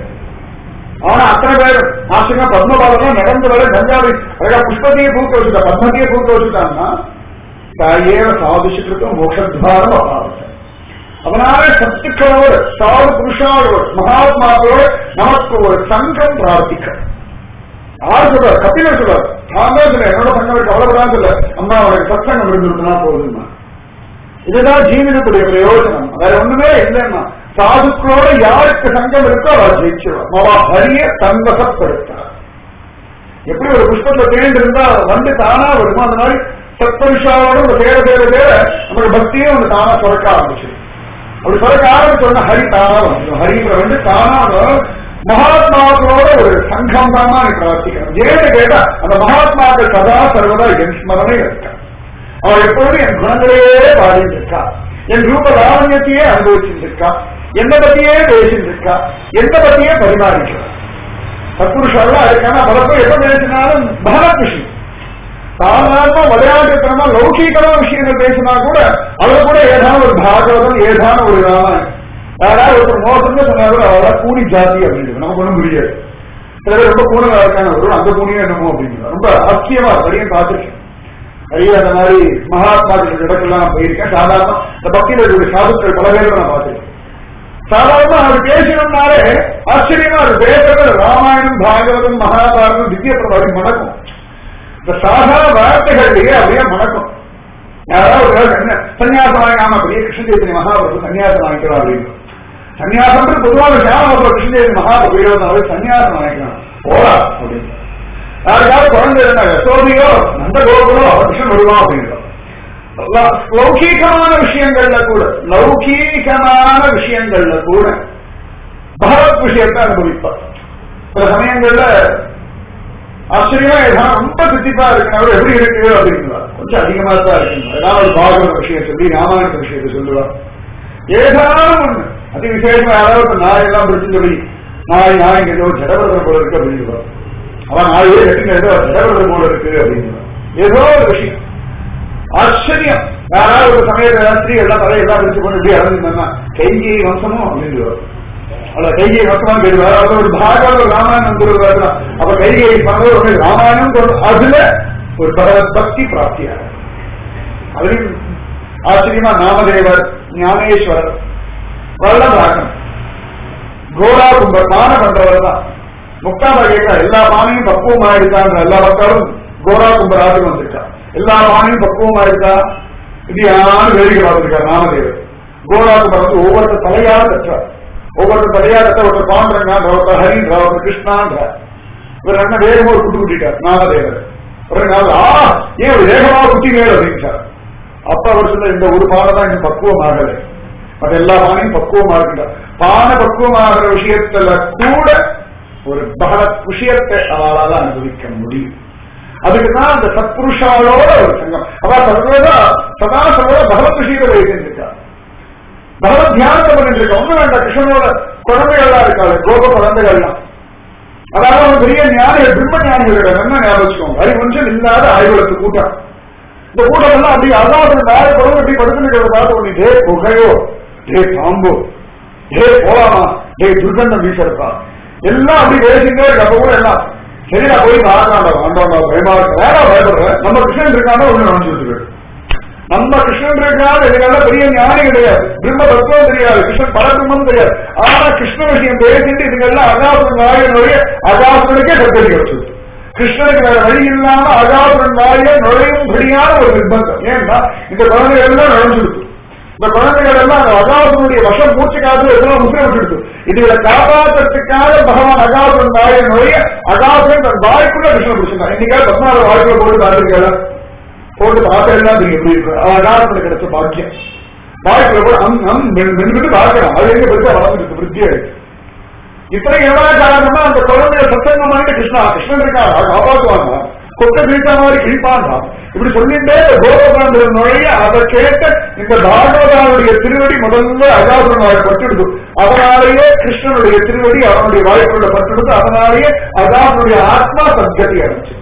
ஆனா அத்தனை பேர் ஆசிரியமா பத்மபாலம் நடந்து வர கஞ்சாவை அழகா புஷ்பத்தையே பூக்க வச்சுட்டா பத்மத்தையே பூக்க வச்சுட்டான்னா தாயேவ சாதிச்சுட்டு மோஷத்வாரம் அபாவத்தை அதனால சத்துக்களோடு சாது புருஷாவோடு மகாத்மாக்களோடு நமக்கு ஒரு சங்கம் பிரார்த்திக்க யார் சொல்றார் கபிலர் சொல்றார் நான் தான் சொல்ல என்னோட சங்கம் கவலைப்படாது இல்ல அம்மா அவனுக்கு சத்சங்கம் இருந்திருக்குன்னா போதுமா இதுதான் ஜீவனத்துடைய பிரயோஜனம் வேற ஒண்ணுமே இல்லைன்னா சாதுக்களோட யாருக்கு சங்கம் இருக்கோ அவர் ஜெயிச்சிருவார் அவ ஹரிய தன்வசப்படுத்தார் எப்படி ஒரு புஷ்பத்தை தேர்ந்து இருந்தா வந்து தானா வருமோ அந்த மாதிரி சத்பருஷாவோட ஒரு தேர தேர தேர நமக்கு பக்தியும் வந்து தானா சுரக்க ஆரம்பிச்சு அப்படி சுரக்க ஆரம்பிச்சோன்னா ஹரி தானா வந்து ஹரிங்கிற வந்து தானா வரும். மகாத்மாக்களோட ஒரு சங்கம் தான் நான் பிரார்த்திக்கிறேன் ஏன்னு கேட்டா அந்த மகாத்மாக்கள் சதா சர்வதா என் ஸ்மரணை இருக்கா அவள் எப்பொழுதும் என் குணங்களையே பாடிட்டு இருக்கா என் ரூப லாவண்யத்தையே அனுபவிச்சுட்டு இருக்கா என்ன பத்தியே பேசிட்டு இருக்கா எந்த பத்தியே பரிமாறிக்கிறா சத்புருஷெல்லாம் இருக்கான பலப்போ எப்ப பேசினாலும் பகவத் விஷயம் சாதாரண விளையாட்டுத்தனமா லௌகீகமா விஷயங்கள் பேசினா கூட அவர் கூட ஏதான ஒரு பாகவதம் ஏதான ஒரு ராமாயணம் யாராவது ஒருத்தர் மோசம்னு சொன்னாலும் அவளா கூலி ஜாதி அப்படின்னு நமக்கு ஒண்ணும் புரியாது சில பேர் ரொம்ப கூணலா இருக்காங்க ஒரு அந்த கூலியும் என்னமோ அப்படின்னு ரொம்ப ஆச்சரியமா வரையும் பார்த்திருக்கேன் நிறைய அந்த மாதிரி மகாத்மாக்கள் இடங்கள்லாம் நான் போயிருக்கேன் சாதாரண இந்த பக்தியில் இருக்கக்கூடிய சாதுக்கள் பல பேர் நான் பார்த்திருக்கேன் சாதாரணமா அவர் பேசணும்னாலே ஆச்சரியமா அது பேசுறது ராமாயணம் பாகவதம் மகாபாரதம் திவ்ய பிரபாகம் நடக்கும் இந்த சாதாரண வார்த்தைகள்லயே அப்படியே மணக்கும் யாராவது ஒரு ஆள் என்ன சன்னியாசம் வாங்காம பெரிய கிருஷ்ண சைத்தன்ய மகாபிரபு சன்னியாசம் வாங்கிக்கலாம் அப்படின்னு சன்னியாசம் பொதுவாக ஞாபகம் கிருஷ்ண சைத்தன்ய மகாபிரபு இருபது சன்னியாசம் வாங்கிக்கலாம் போடா அப்படின்னு யாருக்காவது குழந்தை இருந்தா யசோதியோ நந்த கோகுலோ கிருஷ்ணன் வருவான் அப்படின்றோம் லௌ- லௌகீகமான விஷயங்கள்ல கூட லௌகீகமான விஷயங்கள்ல கூட பகவத் விஷயத்தை அனுபவிப்பார் சில சமயங்கள்ல ஆச்சரியமா ஏதாவது ரொம்ப தித்திப்பா இருக்கிறவர் எப்படி இருக்கு அப்படின்னுவார் கொஞ்சம் அதிகமா தான் இருக்குங்க ஏதாவது ஒரு பாகவத விஷயம் சொல்லி ராமாயண விஷயத்தை சொல்லுவார் ஏதாவது ஒண்ணு அதி விசேஷமா யாராவது ஒரு நாய் எல்லாம் பிடிச்சு சொல்லி நாய் நாய் இங்க ஏதோ ஜடபரதம் போல இருக்கு அப்படின்னுவார் அவன் நாயே கட்டிங்க ஏதோ ஜடபரதம் போல இருக்கு அப்படின்னுவார் ஏதோ ஒரு விஷயம் ஆச்சரியம் யாராவது ஒரு சமயத்துல ராத்திரி எல்லாம் தலையை எல்லாம் பிடிச்சு கொண்டு இப்படி இறந்துருந்தா கைகை வம்சமும் அப்படின்னு அல்ல கைகை வம்சமான்னு கேடுவார் அது ஒரு பாகவத ஒரு ராமாயணம் சொல்லுவார் அப்ப கைகை பண்ணது ஒரு ராமாயணம் சொல்ற- அதுல ஒரு பகவத் பக்தி பிராப்தியாக அதுலயும் ஆச்சரியமா நாமதேவர் ஞானேஸ்வரர் வல்லபாகம் கோரா கும்பர் பானை பண்றவர் தான் முக்தாபா கேட்கா எல்லா பானையும் பக்குவமா இருக்கான்ற எல்லா பக்தரும் கோரா கும்பர் ஆட்டுக்கு வந்திருக்கா எல்லா பானையும் பக்குவமா இருக்கா இது யாரும் வேடிக்கை பார்த்திருக்கார் நாமதேவர் கோரா கும்பர் வந்து ஒவ்வொருத்தர் தலையாக கற்றார் ஒவ்வொருத்தர் தலையாக கற்ற ஒருத்தர் பாண்டரங்கான்ற ஒருத்தர் ஹரின்ற ஒருத்தர் கிருஷ்ணான்ற இவர் என்ன வேகமா ஒரு குட்டு குட்டிட்டார் நாமதேவர் ஒரு நாள் ஆ ஏன் ஒரு வேகமா குட்டி மேல் அப்படின்ட்டார் அப்ப அவர் சொல்ல இந்த ஒரு பானை தான் இன்னும் பக்குவம் ஆகலை அது எல்லா பானையும் பக்குவமா இருக்கின்றார் பானை பக்குவமாகிற விஷயத்துல கூட ஒரு பகவத் விஷயத்தை அவளால அனுபவிக்க முடியும் அதுக்குதான் அந்த சத்புருஷாலோட ஒரு சங்கம் அவ சர்வதா சதா சர்வதா பகவத் விஷயத்தை வைத்திருக்கார் பகவத் தியானத்தை பண்ணிட்டு இருக்கா ஒண்ணு வேண்டாம் கிருஷ்ணனோட குழந்தைகள்லாம் இருக்காது கோப குழந்தைகள்லாம் அதாவது ஒரு பெரிய ஞானிகள் பிரம்ம ஞானிகள் என்ன ஞாபகம் வச்சுக்கோங்க அறிவு கொஞ்சம் இல்லாத ஆய்வுகளுக்கு கூட்டம் இந்த கூட்டம் எல்லாம் அப்படி அல்லாத நாய படம் அப்படி படுத்துட்டு பார்த்து பண்ணி டே புகையோ டே பாம்போ டே போலாமா டே துர்கண்டம் வீசறப்பா எல்லாம் அப்படி பேசிட்டே இருக்கு அப்ப கூட எல்லாம் சரிடா போய் பார்க்கலாம்டா வேண்டாம்டா பயமா இருக்கு வேணா பயப்படுறேன் நம்ம கிருஷ்ணன் இருக்காண்டா ஒண்ணு நினைச்சுட்டு இருக்கு நம்ம கிருஷ்ணன் இருக்காது இதனால பெரிய ஞானி கிடையாது பிரம்ம தத்துவம் தெரியாது கிருஷ்ணன் பரபிரம்மம் தெரியாது ஆனா கிருஷ்ண விஷயம் பேசிட்டு இதுக்கெல்லாம் அகாசுரன் வாய நுழைய அகாசுரனுக்கே கத்தரி கிடைச்சது கிருஷ்ணனுக்கு வேற வழி இல்லாம அகாசுரன் வாய நுழையும்படியான ஒரு நிர்பந்தம் ஏன்னா இந்த குழந்தைகள் எல்லாம் நுழைஞ்சிருக்கு இந்த குழந்தைகள் எல்லாம் அந்த அகாசுரனுடைய வசம் மூச்சு காத்து எல்லாம் முத்திரை விட்டுடுது இதுகளை காப்பாற்றுறதுக்காக பகவான் அகாசுரன் வாய நுழைய அகாசுரன் தன் வாய்க்குள்ள கிருஷ்ணன் பிடிச்சிருந்தான் இன்னைக்காக பத்மாவத வாய்க்குள்ள போட்டு பார்த்துருக்கா போட்டு பார்த்தா நீங்க எப்படி இருக்கு அகாசுரனுக்கு கிடைச்ச பாக்கியம் வாய்க்குள்ள போய் அம் அம் மென்று பார்க்கலாம் அது எங்க பெருசா வளர்ந்துருக்கு விருத்தியா இருக்கு இத்தனை எவ்வளவு காரணமா அந்த குழந்தைய சத்தங்கம் பண்ணிட்டு கிருஷ்ணா கிருஷ்ணன் இருக்காரா காப்பாற்றுவாங்க கொக்க கிழித்த மாதிரி கிழிப்பான்டா இப்படி சொல்லிட்டே கோபகாந்த நுழைய அதை கேட்ட இந்த பாகவதாவுடைய திருவடி முதல்ல அகாசுரன் வாய் பட்டுடுது அதனாலேயே கிருஷ்ணனுடைய திருவடி அவனுடைய வாய்க்குள்ள பட்டுடுது அதனாலேயே அகாசுடைய ஆத்மா சத்கதி அடைஞ்சு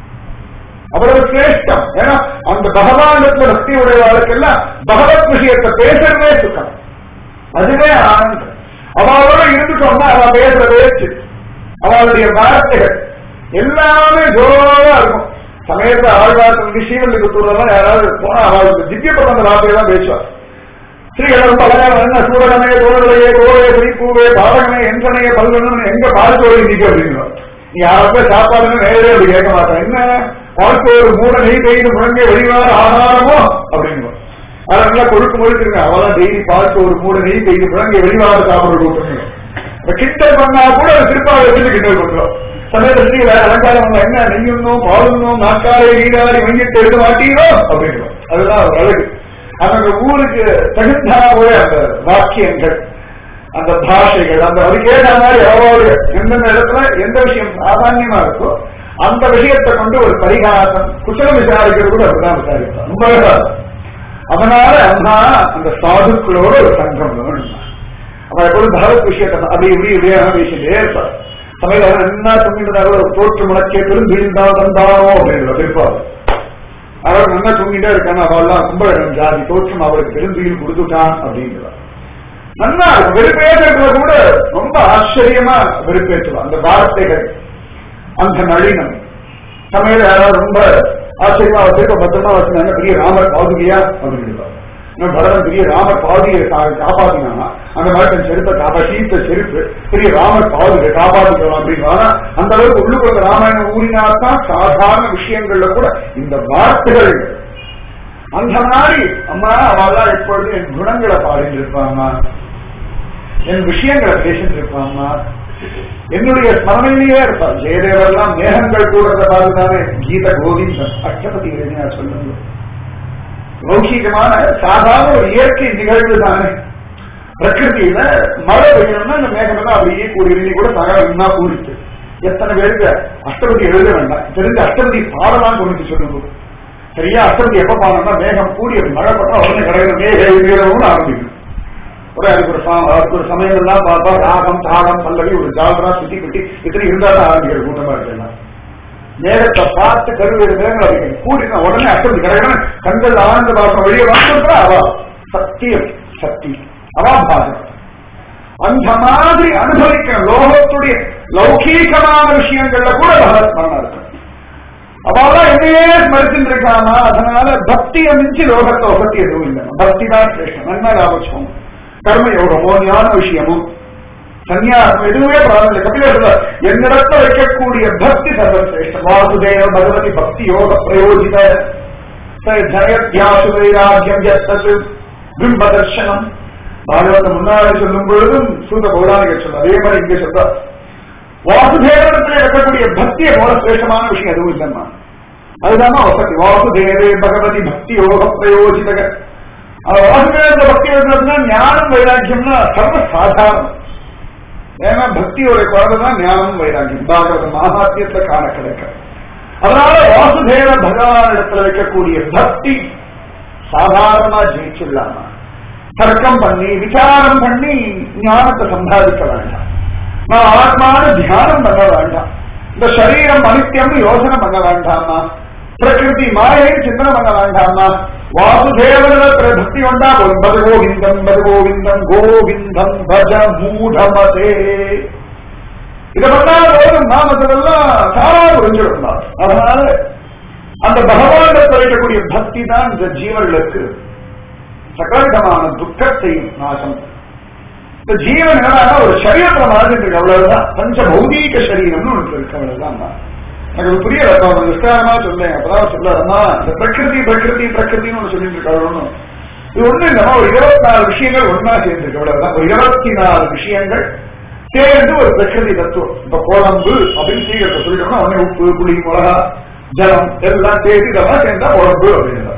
அவ்வளவு சிரேஷ்டம் ஏன்னா அந்த பகவானத்துல பக்தி உடையவாளுக்கெல்லாம் பகவத் விஷயத்தை பேசுறதே சுகம் அதுவே ஆனந்தம் அவளோட இருந்துட்டோம்னா அவ பேசுற பேச்சு அவளுடைய வார்த்தைகள் எல்லாமே ஜோரா இருக்கும் சமயத்தை ஆழ்வார்த்தம் ஸ்ரீவல்லிபுத்தூர்லாம் யாராவது போனா அவளுக்கு திவ்ய பிரபந்த வார்த்தையை தான் பேசுவார் ஸ்ரீகளும் பலகாரம் சூடகமே தோழலையே கோவே குறிப்பூவே பாலகமே எந்தனையே பல்வனும் எங்க பால்கோழி நிக்க அப்படின்னு நீ யாருக்கும் சாப்பாடுன்னு நேரே அப்படி கேட்க மாட்டேன் என்ன பால்கோடு மூட நெய் பெய்து முழங்க வெளிவார ஆகாரமோ அப்படின்னு அதனால கொழுக்கு முழுக்குங்க அவெல்லாம் டெய்லி பார்த்து ஒரு மூட நெய் பெய்து முழங்க வெளிவார சாப்பிட கூட்டுங்க கிண்டல் பண்ணா கூட அது திருப்பாவை வச்சுட்டு கிண்டல் பண்றோம் சமயத்துல வேற அலங்காரம் பண்ணா என்ன நெய்யணும் பாலுணும் நாக்காரை நீராடி வங்கிட்டு எடுக்க மாட்டீங்களோ அப்படின்றோம் அதுதான் ஒரு அழகு அந்த ஊருக்கு தகுந்தாவே அந்த வாக்கியங்கள் அந்த பாஷைகள் அந்த அதுக்கேற்ற மாதிரி அவரோட எந்தெந்த இடத்துல எந்த விஷயம் சாமான்யமா இருக்கோ அந்த விஷயத்தை கொண்டு ஒரு பரிகாரம் குசலம் விசாரிக்கிறது கூட அப்படிதான் விசாரிப்பார் ரொம்ப அழகா இருக்கும். அதனால அண்ணா அந்த சாதுக்களோட ஒரு சங்கம் வேணும் அவன் எப்பொழுதும் பகவத் விஷயத்தை அப்படி இப்படி இப்படியே பேசிட்டே இருப்பார் சமையல் என்ன தூங்கிட்டு ஒரு தோற்று முடக்கே பெருந்தீழ்ந்தான் தந்தானோ அப்படின்னு இருப்பார் அவர் நல்லா தூங்கிட்டே இருக்காங்க அவெல்லாம் கும்பகரம் ஜாதி தோற்றம் அவருக்கு பெருந்தீல் கொடுத்துட்டான் அப்படிங்கிறார் நல்லா இருக்கும் வெறுப்பேற்றுறது கூட ரொம்ப ஆச்சரியமா வெறுப்பேற்றுவார் அந்த வார்த்தைகள் அந்த நளினம் சமையல் யாராவது ரொம்ப ஆச்சரியமா வச்சிருக்க பத்திரமா வச்சிருந்தாங்க பெரிய ராமர் பாதுகையா அப்படின்றார் இன்னும் பரதன் பெரிய ராமர் பாதியை கா- காப்பாத்தினானா அந்த மாதிரி தன் செருப்பை காப்பா சீத்த செருப்பு பெரிய ராமர் பாதுகை காப்பாத்திக்கலாம் அப்படின்னா அந்த அளவுக்கு உள்ளுக்குள்ள ராமாயணம் ஊறினாத்தான் சாதாரண விஷயங்கள்ல கூட இந்த வார்த்தைகள் அந்த மாதிரி அம்மா அவெல்லாம் எப்பொழுதும் என் குணங்களை பாடிட்டு இருப்பாங்க என் விஷயங்களை பேசிட்டு இருப்பாங்க என்னுடைய ஸ்மரணையிலேயே இருப்பார் ஜெயதேவெல்லாம் மேகங்கள் கூடுறத பார்த்துதானே கீத கோவிந்தன் அஷ்டபதி எழுதினா சொல்லுங்க லௌகீகமான சாதாரண ஒரு இயற்கை நிகழ்வு தானே பிரகிருதியில மழை பெய்யணும்னா இந்த மேகம் எல்லாம் அப்படியே கூடி இருந்து கூட தகவல்னா கூடிச்சு எத்தனை பேருக்கு அஷ்டபதி எழுத வேண்டாம் தெரிஞ்ச அஷ்டபதி பாடலாம் கொண்டு சொல்லுங்க சரியா அஷ்டபதி எப்ப பாடணும்னா மேகம் கூடி அது மழை பட்டா உடனே கிடையாது மேக எழுதுகிறவங்க ஆரம்பிக்கும் ஒரு அதுக்கு ஒரு சா- அதுக்கு ஒரு சமயம் எல்லாம் பார்த்தா ராகம் தாளம் பல்லவி ஒரு ஜாலரா சுத்தி குட்டி இத்தனை இருந்தா தான் ஆரம்பிக்கிற கூட்டமா இருக்கு எல்லாம் நேரத்தை பார்த்து கருவேறு நேரங்கள் அடிக்கணும் கூடினா உடனே அசம்பி கிடைக்கணும் கண்கள் ஆழ்ந்த பார்க்க வெளியே வந்துட்டா அவா சத்தியம் சக்தி அவா பாகம் அந்த மாதிரி அனுபவிக்க லோகத்துடைய லௌகீகமான விஷயங்கள்ல கூட பகவத்மரணம் இருக்கு அவெல்லாம் என்னையே ஸ்மரிச்சுட்டு இருக்காமா அதனால பக்தியை மிஞ்சி லோகத்தை உகத்தி எதுவும் இல்லை பக்தி தான் சிரேஷ்டம் நன்மை லாபம் கர்ம யோகமோ ஞான விஷயமும் சன்னியாசம் எதுவுமே பிரார்த்தனை இல்லை. கபிலர் சொல்றார், என்னிடத்துல வைக்கக்கூடிய பக்தி சர்வசிரேஷ்டம் வாசுதேவ பகவதி பக்தி யோக பிரயோஜித ஜயத்யாசு வைராக்கியம் எத்தது பிம்ப தர்சனம் பாகவதம் முன்னாடி சொல்லும் பொழுதும் சூத பௌராணிகர் சொல்ற அதே மாதிரி இங்கே சொல்றார் வாசுதேவனத்தில் இருக்கக்கூடிய பக்தியை போல சிரேஷ்டமான விஷயம் எதுவும் இல்லைன்னா அதுதான் வசதி வாசுதேவே பகவதி பக்தி யோக பிரயோஜிதக அவர் வாசுதேவ பக்தி யோகம்னா ஞானம் வைராக்கியம்னா சர்வ சாதாரணம் ஏன்னா பக்தியோட குழந்தை தான் ஞானம் வைராக்கியம் பாகவத மகாத்தியத்தை காண கிடைக்க அதனால வாசுதேவ பகவான் இடத்துல வைக்கக்கூடிய பக்தி சாதாரணமா ஜெயிச்சிடலாமா தர்க்கம் பண்ணி விசாரம் பண்ணி ஞானத்தை சம்பாதிக்க வேண்டாம் நான் ஆத்மான தியானம் பண்ண வேண்டாம் இந்த சரீரம் அனித்தியம் யோசனை பண்ண வேண்டாமா பிரகிருதி மாயை சிந்தனை பண்ண வேண்டாமா வாசுதேவனிடத்துல பக்தி வந்தா போதும் பது கோவிந்தம் பது கோவிந்தம் கோவிந்தம் பஜ மூடமதே இதை பண்ணா போதும் நாமத்தெல்லாம் சாரா புரிஞ்சிடலாம் அதனால அந்த பகவானிடத்தில் இருக்கக்கூடிய பக்தி தான் இந்த ஜீவர்களுக்கு சகலவிதமான துக்கத்தையும் நாசம் இந்த ஜீவன் என்னன்னா ஒரு சரீரத்துல மாதிரி இருக்கு அவ்வளவுதான் பஞ்ச பௌதீக சரீரம்னு ஒன்று இருக்கு அவ்வளவுதான் எனக்கு அது புரியல அப்ப அவன் விஸ்தாரமா சொல்லேன் அப்பதான் சொல்லாரம்மா இந்த பிரகிருதி பிரகிருதி பிரகிருதின்னு ஒன்று சொல்லிட்டு இருக்காரு இது ஒண்ணு இல்லமா ஒரு இருபத்தி நாலு விஷயங்கள் ஒன்னா சேர்ந்துருக்கு அவ்வளவுதான் ஒரு இருபத்தி நாலு விஷயங்கள் சேர்ந்து ஒரு பிரகிருதி தத்துவம் இப்ப குழம்பு அப்படின்னு சீக்கிரத்தை சொல்லிட்டோம்னா உடனே உப்பு புளி மிளகா ஜலம் எல்லாம் சேர்த்து இதெல்லாம் சேர்ந்தா குழம்பு அப்படிங்கிறார்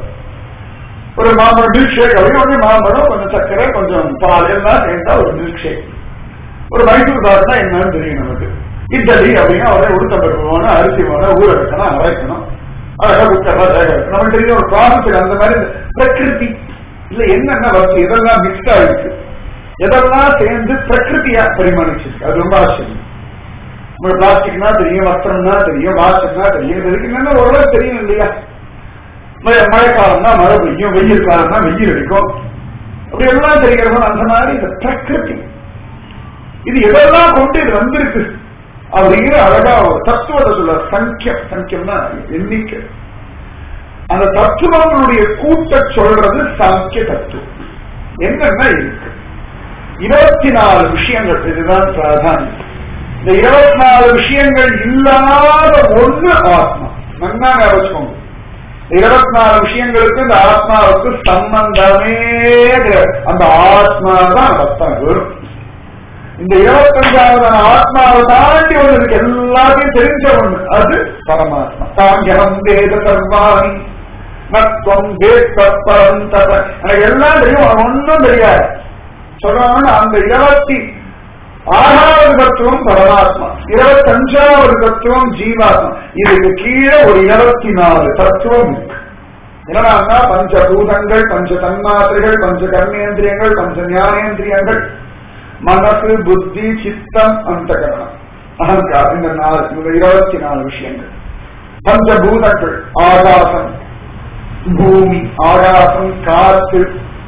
ஒரு மாம்பழம் மில்க் ஷேக் அப்படின்னு ஒண்ணு மாம்பழம் கொஞ்சம் சர்க்கரை கொஞ்சம் பால் எல்லாம் சேர்ந்தா ஒரு மில்க் ஷேக் ஒரு மைசூர் பாருனா என்னன்னு தெரியும் நமக்கு இட்லி அப்படின்னா அவரே உளுத்தம்பருப்பு வேணும் அரிசி வேணும் ஊற வைக்கணும் அரைக்கணும் அழகா குக்கர்லாம் வேக வைக்கணும் நமக்கு தெரியும் ஒரு ப்ராசஸ் அந்த மாதிரி இந்த பிரகிருதி இல்ல என்னென்ன வச்சு எதெல்லாம் மிக்ஸ் ஆயிருக்கு எதெல்லாம் சேர்ந்து பிரகிருதியா பரிமாணிச்சிருக்கு அது ரொம்ப ஆச்சரியம் உங்களுக்கு பிளாஸ்டிக்னா தெரியும் வஸ்திரம்னா தெரியும் வாட்சம்னா தெரியும் இதுக்கு என்னென்ன ஓரளவு தெரியும் இல்லையா மழை மழைக்காலம்னா மழை பெய்யும் வெயில் காலம்னா வெயில் அடிக்கும் அப்படி எல்லாம் தெரிகிறவங்க அந்த மாதிரி இந்த பிரகிருதி இது எதெல்லாம் கொண்டு இது வந்திருக்கு அப்படிங்கிற அழகா ஒரு தத்துவத்தை சொல்ல சங்கியம் சங்கியம்னா எண்ணிக்கை அந்த தத்துவங்களுடைய கூட்ட சொல்றது சாங்கிய தத்துவம் என்னென்ன இருக்கு இருபத்தி நாலு விஷயங்கள் இதுதான் பிராதானியம் இந்த இருபத்தி நாலு விஷயங்கள் இல்லாத ஒண்ணு ஆத்மா நன்னா வச்சுக்கோங்க இருபத்தி நாலு விஷயங்களுக்கு இந்த ஆத்மாவுக்கு சம்பந்தமே கிடையாது. அந்த ஆத்மா தான் ரத்தம் வரும் இந்த இருபத்தஞ்சாவது ஆத்மாவை தாண்டி ஒண்ணு இருக்கு எல்லாத்தையும் தெரிஞ்ச ஒண்ணு அது பரமாத்மா சாங்கியம் வேத சர்வாணி நத்வம் வேத்த பரந்தப எனக்கு எல்லாம் தெரியும் அவன் ஒன்றும் தெரியாது சொல்றாங்க அந்த இருபத்தி ஆறாவது தத்துவம் பரமாத்மா இருபத்தஞ்சாவது தத்துவம் ஜீவாத்மா இதுக்கு கீழே ஒரு இருபத்தி நாலு தத்துவம் இருக்கு என்னன்னா பஞ்சபூதங்கள் பஞ்ச தன்மாத்திரைகள் பஞ்ச கர்மேந்திரியங்கள் பஞ்ச ஞானேந்திரியங்கள் மனசு புத்தி சித்தம் அந்த கரணம் அகங்காரம் இந்த நாலு இந்த இருபத்தி நாலு விஷயங்கள் பஞ்சபூதங்கள் ஆகாசம் பூமி ஆகாசம் காற்று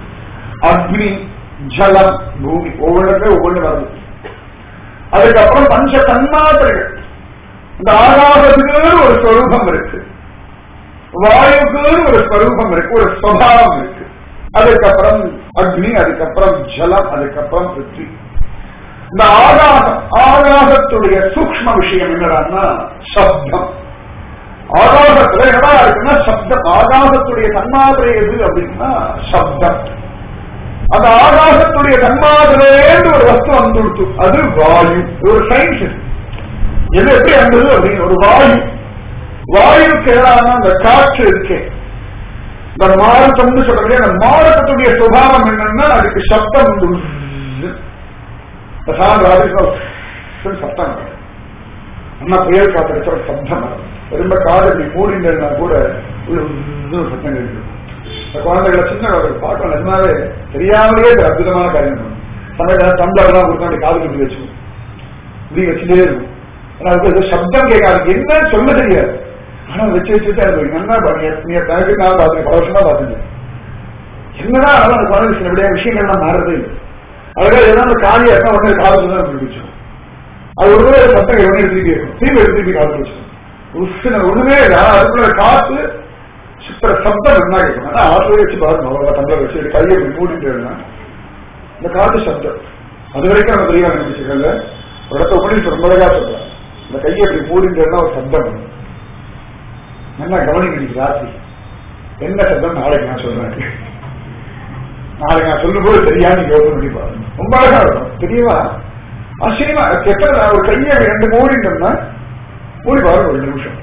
அக்னி ஜலம் பூமி ஒவ்வொன்றுமே ஒவ்வொன்று வருது அதுக்கப்புறம் பஞ்ச தன்மாத்திரைகள் இந்த ஆகாசத்துக்கு ஒரு ஸ்வரூபம் இருக்கு வாயுக்கு ஒரு ஸ்வரூபம் இருக்கு ஒரு ஸ்வபாவம் இருக்கு அதுக்கப்புறம் அக்னி அதுக்கப்புறம் ஜலம் அதுக்கப்புறம் பிருத்வி இந்த ஆகாசம் ஆகாசத்துடைய சூக்ம விஷயம் என்னடான்னா சப்தம் ஆகாசத்துல என்னடா இருக்குன்னா சப்தம் ஆகாசத்துடைய தன்மாதிரை எது அப்படின்னா சப்தம் அந்த ஆகாசத்துடைய தன்மாதிரேன்னு ஒரு வஸ்து வந்துடுத்து அது வாயு இது ஒரு சயின்ஸ் எது எப்படி வந்தது அப்படின்னு ஒரு வாயு வாயுக்கு எதிரான அந்த காற்று இருக்கே இந்த மாரத்தம்னு சொல்றீங்க அந்த மாரத்தத்துடைய சுபாவம் என்னன்னா அதுக்கு சப்தம் உண்டு பிரசாந்த் ராஜேஸ்வரம் சப்தம் வரும். அண்ணா புயல் காத்திருக்கிற சப்தம் வரும். ரொம்ப காது இப்படி மூடினா கூட உள்ள உள்ள ஒரு சத்தம் இருக்கு இந்த குழந்தைகளை சின்ன ஒரு பாட்டம் நிஜமாவே தெரியாமலே இது அற்புதமான காரியம் பண்ணும் சமயத்துல டம்ளர்லாம் கொடுத்தா அப்படி காது கட்டி வச்சுக்கும் இப்படி வச்சுட்டே இருக்கும் ஆனா அதுக்கு ஏதோ சப்தம் கேட்காது என்னன்னு சொல்ல தெரியாது ஆனா வச்சு வச்சுட்டு அது நல்லா பாருங்க நீ தனக்கு நான் பார்த்தேன் பல வருஷமா பார்த்தேன் என்னதான் ஆனாலும் அந்த குழந்தை சில விட விஷயங்கள்லாம் மாறுறதே இல்லை அதுக்காக ஏதாவது காலியா இருந்தா உடனே காலத்துல தான் பிடிச்சோம் அது ஒரு தடவை சத்தம் உடனே திருப்பி இருக்கும் திரும்பி எடுத்து திருப்பி காலத்து வச்சிடும் உஷ்ண ஒண்ணுமே இல்லை ஆனா அதுக்குள்ள காத்து சுத்தர சப்தம் என்ன கேட்கும் ஆனா ஆத்துல வச்சு பாருங்க அவ்வளவு டம்ளர் வச்சு இது கையை இப்படி மூடிட்டு இருந்தா இந்த காத்து சப்தம் அது வரைக்கும் நம்ம தெரிய ஆரம்பிச்சுக்கல ஒரு இடத்த உடனே ரொம்ப அழகா சொல்றேன் இந்த கையை இப்படி மூடிட்டு இருந்தா ஒரு சப்தம் வரும் நல்லா கவனிக்க இன்னைக்கு ராத்திரி என்ன சப்தம் நாளைக்கு நான் சொல்றேன் நாளைக்கு நான் சொல்லும்போது சரியா நீங்க யோசனை பண்ணி பாருங்க ரொம்ப அழகா இருக்கும் தெரியுமா ஆச்சரியமா எத்தனை நான் ஒரு கையை ரெண்டு மூடிட்டோம்னா மூடி பாருங்க ஒரு நிமிஷம்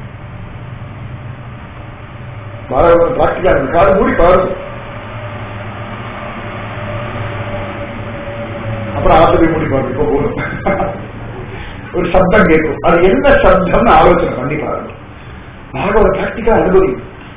பிராக்டிக்கலா இருக்கு காது மூடி பாருங்க அப்புறம் ஆசிரியர் மூடி பாருங்க இப்போ போதும் ஒரு சப்தம் கேட்கும் அது என்ன சப்தம்னு ஆலோசனை பண்ணி பாருங்க நாங்க ஒரு பிராக்டிக்கலா அனுபவி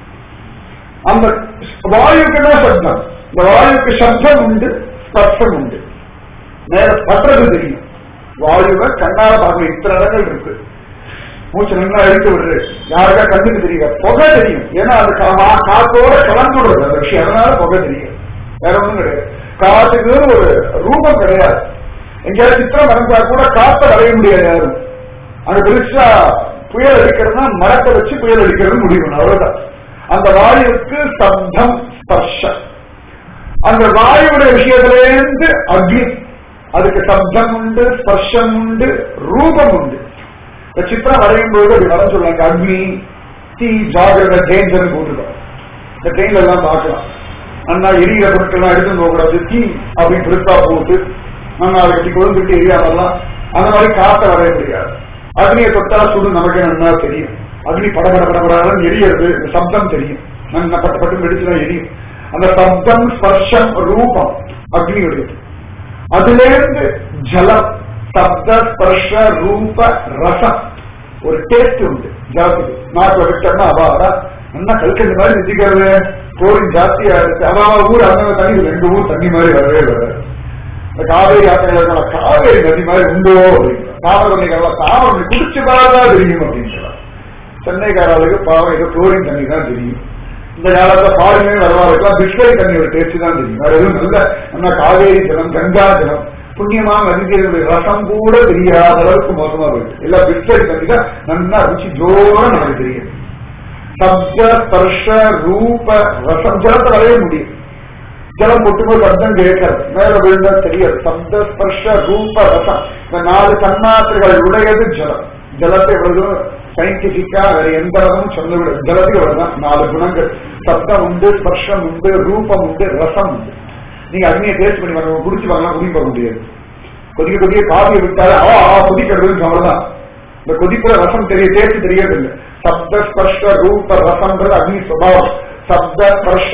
அந்த வாயுக்கு தான் சப்தம் இந்த வாயுக்கு சப்தம் உண்டு ஸ்பர்ஷம் உண்டு நேர பற்றது தெரியும் வாயுவை கண்ணால பார்க்கணும் இத்தனை இடங்கள் இருக்கு மூச்சு நல்லா அழித்து விடுறது யாருக்கா கண்ணுக்கு தெரியல புகை தெரியும் ஏன்னா அது கா- காத்தோட கலந்து விடுறது அந்த விஷயம் அதனால புகை தெரியும் வேற ஒண்ணும் கிடையாது காத்துக்கு ஒரு ரூபம் கிடையாது எங்கேயாவது சித்திரம் வரைஞ்சா கூட காத்த வரைய முடியாது யாரும் அங்க பெருசா புயல் அடிக்கிறதுனா மரத்தை வச்சு புயல் அடிக்கிறது முடியும் அவ்வளவுதான் அந்த வாயுவுக்கு சப்தம் ஸ்பர்ஷம் அந்த வாயுடைய விஷயத்திலேருந்து அக்னி அதுக்கு சப்தம் உண்டு ஸ்பர்ஷம் உண்டு ரூபம் உண்டு இந்த சித்திரம் வரையும் போது அப்படி வர சொல்லுவாங்க அக்னி தீ ஜாகிரத டேஞ்சர் போட்டுருக்கோம் இந்த ட்ரெயின்ல எல்லாம் பார்க்கலாம் அண்ணா எரியிற பொருட்கள்லாம் எடுத்து போகக்கூடாது தீ அப்படின்னு பெருசா போட்டு நம்ம அதை கட்டி கொழுந்துட்டு எரியாமலாம் அந்த மாதிரி காத்த வரைய முடியாது அக்னியை தொட்டா சுடு நமக்கு நல்லா தெரியும் அக்னி படபட படபடாதான் எரியறது இந்த சப்தம் தெரியும் நம்ம பட்டு பட்டு வெடிச்சுதான் எரியும் அந்த சப்தம் ஸ்பர்ஷம் ரூபம் அக்னியுடையது அதிலிருந்து ஜலம் சப்த ஸ்பர்ஷ ரூப ரசம் ஒரு டேஸ்ட் உண்டு ஜாஸ்தி நாட்டு வடிச்சோம்னா அவாடா நல்லா கல்கண்டு மாதிரி நிதிக்கிறது கோரின் ஜாஸ்தியா இருக்கு அவாவா ஊர் அந்த தண்ணி இல்லை. எங்க ஊர் தண்ணி மாதிரி வரவே வராது இந்த காவேரி ஆற்றங்கள் காவேரி நதி மாதிரி உண்டோ அப்படின்னு தாமிரபரணிகள் தாமிரபரணி குடிச்சு பார்த்தா தெரியும் அப்படின்னு சொல்லலாம் சென்னைக்காரர்களுக்கு பாவம் ஏதோ குளோரின் தண்ணி தான் தெரியும் இந்த காலத்துல பாருமே வரவாறுக்கெல்லாம் பிஸ்லரி தண்ணி ஒரு டேஸ்ட் தான் தெரியும் வேற எதுவும் நல்ல நம்ம காவேரி ஜலம் கங்கா ஜலம் புண்ணியமான நதிகளுடைய ரசம் கூட தெரியாத அளவுக்கு மோசமா போயிடுச்சு எல்லாம் பிஸ்லரி தண்ணி தான் நல்லா ருச்சி ஜோர நமக்கு தெரியும் சப்த ஸ்பர்ஷ ரூப ரசம் ஜலத்தை வரைய முடியும் ஜலம் பொட்டும்போது சப்தம் கேட்கறது மேல விழுந்தா தெரியாது சப்த ஸ்பர்ஷ ரூப ரசம் இந்த நாலு தன்மாத்திரைகள் உடையது ஜலம் ஜலத்தை எவ்வளவு சயின்டிபிக்கா வேற எந்த அளவும் சொல்ல விட ஜலத்துக்கு இவ்வளவுதான் நாலு குணங்கள் சப்தம் உண்டு ஸ்பர்ஷம் உண்டு ரூபம் உண்டு ரசம் உண்டு நீங்க அக்னியை டேஸ்ட் பண்ணி வரணும் குடிச்சு வரலாம் குடி போக முடியாது கொதிக்க கொதிக்க காவியை விட்டாலே ஆ ஆ கொதிக்கிறதுன்னு அவ்வளவுதான் இந்த கொதிப்புற ரசம் தெரிய டேஸ்ட் தெரியறது இல்லை சப்த ஸ்பர்ஷ ரூப ரசம்ன்றது அக்னி சுபாவம் சப்த ஸ்பர்ஷ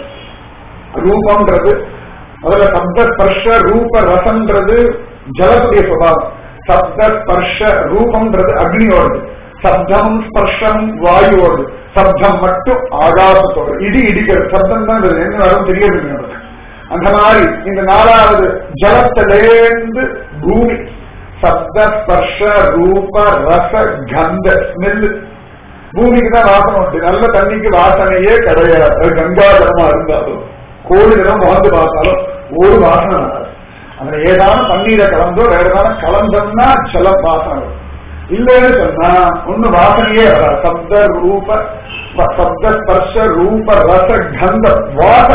ரூபம்ன்றது அதுல சப்த ஸ்பர்ஷ ரூப ரசம்ன்றது ஜலத்துடைய சுபாவம் சப்த ஸ்பர்ஷ ரூபம்ன்றது அக்னியோடது சப்தம் ஸ்பர்ஷம் வாயுவோடு சப்தம் மட்டும் ஆகாசத்தோடு இடி இடிக்கிறது சப்தம் தான் இது. என்ன வரும் தெரியாது நமக்கு. அந்த மாதிரி இந்த நாலாவது ஜலத்திலேந்து பூமி சப்த ஸ்பர்ஷ ரூப ரச கந்த ஸ்மெல்லு பூமிக்கு தான் வாசனை உண்டு நல்ல தண்ணிக்கு வாசனையே கிடையாது அது கங்கா ஜலமா இருந்தாலும் கோடி ஜலம் வாழ்ந்து பார்த்தாலும் ஒரு வாசனை வராது அதுல ஏதான தண்ணீரை கலந்தோ வேற ஏதான கலந்தோம்னா ஜலம் வாசனை வரும் இல்லைன்னு சொன்னா ஒண்ணு வாசனையே வராது சப்த ரூப சப்த ஸ்பர்ஷ ரூப ரச கந்த வாசனை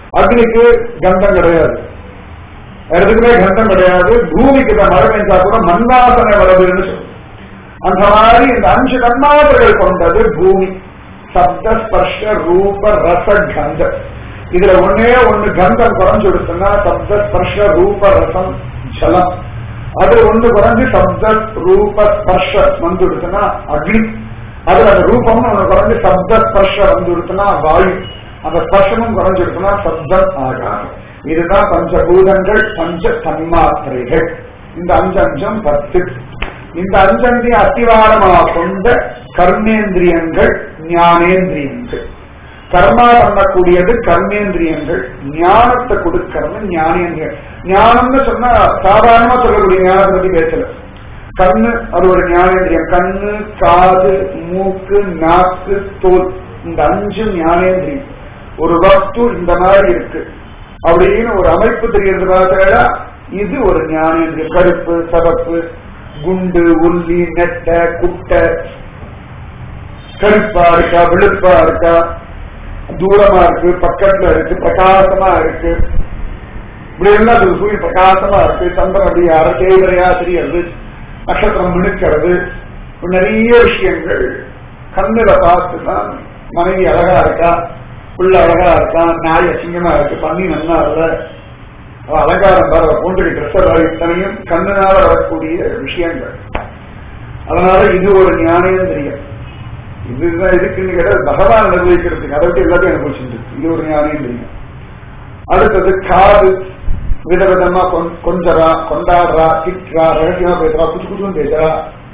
அக்னிக்கு கந்தம் கிடையாது எதுக்குமே கந்தம் கிடையாது பூமிக்கு தான் மழை பெஞ்சா கூட மண்ணாசனை வருதுன்னு சொல்லும் அந்த மாதிரி இந்த அஞ்சு தன்மாத்திரைகள் கொண்டது பூமி சப்த ஸ்பர்ஷ ரூப ரச கந்தம் இதுல ஒன்னே ஒண்ணு கந்தம் குறைஞ்சு கொடுத்தோம்னா சப்த ஸ்பர்ஷ ரூப ரசம் ஜலம் அது ஒண்ணு குறைஞ்சு சப்த ரூப ஸ்பர்ஷ வந்து கொடுத்தோம்னா அக்னி அதுல அந்த ரூபம்னு ஒண்ணு குறைஞ்சு சப்த ஸ்பர்ஷ வந்து கொடுத்தோம்னா வாயு அந்த ஸ்பர்ஷமும் குறைஞ்சு கொடுத்தோம்னா சப்தம் ஆகாது இதுதான் பஞ்சபூதங்கள் பஞ்ச தன்மாத்திரைகள் இந்த அஞ்சு அஞ்சம் பத்து இந்த அஞ்சந்தி அத்திவாரமாக கொண்ட கர்மேந்திரியங்கள் ஞானேந்திரியங்கள் கர்மா பண்ணக்கூடியது கர்மேந்திரியங்கள் ஞானத்தை கொடுக்கறது ஞானேந்திரியம் ஞானம்னு சொன்னா சாதாரணமா சொல்லக்கூடிய ஞானத்தை பத்தி பேசல கண்ணு அது ஒரு ஞானேந்திரியம் கண்ணு காது மூக்கு நாக்கு தோல் இந்த அஞ்சு ஞானேந்திரியம் ஒரு வஸ்து இந்த மாதிரி இருக்கு அப்படின்னு ஒரு அமைப்பு தெரியறதுனால இது ஒரு ஞானேந்திரியம் கருப்பு சவப்பு குண்டு உள்ளி நெட்ட குட்டை கருப்பா இருக்கா வெளுப்பா இருக்கா தூரமா இருக்கு பக்கத்துல இருக்கு பிரகாசமா இருக்கு இப்படி எல்லாம் சொல்லுது. சூரியன் பிரகாசமா இருக்கு சந்திரன் அப்படி அரசேவரையா தெரியறது நட்சத்திரம் மினுக்கிறது இப்படி நிறைய விஷயங்கள் கண்ணுல பார்த்து தான் மனைவி அழகா இருக்கா புள்ள அழகா இருக்கா நாய் அசிங்கமா இருக்கு பண்ணி நல்லா இல்ல அவ அலங்காரம் வர போன்ற ட்ரெஸ் இத்தனையும் கண்ணுனால வரக்கூடிய விஷயங்கள் அதனால இது ஒரு ஞானேந்திரியம் இதுதான் இருக்குன்னு கேட்டா பகவான் நிர்வகிக்கிறதுக்கு அதை விட்டு எல்லாத்தையும் அனுபவிச்சுட்டு இது ஒரு ஞானேந்திரியம் அடுத்தது காது விதவிதமா கொன்- கொஞ்சரா கொண்டாடுறா திட்டுறா ரகசியமா பேசுறா குச்சு குச்சுன்னு பேசுறா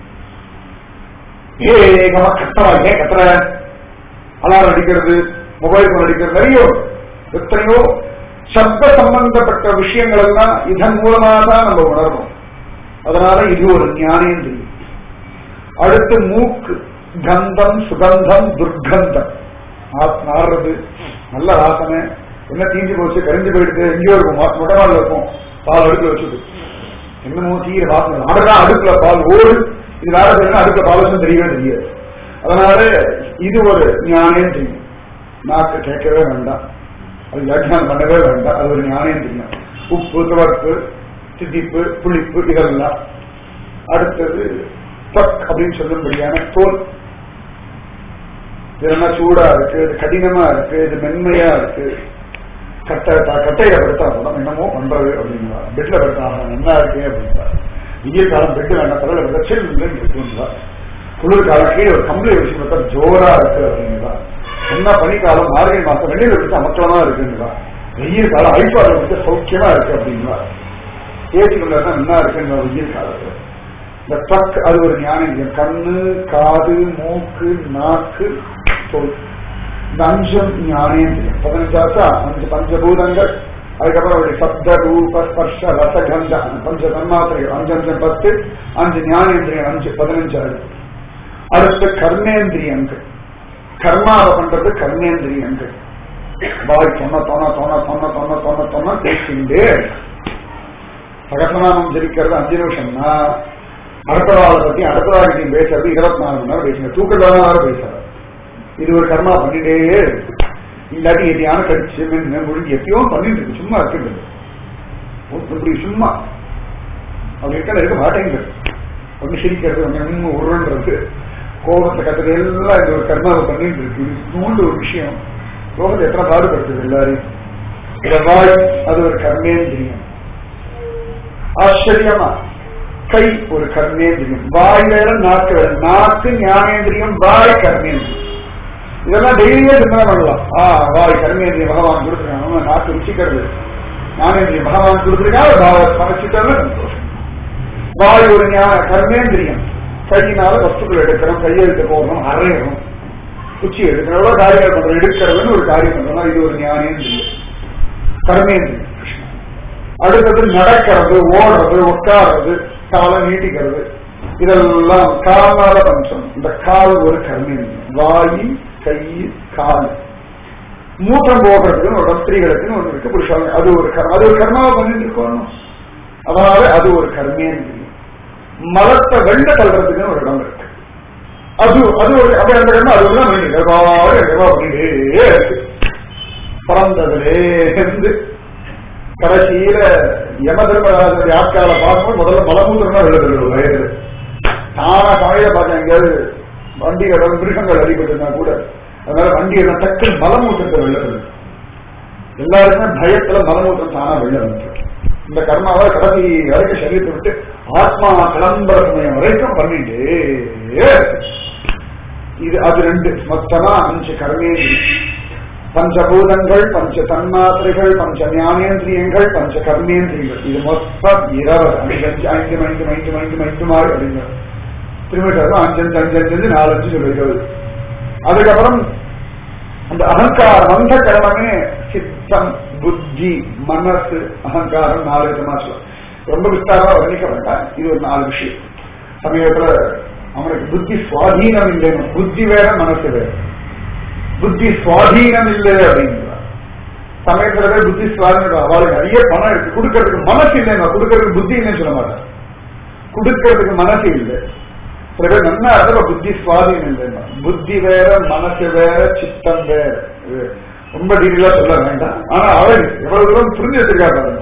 ஏகமா கத்துறா ஏன் கத்துற அலாரம் அடிக்கிறது மொபைல் போன் அடிக்கிறது நிறைய எத்தனையோ சப்த சம்பந்தப்பட்ட விஷயங்கள் எல்லாம் இதன் மூலமா தான் நம்ம உணர்றோம் அதனால இது ஒரு ஞானேந்திரியம் அடுத்து மூக்கு கந்தம் சுகந்தம் துர்கந்தம் ஆ- நாடுறது நல்ல வாசனை என்ன தீஞ்சு போச்சு கரிஞ்சு போயிடுது எங்கேயோ இருக்கும் மொ- மொட்டை நாள் இருக்கும் பால் அடுப்புல வச்சுது என்னமோ தீர வாசனை நாடுதான் அடுப்புல பால் ஓடு இது வேற செய்யணும் அடுப்புல பால் வச்சு தெரியவே தெரியாது அதனால இது ஒரு ஞானேந்திரியம் நாக்கு கேட்கவே வேண்டாம் அது வியாக்கியானம் பண்ணவே வேண்டாம் அது ஒரு ஞானேந்திரியம் உப்பு துவர்ப்பு திதிப்பு புளிப்பு இதெல்லாம் அடுத்தது பக் அப்படின்னு சொல்லும்படியான தோல் இதெல்லாம் சூடா இருக்கு இது கடினமா இருக்கு இது மென்மையா இருக்கு கட்டை த- கட்டையில படுத்தா கூட என்னமோ பண்றது அப்படிங்களா பெட்ல படுத்தா என்ன இருக்கு அப்படிங்களா வெயில் காலம் பெட் வேண்டாம் தலையில படுத்தா சில் இல்லைன்னு இருக்குங்களா குளிர் காலம் கீழே ஒரு கம்பளி வச்சு பார்த்தா ஜோரா இருக்கு அப்படிங்களா என்ன பனிக்காலம் மார்கழி மாசம் வெளியில வச்சு அமற்றமா இருக்குங்களா வெயில் காலம் ஐப்பாடு வச்சு சௌக்கியமா இருக்கு அப்படிங்களா ஏசிக்குள்ள தான் என்ன இருக்குங்க வெயில் காலத்துல இந்த ட்ரக் அது ஒரு ஞானம் கண்ணு காது மூக்கு நாக்கு தோல் இந்த அஞ்சம் ஞானேந்திரியம் பதினஞ்சாச்சா அஞ்சு பஞ்சபூதங்கள் அதுக்கப்புறம் அவருடைய சப்த ரூப ஸ்பர்ஷ ரசகந்த பஞ்ச தன்மாத்திரைகள் அஞ்சு அஞ்சு பத்து அஞ்சு ஞானேந்திரியம் அஞ்சு பதினஞ்சாறு அடுத்து கர்மேந்திரியங்கள் கர்மாவை பண்றது கர்மேந்திரியங்கள் பாய் சொன்ன தோண தோண தோண தோண தோண தோண பேசிண்டே சகசநாமம் ஜெயிக்கிறது அஞ்சு நிமிஷம்னா அடுத்தவாளை பத்தி அடுத்தவாழ்க்கையும் பேசுறது இருபத்தி நாலு மணி நேரம் பேசுங்க தூக்கத்தான் வேற பேசுறாரு இது ஒரு கர்மா பண்ணிட்டே இருக்கு. இல்லாட்டி எதையான கடிச்சு மென்னு முடிஞ்சு எப்பயோ பண்ணிட்டு இருக்கு சும்மா இருக்குது இப்படி சும்மா அப்படி இருக்க இருக்க மாட்டேங்குது ஒண்ணு சிரிக்கிறது ஒண்ணு இன்னும் உருள்றது கோபத்தை கத்துறது எல்லாம் இந்த ஒரு கர்மாவை பண்ணிட்டு இருக்கு இது நூண்டு ஒரு விஷயம் லோகத்தை எத்தனை பாடுபடுத்துது எல்லாரையும் இந்த வாய் அது ஒரு கர்மேந்திரியம் ஆச்சரியமா கை ஒரு கர்மேந்திரியம் வாய் வேற நாக்கு வேற நாக்கு ஞானேந்திரியம் வாய் கர்மேந்திரியம் இதெல்லாம் டெய்லியே சிந்தனை பண்ணலாம் ஆ வாய் கர்மேந்திரியம் பகவான் கொடுத்துருக்காங்க நாக்கு ருச்சிக்கிறது ஞானேந்திரியம் பகவான் கொடுத்துருக்காங்க பாவ சமைச்சிட்டது சந்தோஷம் வாய் ஒரு ஞான கர்மேந்திரியம் கையினால வஸ்துக்கள் எடுக்கிறோம் கையெழுத்து போகணும் அரையணும் குச்சி எடுக்கணும் எவ்வளவு காரியங்கள் பண்றோம் எடுக்கிறதுன்னு ஒரு காரியம் பண்றோம் இது ஒரு ஞானேந்திரியம் கர்மேந்திரியம் கிருஷ்ணன் அடுத்தது நடக்கிறது ஓடுறது உட்கார்றது காலை நீட்டிக்கிறது இதெல்லாம் காலால பஞ்சம் இந்த கால் ஒரு கர்மேந்திரியம் வாயி கை கால் மூத்தம் போகிறதுக்குன்னு ஒரு ஸ்திரீகளுக்குன்னு ஒன்று இருக்கு புருஷாங்க அது ஒரு கர்ம அது ஒரு கர்மாவை பண்ணிட்டு இருக்கணும் அதனால அது ஒரு கர்மேந்திரியம் மலத்தை வெள்ள தள்ளுறதுக்குன்னு ஒரு இடம் இருக்கு அது அது ஒரு அப்படி அந்த கர்மம் அது எல்லாம் வேண்டியது பண்ணிட்டே இருக்கு பிறந்ததுலே இருந்து கடைசியில யம தர்மராஜனுடைய ஆட்கால பார்க்கும்போது முதல்ல மலமூத்திரம் தான் வெளில வயது தானா காலையில பார்த்தேன் எங்கேயாவது வண்டிகள் மிருகங்கள் அடிபட்டுனா கூட அதனால வண்டி எல்லாம் டக்குன்னு மலமூத்திரத்தை வெளில வருது எல்லாருமே பயத்துல மலமூத்திரம் தானா வெளில வந்து இந்த கர்மாவை கடைசி வரைக்கும் சரீரத்தை விட்டு ஆத்மா கிளம்புற சமயம் வரைக்கும் பண்ணிட்டு இது அது ரெண்டு மொத்தமா அஞ்சு கர்மேந்திரி பஞ்சபூதங்கள் பஞ்ச தன்மாத்திரைகள் பஞ்ச ஞானேந்திரியங்கள் பஞ்ச கர்மேந்திரியங்கள் இது மொத்தம் இருபது அஞ்சு அஞ்சு ஐந்து ஐந்து ஐந்து ஐந்து ஐந்து மாறு அப்படிங்க திரும்ப அஞ்சு அஞ்சு அஞ்சு அஞ்சு அஞ்சு நாலு அஞ்சு சொல்லிருக்கிறது அதுக்கப்புறம் அந்த அகங்காரம் அந்த கர்மமே சித்தம் புத்தி மனசு அகங்காரம் நாலு விதமா சொல்லலாம் ரொம்ப விஸ்தாரமா வர்ணிக்க வேண்டாம் இது ஒரு நாலு விஷயம் சமயத்துல அவனுக்கு புத்தி சுவாதீனம் இல்லைன்னு புத்தி வேற மனசு வேற புத்தி சுவாதீனம் இல்லை அப்படிங்கிறார் சமயத்துல பேர் புத்தி சுவாதீனம் அவளுக்கு நிறைய பணம் இருக்கு கொடுக்கறதுக்கு மனசு இல்லைன்னா கொடுக்கறதுக்கு புத்தி இல்லைன்னு சொல்ல மாட்டார் கொடுக்கறதுக்கு மனசு இல்லை சில பேர் நல்லா அதில் புத்தி சுவாதீனம் இல்லைன்னா புத்தி வேற மனசு வேற சித்தம் வேற இது ரொம்ப டீட்டெயிலா சொல்ல வேண்டாம் ஆனா அவள் எவ்வளவு தூரம் புரிஞ்சு வச்சிருக்காங்க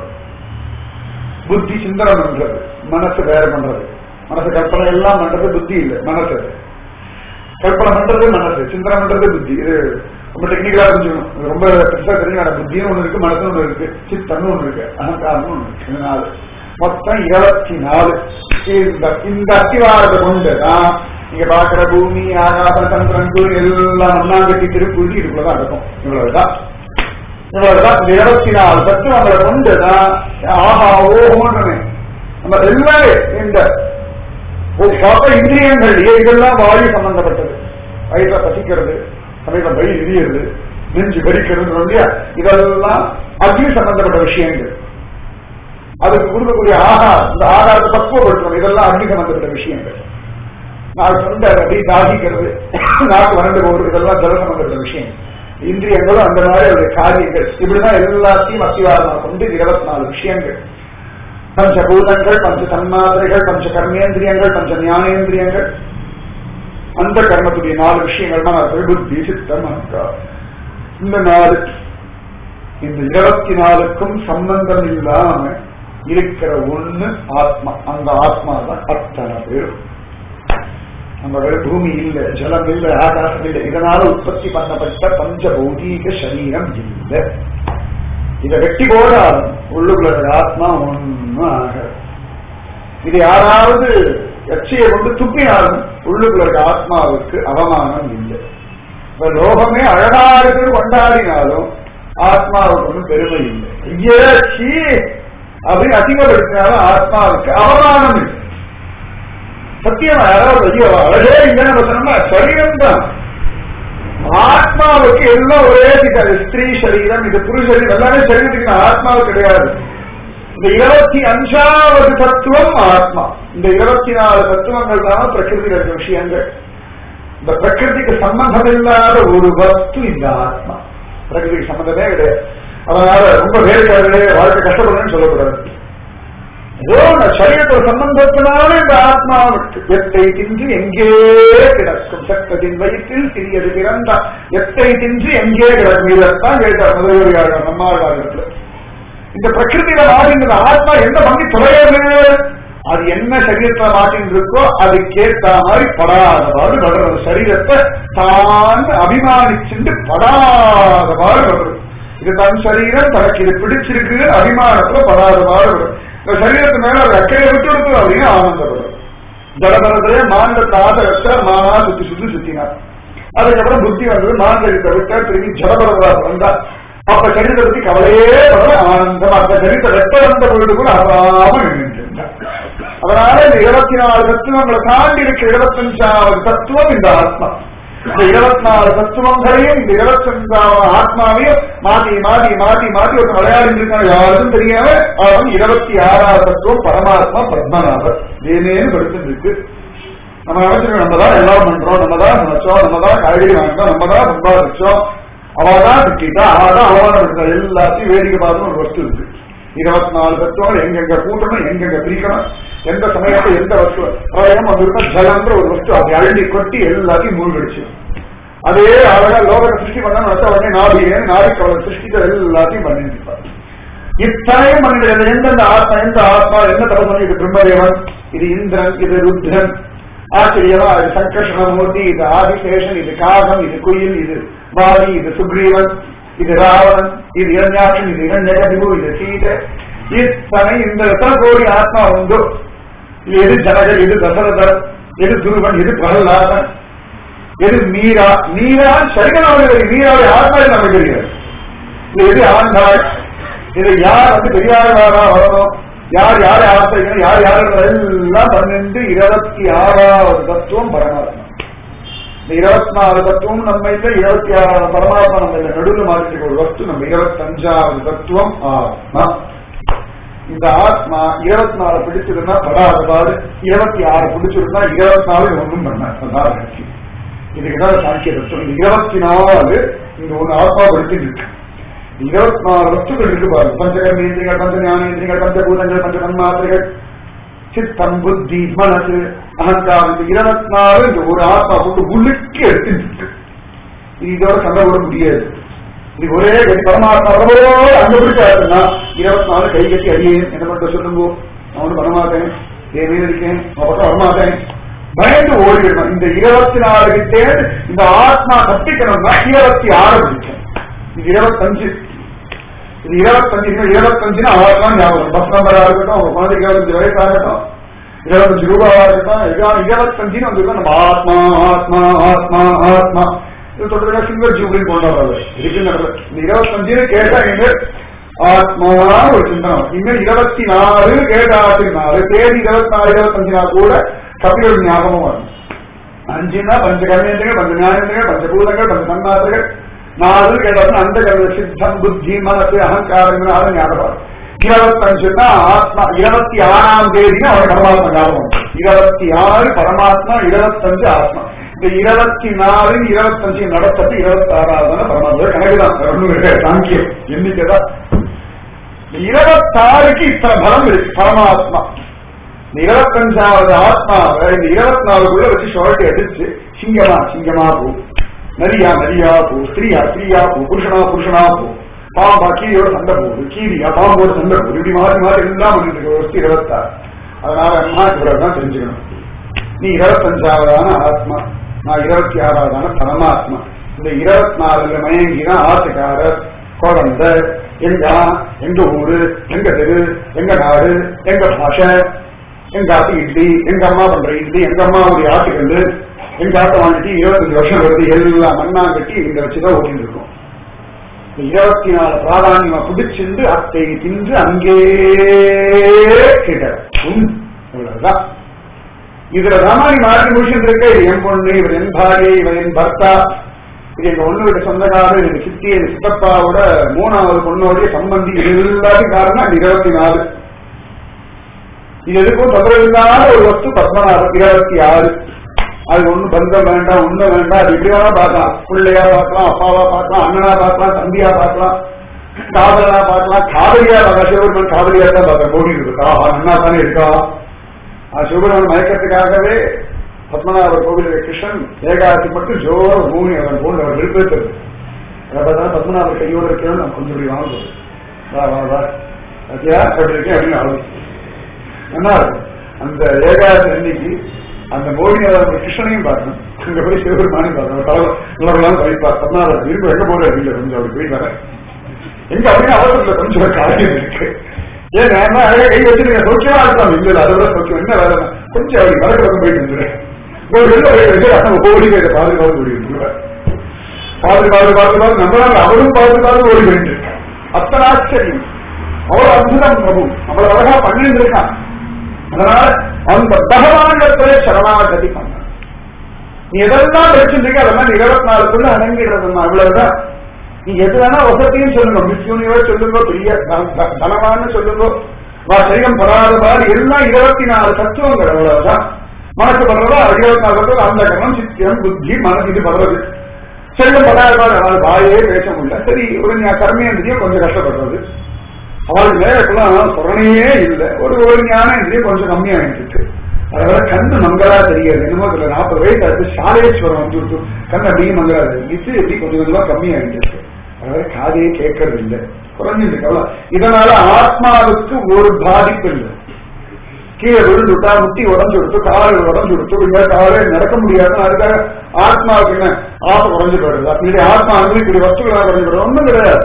புத்தி சிந்தனை பண்றது மனசு வேற பண்றது மனசு கற்பனை எல்லாம் பண்றது புத்தி இல்லை மனசு கற்பனை பண்றது மனசு சிந்தனை பண்றது புத்தி இது ரொம்ப டெக்னிக்கலா புரிஞ்சுக்கணும் இது ரொம்ப பெருசா தெரியும் புத்தியும் ஒண்ணு இருக்கு மனசும் ஒண்ணு இருக்கு சித்தம்னு ஒண்ணு இருக்கு அகங்காரமும் ஒண்ணு இருக்கு இந்த நாலு மொத்தம் இருபத்தி நாலு இந்த இந்த அத்திவாரத்தை கொண்டு தான் நீங்க பாக்குற பூமி ஆகாசம் சந்திரன் சூரியன் எல்லாம் ஒன்னாங்கட்டி திருப்புள்ளி இதுக்குள்ளதான் இருக்கும் இவ்வளவுதான் இவ்வளவுதான் இந்த இருபத்தி நாலு தத்துவங்களை கொண்டுதான் ஆஹா ஓஹோன்னு நம்ம எல்லாமே இந்த பாப்ப இந்திரியங்கள் இதெல்லாம் வாயு சம்பந்தப்பட்டது வயிற்ற பசிக்கிறது சமீபம் வயிறு விரியிறது நெஞ்சு வெடிக்கிறது இல்லையா இதெல்லாம் அக்னி சம்பந்தப்பட்ட விஷயங்கள் அதுக்கு கொடுக்கக்கூடிய ஆகாரம் இந்த ஆகாரத்தை பக்குவப்படுத்தணும் இதெல்லாம் அக்னி சம்பந்தப்பட்ட விஷயங்கள் நாள் தொண்டை அப்படி தாகிக்கிறது நாக்கு வறண்டு போகிறது இதெல்லாம் ஜல சம்பந்தப்பட்ட விஷயம் இந்திரியங்களும் அந்த மாதிரி அவருடைய காரியங்கள் இப்படிதான் எல்லாத்தையும் அத்திவாரமாக கொண்டு இருபத்தி நாலு விஷயங்கள் பஞ்சபூதங்கள் பஞ்ச தன்மாத்திரைகள் பஞ்ச கர்மேந்திரியங்கள் பஞ்ச ஞானேந்திரியங்கள் அந்த கர்மத்துடைய நாலு விஷயங்கள் தான் புத்தி சித்தம் அகங்காரம் இந்த நாலு இந்த இருபத்தி நாலுக்கும் சம்பந்தம் இல்லாம இருக்கிற ஒண்ணு ஆத்மா அந்த ஆத்மா தான் அத்தனை பேரும் நம்ம பூமி இல்ல ஜலம் இல்ல ஆகாசம் இல்ல இதனால உற்பத்தி பண்ணப்பட்ட பஞ்ச பௌதீக சரீரம் இல்லை இதை வெட்டி போடாலும் உள்ளுக்குள்ள ஆத்மா ஒன்னும் ஆகாது இது யாராவது எச்சையை கொண்டு துப்பினாலும் உள்ளுக்குள்ள ஆத்மாவுக்கு அவமானம் இல்லை இப்ப லோகமே அழகா இருக்கு கொண்டாடினாலும் ஆத்மாவுக்கு ஒன்றும் பெருமை இல்லை ஐயே சீ அப்படின்னு அதிகப்படுத்தினாலும் ஆத்மாவுக்கு அவமானம் இல்லை சத்தியமா யாராவது ஐயோ அழகே இல்லைன்னு சொன்னோம்னா சரீரம் தான் ஆத்மாவுக்கு எல்லாம் ஒரே திட்டம் ஸ்திரீ சரீரம் இது புருஷ சரீரம் எல்லாமே சரீரத்துக்கு ஆத்மாவு கிடையாது இந்த இருபத்தி அஞ்சாவது தத்துவம் ஆத்மா இந்த இருபத்தி நாலு தத்துவங்கள் தான் பிரகிருதியில் இருக்க விஷயங்கள் இந்த பிரகிருதிக்கு சம்பந்தம் இல்லாத ஒரு வஸ்து இந்த ஆத்மா பிரகிருதிக்கு சம்பந்தமே கிடையாது அதனால ரொம்ப வேலைக்காரர்களே வாழ்க்கை கஷ்டப்படுறேன்னு சொல்லக்கூடாது ஏதோ சரீரத்தோட சம்பந்தத்தினால இந்த ஆத்மாவுக்கு எத்தை தின்று எங்கே கிடக்கும் சக்கத்தின் வயிற்றில் சிறியது பிறந்தா எத்தை தின்று எங்கே கிடக்கும் இதைத்தான் கேட்டார் முதல்வரியாளர் நம்மாழ்வாரத்துல இந்த பிரகிருதியில மாறிங்கிற ஆத்மா என்ன பண்ணி தொலையாது அது என்ன சரீரத்துல மாட்டின்னு இருக்கோ அதுக்கேத்த மாதிரி படாதவாறு வளர்றது சரீரத்தை தான் அபிமானிச்சுட்டு படாதவாறு வளரும் இது தன் சரீரம் தனக்கு இது பிடிச்சிருக்கு அபிமானத்துல படாதவாறு வரும் இந்த சரீரத்து மேல ஒரு அக்கறையை விட்டு கொடுத்து அப்படின்னு ஆனந்தப்படும் ஜடபரத்திலே மாநிலத்தை ஆசை வச்சா மானா சுத்தி சுத்தி சுத்தினார் அதுக்கப்புறம் புத்தி வந்தது மாநிலத்தை விட்டா திரும்பி ஜடபரதா வந்தா அப்ப சரீரத்தை பத்தி கவலையே படல ஆனந்தம் அந்த சரீரத்தை வெட்ட வந்த பொழுது கூட அறாம நின்றுட்டார் அதனால இந்த இருபத்தி நாலு தத்துவங்களை தாண்டி இருக்கிற இருபத்தஞ்சாவது தத்துவம் இந்த ஆத்மா இந்த இருபத்தி நாலு தத்துவங்களையும் இந்த இருபத்தஞ்சாவது ஆத்மாவையும் மாத்தி மாத்தி மாத்தி மாத்தி ஒரு விளையாடி இருக்காங்க யாருக்கும் தெரியாம அவன் இருபத்தி ஆறாவது தத்துவம் பரமாத்மா பத்மநாபர் ஏனேன்னு படுத்துட்டு இருக்கு நம்ம நினைச்சிருக்கோம் நம்ம தான் எல்லாம் பண்றோம் நம்ம தான் நினைச்சோம் நம்ம தான் காய்கறி வாங்கிட்டோம் நம்ம தான் சம்பாதிச்சோம் அவதான் திட்டா அவதான் அவமானம் எடுத்தா எல்லாத்தையும் வேடிக்கை பார்த்து ஒரு வஸ்து இருக்கு இருபத்தி நாலு தத்துவங்கள் எங்கெங்க கூட்டணும் எங்கெங்க பிரிக்கணும் எந்த சமயத்துல எந்த வஸ்து பிரளயம் வந்திருக்கா ஜலம்ன்ற ஒரு வஸ்து அதை அள்ளி கொட்டி எல்லாத்தையும் மூழ்கடிச்சு அதே அழகா லோகத்தை சிருஷ்டி பண்ண நடத்த உடனே நாபியே நாபிக்கு அவளை சிருஷ்டிக்க எல்லாத்தையும் பண்ணிட்டு இருப்பார் இத்தனையும் பண்ணிட்டு எந்தெந்த ஆத்மா எந்த ஆத்மா என்ன தபசம் இது பிரம்மதேவன் இது இந்திரன் இது ருத்ரன் ஆச்சரியமா இது சங்கர்ஷணமூர்த்தி இது ஆதிசேஷன் இது காகம் இது குயில் இது வாலி இது சுக்ரீவன் இது ராவணன் இது இரண்யாட்சன் இது இரண்யகதிபு இது சீதை இத்தனை இந்த எத்தனை கோடி ஆத்மா உண்டு இது எது ஜனகர் எது தசரதர் எது துருவன் எது பிரகலாதன் எது மீரா மீரா சரிகனாவுடைய மீராவுடைய ஆத்மா நமக்கு தெரியாது இது எது ஆண்டாள் இது யார் வந்து பெரியார்களாக வரணும் யார் யாரை ஆசிரியர் யார் யார் எல்லாம் பன்னெண்டு இருபத்தி ஆறாவது தத்துவம் பரமாத்மா இந்த இருபத்தி நாலு தத்துவம் நம்ம இல்ல இருபத்தி ஆறாவது பரமாத்மா நம்ம இல்ல நடுவில் மாதிரி ஒரு வஸ்து நம்ம இருபத்தஞ்சாவது தத்துவம் ஆத்மா இந்த ஆத்மா இருபத்தி நாலு பிடிச்சிருந்தா படாத பாடு இருபத்தி ஆறு பிடிச்சிருந்தா இருபத்தி நாலு ஒன்றும் பண்ண இதுக்குதான் சாங்கிய தத்துவம் இந்த இருபத்தி நாலு இந்த ஒண்ணு ஆத்மா படிச்சுட்டு இருக்கு இருபத்தி நாலு வஸ்துகள் இருக்கு பாருங்க பஞ்சகர்மேந்திரிகள் பஞ்ச ஞானேந்திரிகள் பஞ்சபூதங்கள் பஞ்ச தன்மாத்திரைகள் சித்தம் புத்தி மனசு அகங்காரம் இந்த இருபத்தி நாலு இந்த ஒரு ஆத்மா போட்டு உள்ளுக்கு எடுத்துட்டு இருக்கு இது இதோட சண்டை போட முடியாது இது ஒரே கதி பரமாத்மா வரவோடு அங்க பிடிச்சாருன்னா இருபத்தி நாலு கை கட்டி அடியேன் என்ன பண்ற சொல்லுங்க நான் ஒன்றும் பண்ண மாட்டேன் என் மீது இருக்கேன் நான் பக்கம் வரமாட்டேன் பயந்து ஓடிடணும் இந்த இருபத்தி நாலு கிட்டே இந்த ஆத்மா தப்பிக்கணும்னா இருபத்தி ஆறு பிடிக்கும் இது இருபத்தஞ்சு இது இருபத்தஞ்சு இன்னும் இருபத்தஞ்சுன்னு அவர்தான் ஞாபகம் பஸ் நம்பரா இருக்கட்டும் உங்க குழந்தைக்கு இருபத்தஞ்சு வயசாகட்டும் இருபத்தஞ்சு ரூபாவா இருக்கட்டும் எல்லாம் இருபத்தஞ்சுன்னு வந்து நம்ம ஆத்மா ஆத்மா ஆத்மா ஆத்மா இது சொல்றதுல சில்வர் ஜூப்ளின்னு கொண்டாடுறது இருக்குன்னு இந்த இருபத்தஞ்சுன்னு கேட்டா எங்க ஆத்மாவா ஒரு சிந்தனை இன்னும் இருபத்தி நாலு கேட்டாச்சுனாலு தேதி இருபத்தி நாலு இருபத்தஞ்சுனா கூட கபிலோட ஞாபகம் வரும் அஞ்சுனா பஞ்ச கர்மேந்திரங்கள் பஞ்ச ஞானேந்திரங்கள் பஞ்சபூதங்கள் பஞ்ச தன்மாத்திரங்கள் நாலு கேட்டாலும் அந்த கர்ம சித்தம் புத்தி மனசு அகங்காரங்கள் ஞாபகம் இருபத்தஞ்சுன்னா ஆத்மா இருபத்தி ஆறாம் தேதி அவன் பரமாத்மா ஞாபகம் இருபத்தி ஆறு பரமாத்மா இருபத்தஞ்சு ஆத்மா இந்த இருபத்தி நாலு இருபத்தஞ்சு நடத்தது இருபத்தி ஆறாவது பரமாத்மா கணக்குதான் சாங்கியம் எண்ணிக்கைதான் இருபத்தாறுக்கு இத்தனை பலம் இருக்கு பரமாத்மா இந்த இருபத்தஞ்சாவது ஆத்மாவை இந்த இருபத்தி நாலுக்குள்ள வச்சு ஷோல்ட் அடிச்சு சிங்கமா சிங்கமா போ நரியா நரியா போ ஸ்திரீயா ஸ்திரீயா போ புருஷனா புருஷனா போ பாம்பா கீரியோட சண்டை போகுது கீரியா பாம்போட சண்டை போகுது இப்படி மாறி மாறி எல்லாம் பண்ணிட்டு இருக்க ஒரு இருபத்தாறு அதனால அம்மா தான் தெரிஞ்சுக்கணும் நீ இருபத்தஞ்சாவதான ஆத்மா நான் இருபத்தி ஆறாவதான பரமாத்மா இந்த இருபத்தி நாலுல மயங்கிதான் ஆத்துக்காரர் குழந்தை எங்க எங்க ஊரு எங்க தெரு எங்க நாடு எங்க பாஷை எங்க ஆத்து இட்லி எங்க அம்மா பண்ற இட்லி எங்க அம்மா ஒரு ஆட்டுக்கல்லு எங்க ஆட்டை வாங்கிட்டு இருபத்தஞ்சு வருஷம் வருது எல்லாம் மண்ணா கட்டி இங்க வச்சுதான் ஓட்டிட்டு இருக்கோம் இருபத்தி நாலு பிராதானியமா புடிச்சிருந்து அத்தை தின்று அங்கே கேட்டார் இவ்வளவுதான் இதுல ராமாயணி மாற்றி முடிச்சுட்டு இருக்க இது என் பொண்ணு இவர் என் பாரியை இவன் என் பர்த்தா இது எங்க ஒண்ணு விட சொந்தக்காரர் எங்க சித்தி எங்க சித்தப்பாவோட மூணாவது பொண்ணோடைய சம்பந்தி இது எல்லாத்தையும் காரணம் அந்த இருபத்தி நாலு இது எதுக்கும் பத்திரம் இல்லாத ஒரு வஸ்து பத்மநாபம் இருபத்தி ஆறு அது ஒண்ணும் பந்தம் வேண்டாம் ஒண்ணும் வேண்டாம் அது எப்படி வேணா பார்க்கலாம் பிள்ளையா பார்க்கலாம் அப்பாவா பார்க்கலாம் அண்ணனா பார்க்கலாம் தம்பியா பார்க்கலாம் காதலனா பார்க்கலாம் காதலியா பார்க்கலாம் சிவபெருமன் காதலியா தான் பார்க்கலாம் கோடி இருக்கா அண்ணா தானே இருக்கா சிவபெருமன் மயக்கத்துக்காகவே பத்மநாபர் கோவில் கிருஷ்ணன் ஏகாதசி மட்டும் ஜோர மூணி அவன் போன்று அவர் விருப்பத்தது அதான் பத்மநாபர் கையோடு இருக்கணும் நான் கொஞ்சம் இப்படி வாங்குறது வா வா வா அத்தியா அப்படி இருக்கேன் அப்படின்னு ஆகும் நல்லா இருக்கும் அந்த ஏகாதசி அன்னைக்கு அந்த மோடி அவர் கிருஷ்ணனையும் பார்க்கணும் அங்க போய் சிவபெருமானையும் பார்க்கணும் தலைவர் படிப்பார் பத்மநாபர் விரும்ப எங்க போற அப்படின்னு கொஞ்சம் அப்படி போய் வரேன் எங்க அப்படின்னு அவசரத்துல கொஞ்சம் காரியம் இருக்கு ஏன் நான் அழகா கை வச்சுட்டு சௌக்கியமா இருக்கலாம் இல்ல அதை விட சௌக்கியம் என்ன வேலை கொஞ்சம் அப்படி வடக்கு பக்கம் போயிட்டு வந்துடுறேன் ஒரு வெளில போய் வச்சு நம்ம ஓடி போய் பாதுகாப்பு ஓடி வந்துடுவேன் பாது பாது பாது பாது நம்மளால அவரும் பாது பாது ஓடி போயிட்டு அத்தனை ஆச்சரியம் அவ்வளவு அற்புதம் பிரபு அவ்வளவு அழகா பண்ணிட்டு இருக்கான் அதனால அந்த பகவானிடத்திலே சரணாகதி பண்ண நீ எதெல்லாம் வச்சிருக்க அதெல்லாம் இருபத்தி நாலுக்குள்ள அடங்கிடுறதுமா அவ்வளவுதான் நீ எது வேணா வசதியும் சொல்லுங்க மிஸ் யூனிவர்ஸ் சொல்லுங்க பெரிய தனவான்னு சொல்லுங்க வா சரீரம் படாத மாதிரி எல்லாம் இருபத்தி நாலு தத்துவங்கள் அவ்வளவுதான் மனசு படுறதா இருபத்தி நாலு தத்துவம் அந்த கரணம் சித்தியம் புத்தி மனசு இது படுறது செல்லம் படாத மாதிரி வாயே பேச முடியல சரி ஒரு கர்மேந்திரியம் கொஞ்சம் கஷ்டப்படுறது அவளுக்கு நேரத்துலாம் சொரணையே இல்லை ஒரு ஒரு ஞானம் இந்திரியம் கொஞ்சம் கம்மியாயிட்டு இருக்கு அதோட கண்ணு மங்களா தெரியாது என்னமோ இதுல நாற்பது வயசு அடுத்து சாலேஸ்வரம் வந்து விட்டு கண் அப்படியே மங்களா தெரியுது இது எப்படி கொஞ்சம் கொஞ்சமா கம்மியாகிட்டு இருக்கு அதனால காதையே கேட்கறது இல்லை குறைஞ்சிருக்கு அவ்வளவு இதனால ஆத்மாவுக்கு ஒரு பாதிப்பு இல்லை கீழே விழுந்து விட்டா முட்டி உடஞ்சு கொடுத்து காலை உடஞ்சு கொடுத்து இந்த காலை நடக்க முடியாது அதுக்காக ஆத்மாவுக்கு என்ன ஆசை குறைஞ்சு போயிடுது அப்படி ஆத்மா அனுபவிக்கூடிய வஸ்துகளாக குறைஞ்சு போயிடுது ஒண்ணும் கிடையாது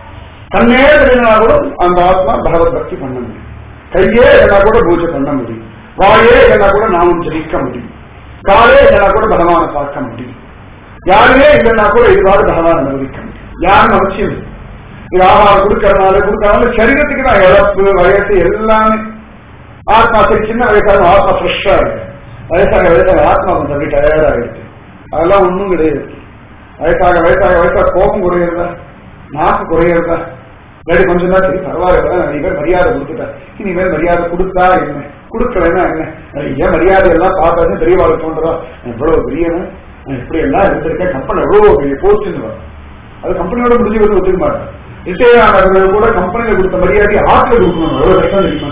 கண்ணே தெரியனா கூட அந்த ஆத்மா பகவத் பக்தி பண்ண முடியும் கையே இல்லைனா கூட பூஜை பண்ண முடியும் வாயே இல்லைனா கூட நாமும் ஜெயிக்க முடியும் காலே இல்லைனா கூட பகவானை பார்க்க முடியும் யாருமே இல்லைன்னா கூட இதுவாறு பகவான் அனுபவிக்க முடியும் யாரும் அவசியம் இல்லை. இது ஆகாரம் கொடுக்கறதுனால கொடுக்கறதுனால சரீரத்துக்கு தான் இழப்பு வயசு எல்லாமே ஆத்மா சரி சின்ன வயசாக ஆத்மா ஃப்ரெஷ்ஷா இருக்கு வயசாக வயசாக ஆத்மா கொஞ்சம் அப்படி டயர்டா இருக்கு அதெல்லாம் ஒண்ணும் கிடையாது வயசாக வயசாக வயசாக கோபம் குறையிறதா நாக்கு குறையிறதா இல்லாட்டி கொஞ்சம் தான் சரி பரவாயில்ல நிறைய பேர் மரியாதை கொடுத்துட்டேன் இனிமேல் மரியாதை கொடுத்தா என்ன கொடுக்கலன்னா என்ன நிறைய மரியாதை எல்லாம் பார்த்தாலும் பெரியவாள் தோன்றதா நான் எவ்வளவு பெரியவன் நான் இப்படி எல்லாம் இருந்திருக்கேன் கம்பெனி எவ்வளவு பெரிய போஸ்ட்னு வரும் அது கம்பெனியோட முடிஞ்சு வந்து ஒத்துக்க மாட்டேன் ரிட்டையர் ஆனவர்கள் கூட கம்பெனியில கொடுத்த மரியாதை ஆத்துல கொடுக்கணும் எவ்வளவு கஷ்டம் தெரியுமா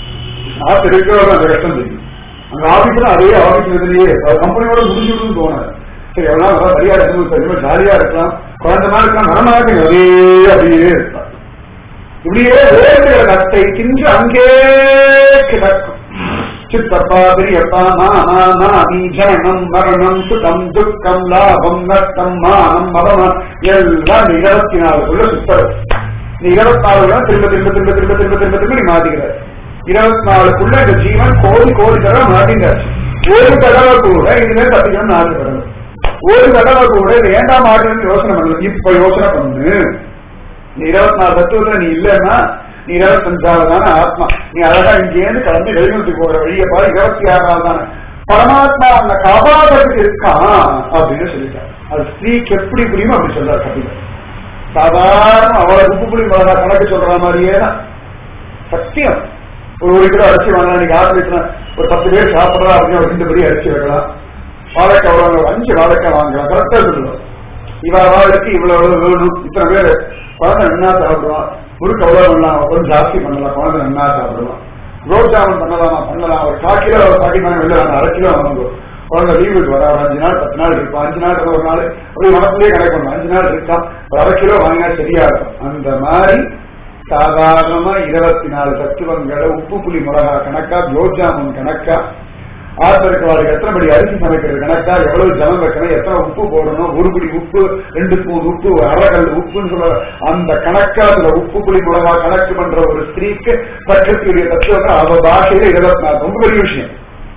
ஆத்து இருக்கிறவங்க அந்த கஷ்டம் தெரியும் அங்க ஆபீஸ்ல அதே ஆபீஸ்ல இதுலயே கம்பெனியோட முடிஞ்சுடுன்னு தோணாது சரி எவ்வளவு நல்லா மரியாதை தெரியுமா ஜாலியா இருக்கலாம் குழந்தை மாதிரி இருக்கலாம் மரணமாக அதே அப்படியே இருக்கலாம் இப்படியே வேறு கத்தை தின்று அங்கே கிடக்கும் சித்தப்பா பெரியப்பா மாமா மாமி ஜனனம் மரணம் சுகம் துக்கம் லாபம் நஷ்டம் மானம் மதம் எல்லாம் இந்த இருபத்தி நாலுக்குள்ள சுத்தம் இந்த இருபத்தி நாலுல திரும்ப திரும்ப திரும்ப திரும்ப திரும்ப திரும்ப திரும்ப நீ மாட்டிக்கிறார் இருபத்தி நாலுக்குள்ள இந்த ஜீவன் கோடி கோடி தடவை மாட்டிங்காச்சு ஒரு தடவை கூட இனிமேல் தப்பிக்கணும்னு ஆசைப்படணும் ஒரு தடவை கூட இது ஏண்டாம் மாட்டுன்னு யோசனை பண்ணல இப்ப யோசனை பண்ணு நீ இருபத்தி நாலு தத்துவத்துல நீ இல்லைன்னா நீ இருபத்தஞ்சாவது தானே ஆத்மா நீ அழகா இங்கேருந்து கிளம்பி வெளிநாட்டுக்கு போற வழியை பாரு இருபத்தி ஆறாவது தானே பரமாத்மா அந்த காபாதத்துக்கு இருக்கான் அப்படின்னு சொல்லிட்டார் அது ஸ்திரீக்கு எப்படி புரியுமோ அப்படி சொல்றார் கபிலர் சாதாரண அவளை உப்பு புளி மிளகா கணக்கு சொல்ற மாதிரியே தான் சத்தியம் ஒரு ஒரு கிலோ அரிசி வாங்கலாம் நீங்க ஆரம்பிச்சுனா ஒரு பத்து பேர் சாப்பிடலாம் அப்படின்னு ஒரு ரெண்டு படி அரிசி வைக்கலாம் வாழைக்காய் வாங்க ஒரு அஞ்சு வாழைக்காய் வாங்கலாம் கரெக்டா சொல்லுவோம் இவ வாழைக்கு இவ்வளவு வேணும் இத்தனை பேர் குழந்தை என்ன சாப்பிடுவான் முறுக்கு அவ்வளவு பண்ணலாம் கொஞ்சம் ஜாஸ்தி பண்ணலாம் குழந்தை என்ன சாப்பிடுவான் ரோட் ஜாமுன் பண்ணலாமா பண்ணலாம் ஒரு கால் கிலோ ஒரு பாக்கெட் வாங்க வெளில வாங்க அரை கிலோ வாங்குவோம் குழந்தை லீவுக்கு வர ஒரு அஞ்சு நாள் பத்து நாள் இருக்கும் அஞ்சு நாள் ஒரு நாள் அப்படி மனசுலயே கணக்கு பண்ணலாம் அஞ்சு நாள் இருக்கான் ஒரு அரை கிலோ வாங்கினா சரியா இருக்கும் அந்த மாதிரி சாதாரணமா இருபத்தி நாலு தத்துவங்களை உப்பு புளி மிளகா கணக்கா குலோப் ஜாமுன் கணக்கா ஆத்திரக்காலுக்கு எத்தனை படி அரிசி சமைக்கிறது கணக்கா எவ்வளவு ஜலம் வைக்கணும் எத்தனை உப்பு போடணும் ஒரு படி உப்பு ரெண்டு ஸ்பூன் உப்பு அரைக்கல் உப்புன்னு சொல்ற அந்த கணக்கா அதுல உப்பு புளி மிளகா கணக்கு பண்ற ஒரு ஸ்திரீக்கு பிரகிருத்தியுடைய தத்துவங்கள் அவ பாஷையில இருபத்தி நாலு ரொம்ப பெரிய விஷயம்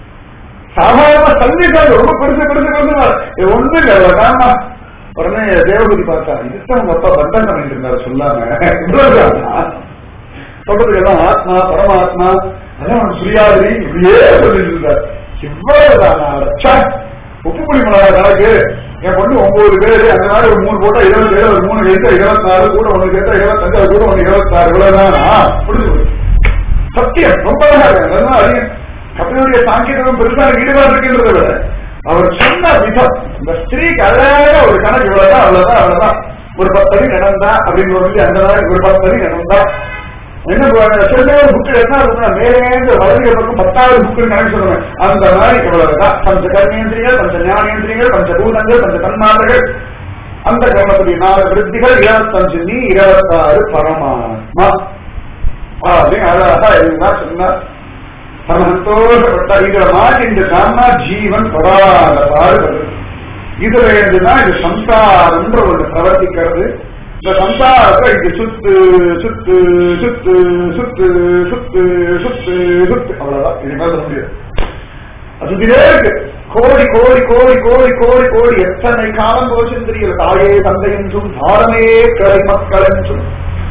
சாதாரண சந்தேகம் ரொம்ப பெருசு பெருசு பெருசு இது ஒண்ணு இல்லை வேண்டாமா உடனே தேவபதி பார்த்தா இதுதான் உங்க அப்பா பந்தம் பண்ணிட்டு இருந்தாரு சொல்லாம இவ்வளவுதானா? சொல்றதுக்கு எல்லாம் ஆத்மா பரமாத்மா அதான் அவன் புரியாதீ இப்படியே சொல்லிட்டு இருந்தார் இவ்வளவுதானா அடச்சா, உப்பு புளி மிளகா கணக்கு என் பொண்ணு ஒன்பது பேரு அந்த மாதிரி ஒரு மூணு போட்டா இருபது பேர் ஒரு மூணு கேட்டா இருபத்தி நாலு கூட ஒண்ணு கேட்டா இருபத்தஞ்சு அது கூட ஒண்ணு இருபத்தாறு இவ்வளவுதானா புரிஞ்சு போச்சு. சத்தியம் ரொம்ப அழகா இருக்கு அதெல்லாம் அறிய கப்பலுடைய சாங்கியம் பெருசா ஈடுபாடு இருக்கின்றதை விட அவர் சொன்ன விதம் இந்த ஸ்திரீக்கு அழகாக ஒரு கணக்கு இவ்வளவுதான் அவ்வளவுதான் அவ்வளவுதான் ஒரு பத்தடி நடந்தா அப்படின்னு சொல்லி அந்த மாதிரி ஒரு பத்தடி நடந்தா என்ன சொல்ல புக்கு என்ன இருக்குன்னா மேலேந்து வலது பக்கம் பத்தாவது புக்கு கணக்கு சொல்லுவேன் அந்த மாதிரி இவ்வளவுதான் பஞ்ச கர்மேந்திரியங்கள் பஞ்ச ஞானேந்திரியங்கள் பஞ்ச பூதங்கள் பஞ்ச தன்மார்கள் அந்த கர்மத்துடைய நாலு விருத்திகள் இருபத்தஞ்சு நீ இருபத்தாறு பரமாத்மா அப்படின்னு அழகா எல்லாம் சொன்னார் பரம சந்தோஷப்பட்டார் இதுல மாட்டின்ற காரணா ஜீவன் படாத பாடுபடுது இதுல இருந்துதான் இது சம்சாரம்ன்ற ஒன்று பிரவர்த்திக்கிறது இந்த சம்சாரத்தை இது சுத்து சுத்து சுத்து சுத்து சுத்து சுத்து சுத்து அவ்வளவுதான் இது மேல சொல்ல முடியாது அதுதிலே இருக்கு கோடி கோடி கோடி கோடி கோடி கோடி எத்தனை காலம் போச்சுன்னு தெரியல தாயே தந்தை என்றும் தாரமே கிளை மக்கள் என்றும்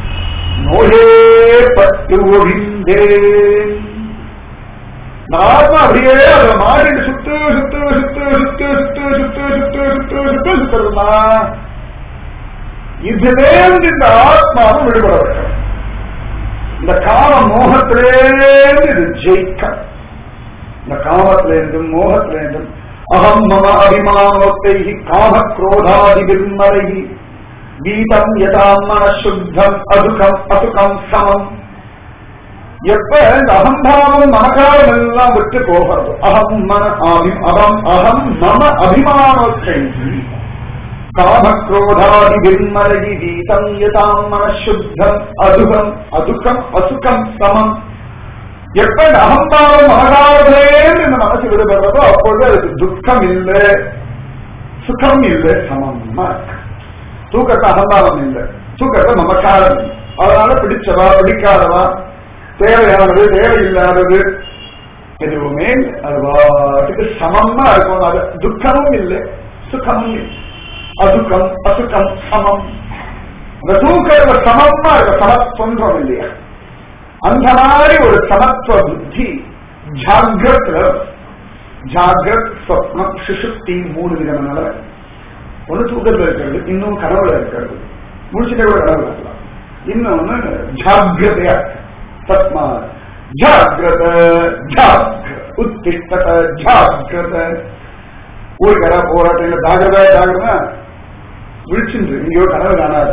நோயே பட்டு ஒழிந்தேன் நாம அப்படியே அதை மாறிட்டு சுத்து சுத்து சுத்து சுத்து சுத்து சுத்து சுத்து சுத்து சுத்து சுத்துறதுமா இதுலேருந்து இந்த ஆத்மாவும் விடுபட வேண்டும் இந்த காம மோகத்திலேருந்து இது ஜெயிக்க இந்த காமத்திலேருந்தும் மோகத்திலேருந்தும் அகம் மம அபிமானோத்தை காம குரோதாதி விம்மரை கீதம் யதா மன சுத்தம் அதுகம் அசுகம் சமம் எப்ப இந்த அகம்பாவம் மமகாரம் எல்லாம் விட்டு போகிறது அகம் மன ஆபி- அகம் அகம் மம அபிமானத்தை காமக்ரோதாதி விர்மலகி வீதம் யதாம் மனசுத்தம் அதுகம் அதுக்கம் அசுகம் சமம் எப்ப இந்த அகம்பாவம் மமகாரத்திலேருந்து இந்த மனசு விடுபடுறதோ அப்பொழுது அதுக்கு துக்கம் இல்லை சுகம் இல்லை சமமா இருக்கு தூக்கத்தை அகம்பாவம் இல்லை தூக்கத்தை மமக்காரம் இல்லை அதனால பிடிச்சவா பிடிக்காதவா தேவையானது தேவையில்லாதது எதுவுமே இல்லை. அது பாட்டுக்கு சமமா இருக்கும் அது துக்கமும் இல்லை சுகமும் இல்லை அதுக்கம் அசுக்கம் சமம் அந்த தூக்கத்துல சமமா இருக்க சமத்துவம் இல்லையா அந்த மாதிரி ஒரு சமத்துவ புத்தி ஜாகிரத்ல ஜாகிரத் சொப்னம் சுசுப்தி மூணு விதமான ஒண்ணு தூக்கத்துல இருக்கிறது இன்னும் கனவுல இருக்கிறது முடிச்சுட்டே கூட கனவுல இருக்கலாம் இன்னொன்னு ஜாகிரதையா இருக்கு தஸ்மா ஜாகிரத ஜாகிர உத்திஷ்டத ஜாகிரத ஊருக்கு யாராவது போராட்டம் இல்ல ஜாகிரதா ஜாகிரதா விழிச்சுட்டு இங்கேயோ கனவு காணாத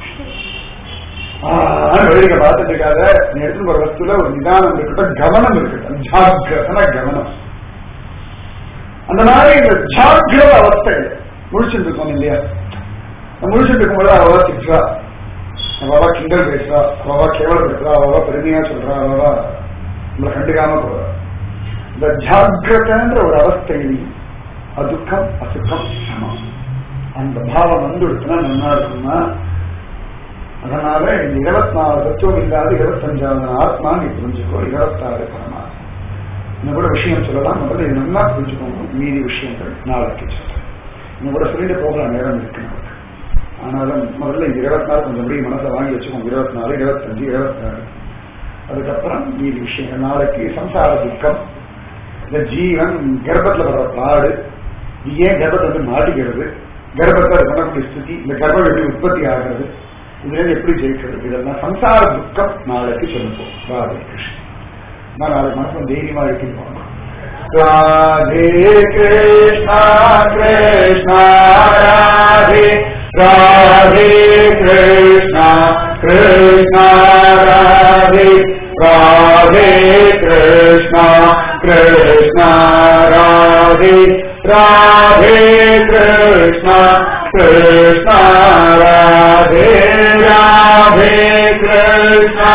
வெளியில பார்த்துட்டு இருக்காத நீ எடுத்துட்டு ஒரு வஸ்துல ஒரு நிதானம் இருக்கட்டும் கவனம் இருக்கட்டும் ஜாகிரதன கவனம் அந்த மாதிரி இந்த ஜாகிரத அவஸ்தை முழிச்சுட்டு இருக்கோம் இல்லையா முழிச்சுட்டு இருக்கும்போது அவளா திட்டுறா அவளா கிண்டல் பேசுறா அவளா கேவலப்படுத்துறா அவளா பெருமையா சொல்றா அவளா நம்மளை கண்டுக்காம போறா இந்த ஜாகிரதன்ற ஒரு அவஸ்தையில் அதுக்கம் அசுக்கம் சமம் அந்த பாவம் வந்துடுச்சுன்னா நல்லா இருக்கும்னா அதனால இந்த இருபத்தி நாலு தத்துவம் இல்லாத இருபத்தஞ்சாவது ஆத்மா நீ புரிஞ்சுக்கோ இருபத்தாறு பரமாத்மா இன்னும் கூட விஷயம் சொல்லலாம் முதல்ல இது நல்லா புரிஞ்சுக்கோங்க மீதி விஷயங்கள் நாளைக்கு சொல்றேன் இன்னும் கூட சொல்லிட்டு போகலாம் நேரம் இருக்கு நமக்கு ஆனாலும் முதல்ல இந்த இருபத்தி நாலு கொஞ்சம் அப்படியே மனசை வாங்கி வச்சுக்கோங்க இருபத்தி நாலு இருபத்தஞ்சு இருபத்தாறு அதுக்கப்புறம் மீதி விஷயங்கள் நாளைக்கு சம்சார துக்கம் இந்த ஜீவன் கர்ப்பத்துல வர்ற பாடு இது ஏன் கர்ப்பத்தை வந்து மாட்டிக்கிறது கர்ப்பத்தை அது பண்ணக்கூடிய ஸ்திதி இந்த கர்ப்பம் எப்படி உற்பத்தி ஆகிறது இதுல எப்படி ஜெயிக்கிறது இதெல்லாம் சம்சார துக்கம் நாளைக்கு சொல்லுவோம் ராதே கிருஷ்ணன் நான் நாளைக்கு மனசு தைரியமா இருக்கணும் ராதே கிருஷ்ணா கிருஷ்ணா ராதே ராதே கிருஷ்ணா கிருஷ்ணா ராதே ராதே கிருஷ்ணா கிருஷ்ணா ராதே ராதே கிருஷ்ணா கிருஷ்ணா ராதே ராதே கிருஷ்ணா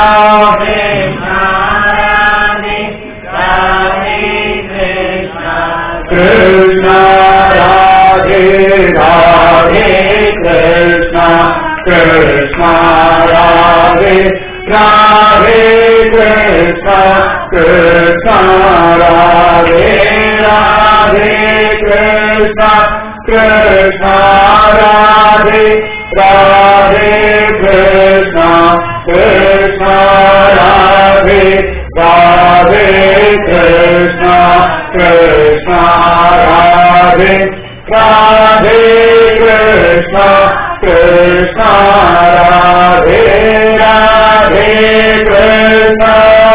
கிருஷ்ணா ராதே ராதே கிருஷ்ணா கிருஷ்ணா ராதே ராதே கிருஷ்ணா கிருஷ்ணா ராதே ராதே கிருஷ்ணா கிருஷ்ணா ராதே ராதே கிருஷ்ணா கிருஷ்ணா ராதே ராதே கிருஷ்ணா கிருஷ்ணா ராதே ராதே கிருஷ்ணா கிருஷ்ணா ராதே ராதே கிருஷ்ணா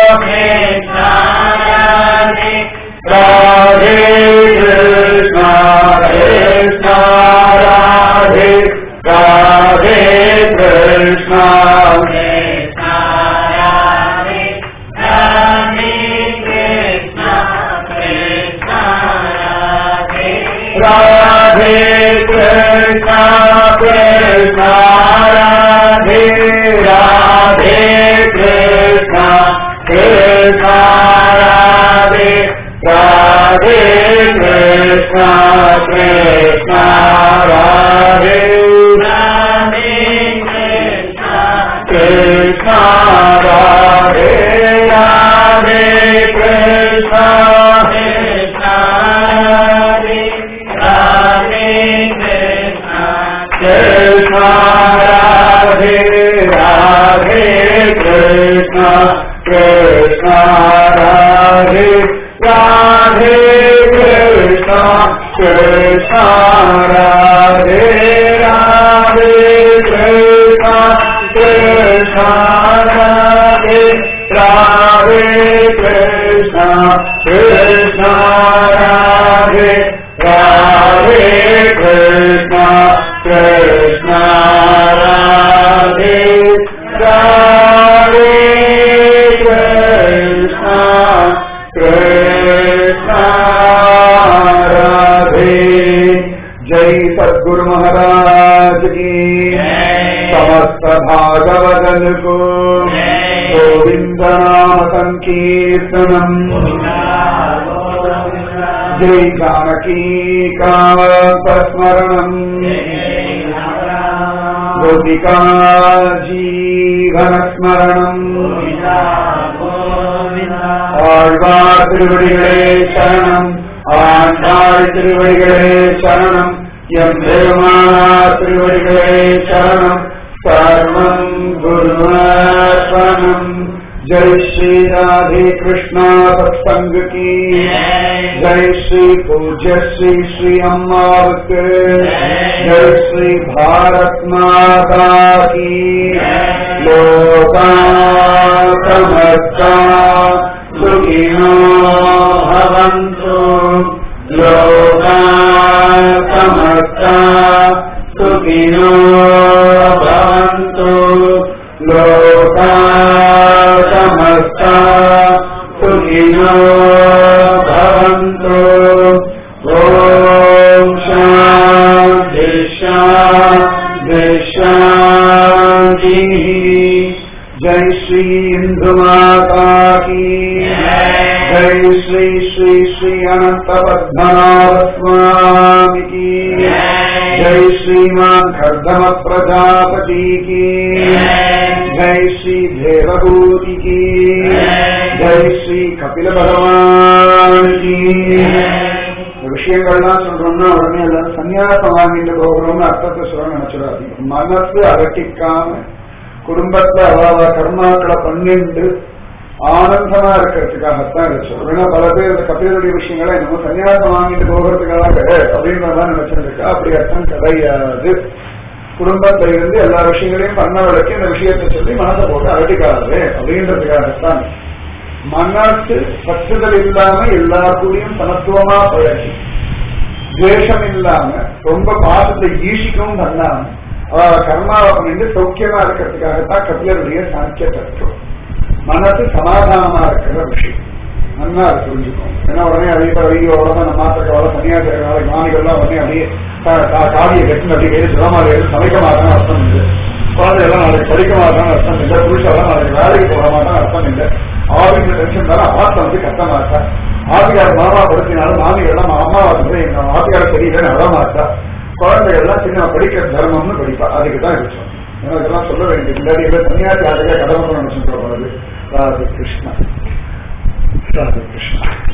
ராதே கிருஷ்ணா கிருஷ்ணா ராதே ராதே கிருஷ்ணா ராதே கிருஷ்ணா கிருஷ்ணா ராதே ராதே கிருஷ்ணா கிருஷ்ணா ராதே ராதே கிருஷ்ணா கிருஷ்ணா ராதே கிருஷ்ணா ராதே ராதே கிருஷ்ணா கிருஷ்ணா ராதே ராதே கிருஷ்ணா கிருஷ்ணா ராதே ராதே கிருஷ்ணா கிருஷ்ணா ராதே ராதே கிருஷ்ணா கிருஷ்ணா ராதே ராதே கிருஷ்ணா கிருஷ்ணா ராதே ராதே கிருஷ்ணா கிருஷ்ணா ராதே ராதே கிருஷ்ணா समस्त भागवदन को गोविंद नाम संकीर्तनम जय जानकी कांतस्मरणम गोपिका जीवन स्मरणम ஆழ்வார் திருவடிகளே சரணம் ஆண்டாள் திருவடிகளே சரணம் எம் பெருமானார் திருவடிகளே சரணம் சர்வம் குருவார்ப்பணம் जय श्री राधे कृष्णा सत्संग की जय श्री पूज्य श्री श्री अम्मावत जय श्री भारत माता की लोका समस्ता सुखिनो भवन्तु लोका समस्ता सुखिनो भवन्तु लोका समस्ता सुखिनो भवन्तु ॐ शान्ति शान्ति शान्तिः जय श्री इंदु माता की जय श्री श्री श्री अनंत पद्मनाभ स्वामी की जय श्रीमान खर्दम प्रजापति की जय श्री देवभूति की जय श्री कपिल भगवान की விஷயங்கள்லாம் சொல்றோம்னா உடனே எல்லாரும் சன்னியாசம் வாங்கிட்டு போகிறோம்னு அர்த்தத்தை சொல்ல நினைச்சிடாதீங்க மனசு அகட்டிக்காம குடும்பத்துல அவாவ கர்மாக்களை பண்ணிண்டு ஆனந்தமா இருக்கிறதுக்காகத்தான் இதை சொல்றேன் பல பேர் இந்த கபிலருடைய விஷயங்களை என்னமோ சன்னியாசம் வாங்கிட்டு போகிறதுக்காக அப்படின்ற மாதிரி நினைச்சிருக்கா அப்படி அர்த்தம் கிடையாது குடும்பத்துல இருந்து எல்லா விஷயங்களையும் பண்ண வழக்கு இந்த விஷயத்தை சொல்லி மனசை போட்டு அகட்டிக்காது அப்படின்றதுக்காகத்தான் மனசு பற்றுதல் இல்லாம எல்லா கூடயும் சமத்துவமா பழகி துவேஷம் இல்லாம ரொம்ப பாசத்தை ஈஷிக்கவும் பண்ணாம அவ கர்மாவை பண்ணிட்டு சௌக்கியமா இருக்கிறதுக்காகத்தான் கபிலருடைய சாங்கிய தத்துவம் மனசு சமாதானமா இருக்கிற விஷயம் நல்லா அது புரிஞ்சுக்கும் ஏன்னா உடனே அதே போல ஐயோ அவ்வளவுதான் நம்ம மாத்திரக்கால சன்னியாசி நாளைக்கு மாணிகள்லாம் உடனே அப்படியே காவியை கட்டின அப்படியே சுரமாக சமைக்க மாட்டான்னு அர்த்தம் இல்லை குழந்தை எல்லாம் நாளைக்கு படிக்க மாட்டான்னு அர்த்தம் இல்லை புருஷெல்லாம் நாளைக்கு வேலைக்கு போக மாட்டான்னு அர்த்தம் இல்லை ஆபீஸ்ல டென்ஷன் தானே ஆத்தம் வந்து கத்த மாட்டா ஆதிகார மாமா படுத்தினாலும் மாமிகள்லாம் அம்மாவை வந்து எங்க ஆதிகார தெரியலன்னு அழ மாட்டா குழந்தைகள்லாம் சின்ன படிக்கிற தர்மம்னு படிப்பா அதுக்கு தான் இருக்கும் எனக்கு இதெல்லாம் சொல்ல வேண்டியது இல்லாட்டி இதை தனியார் யாருக்கே கடமை பண்ண நினைச்சுட்டு ராதே கிருஷ்ணா ராதே கிருஷ்ணா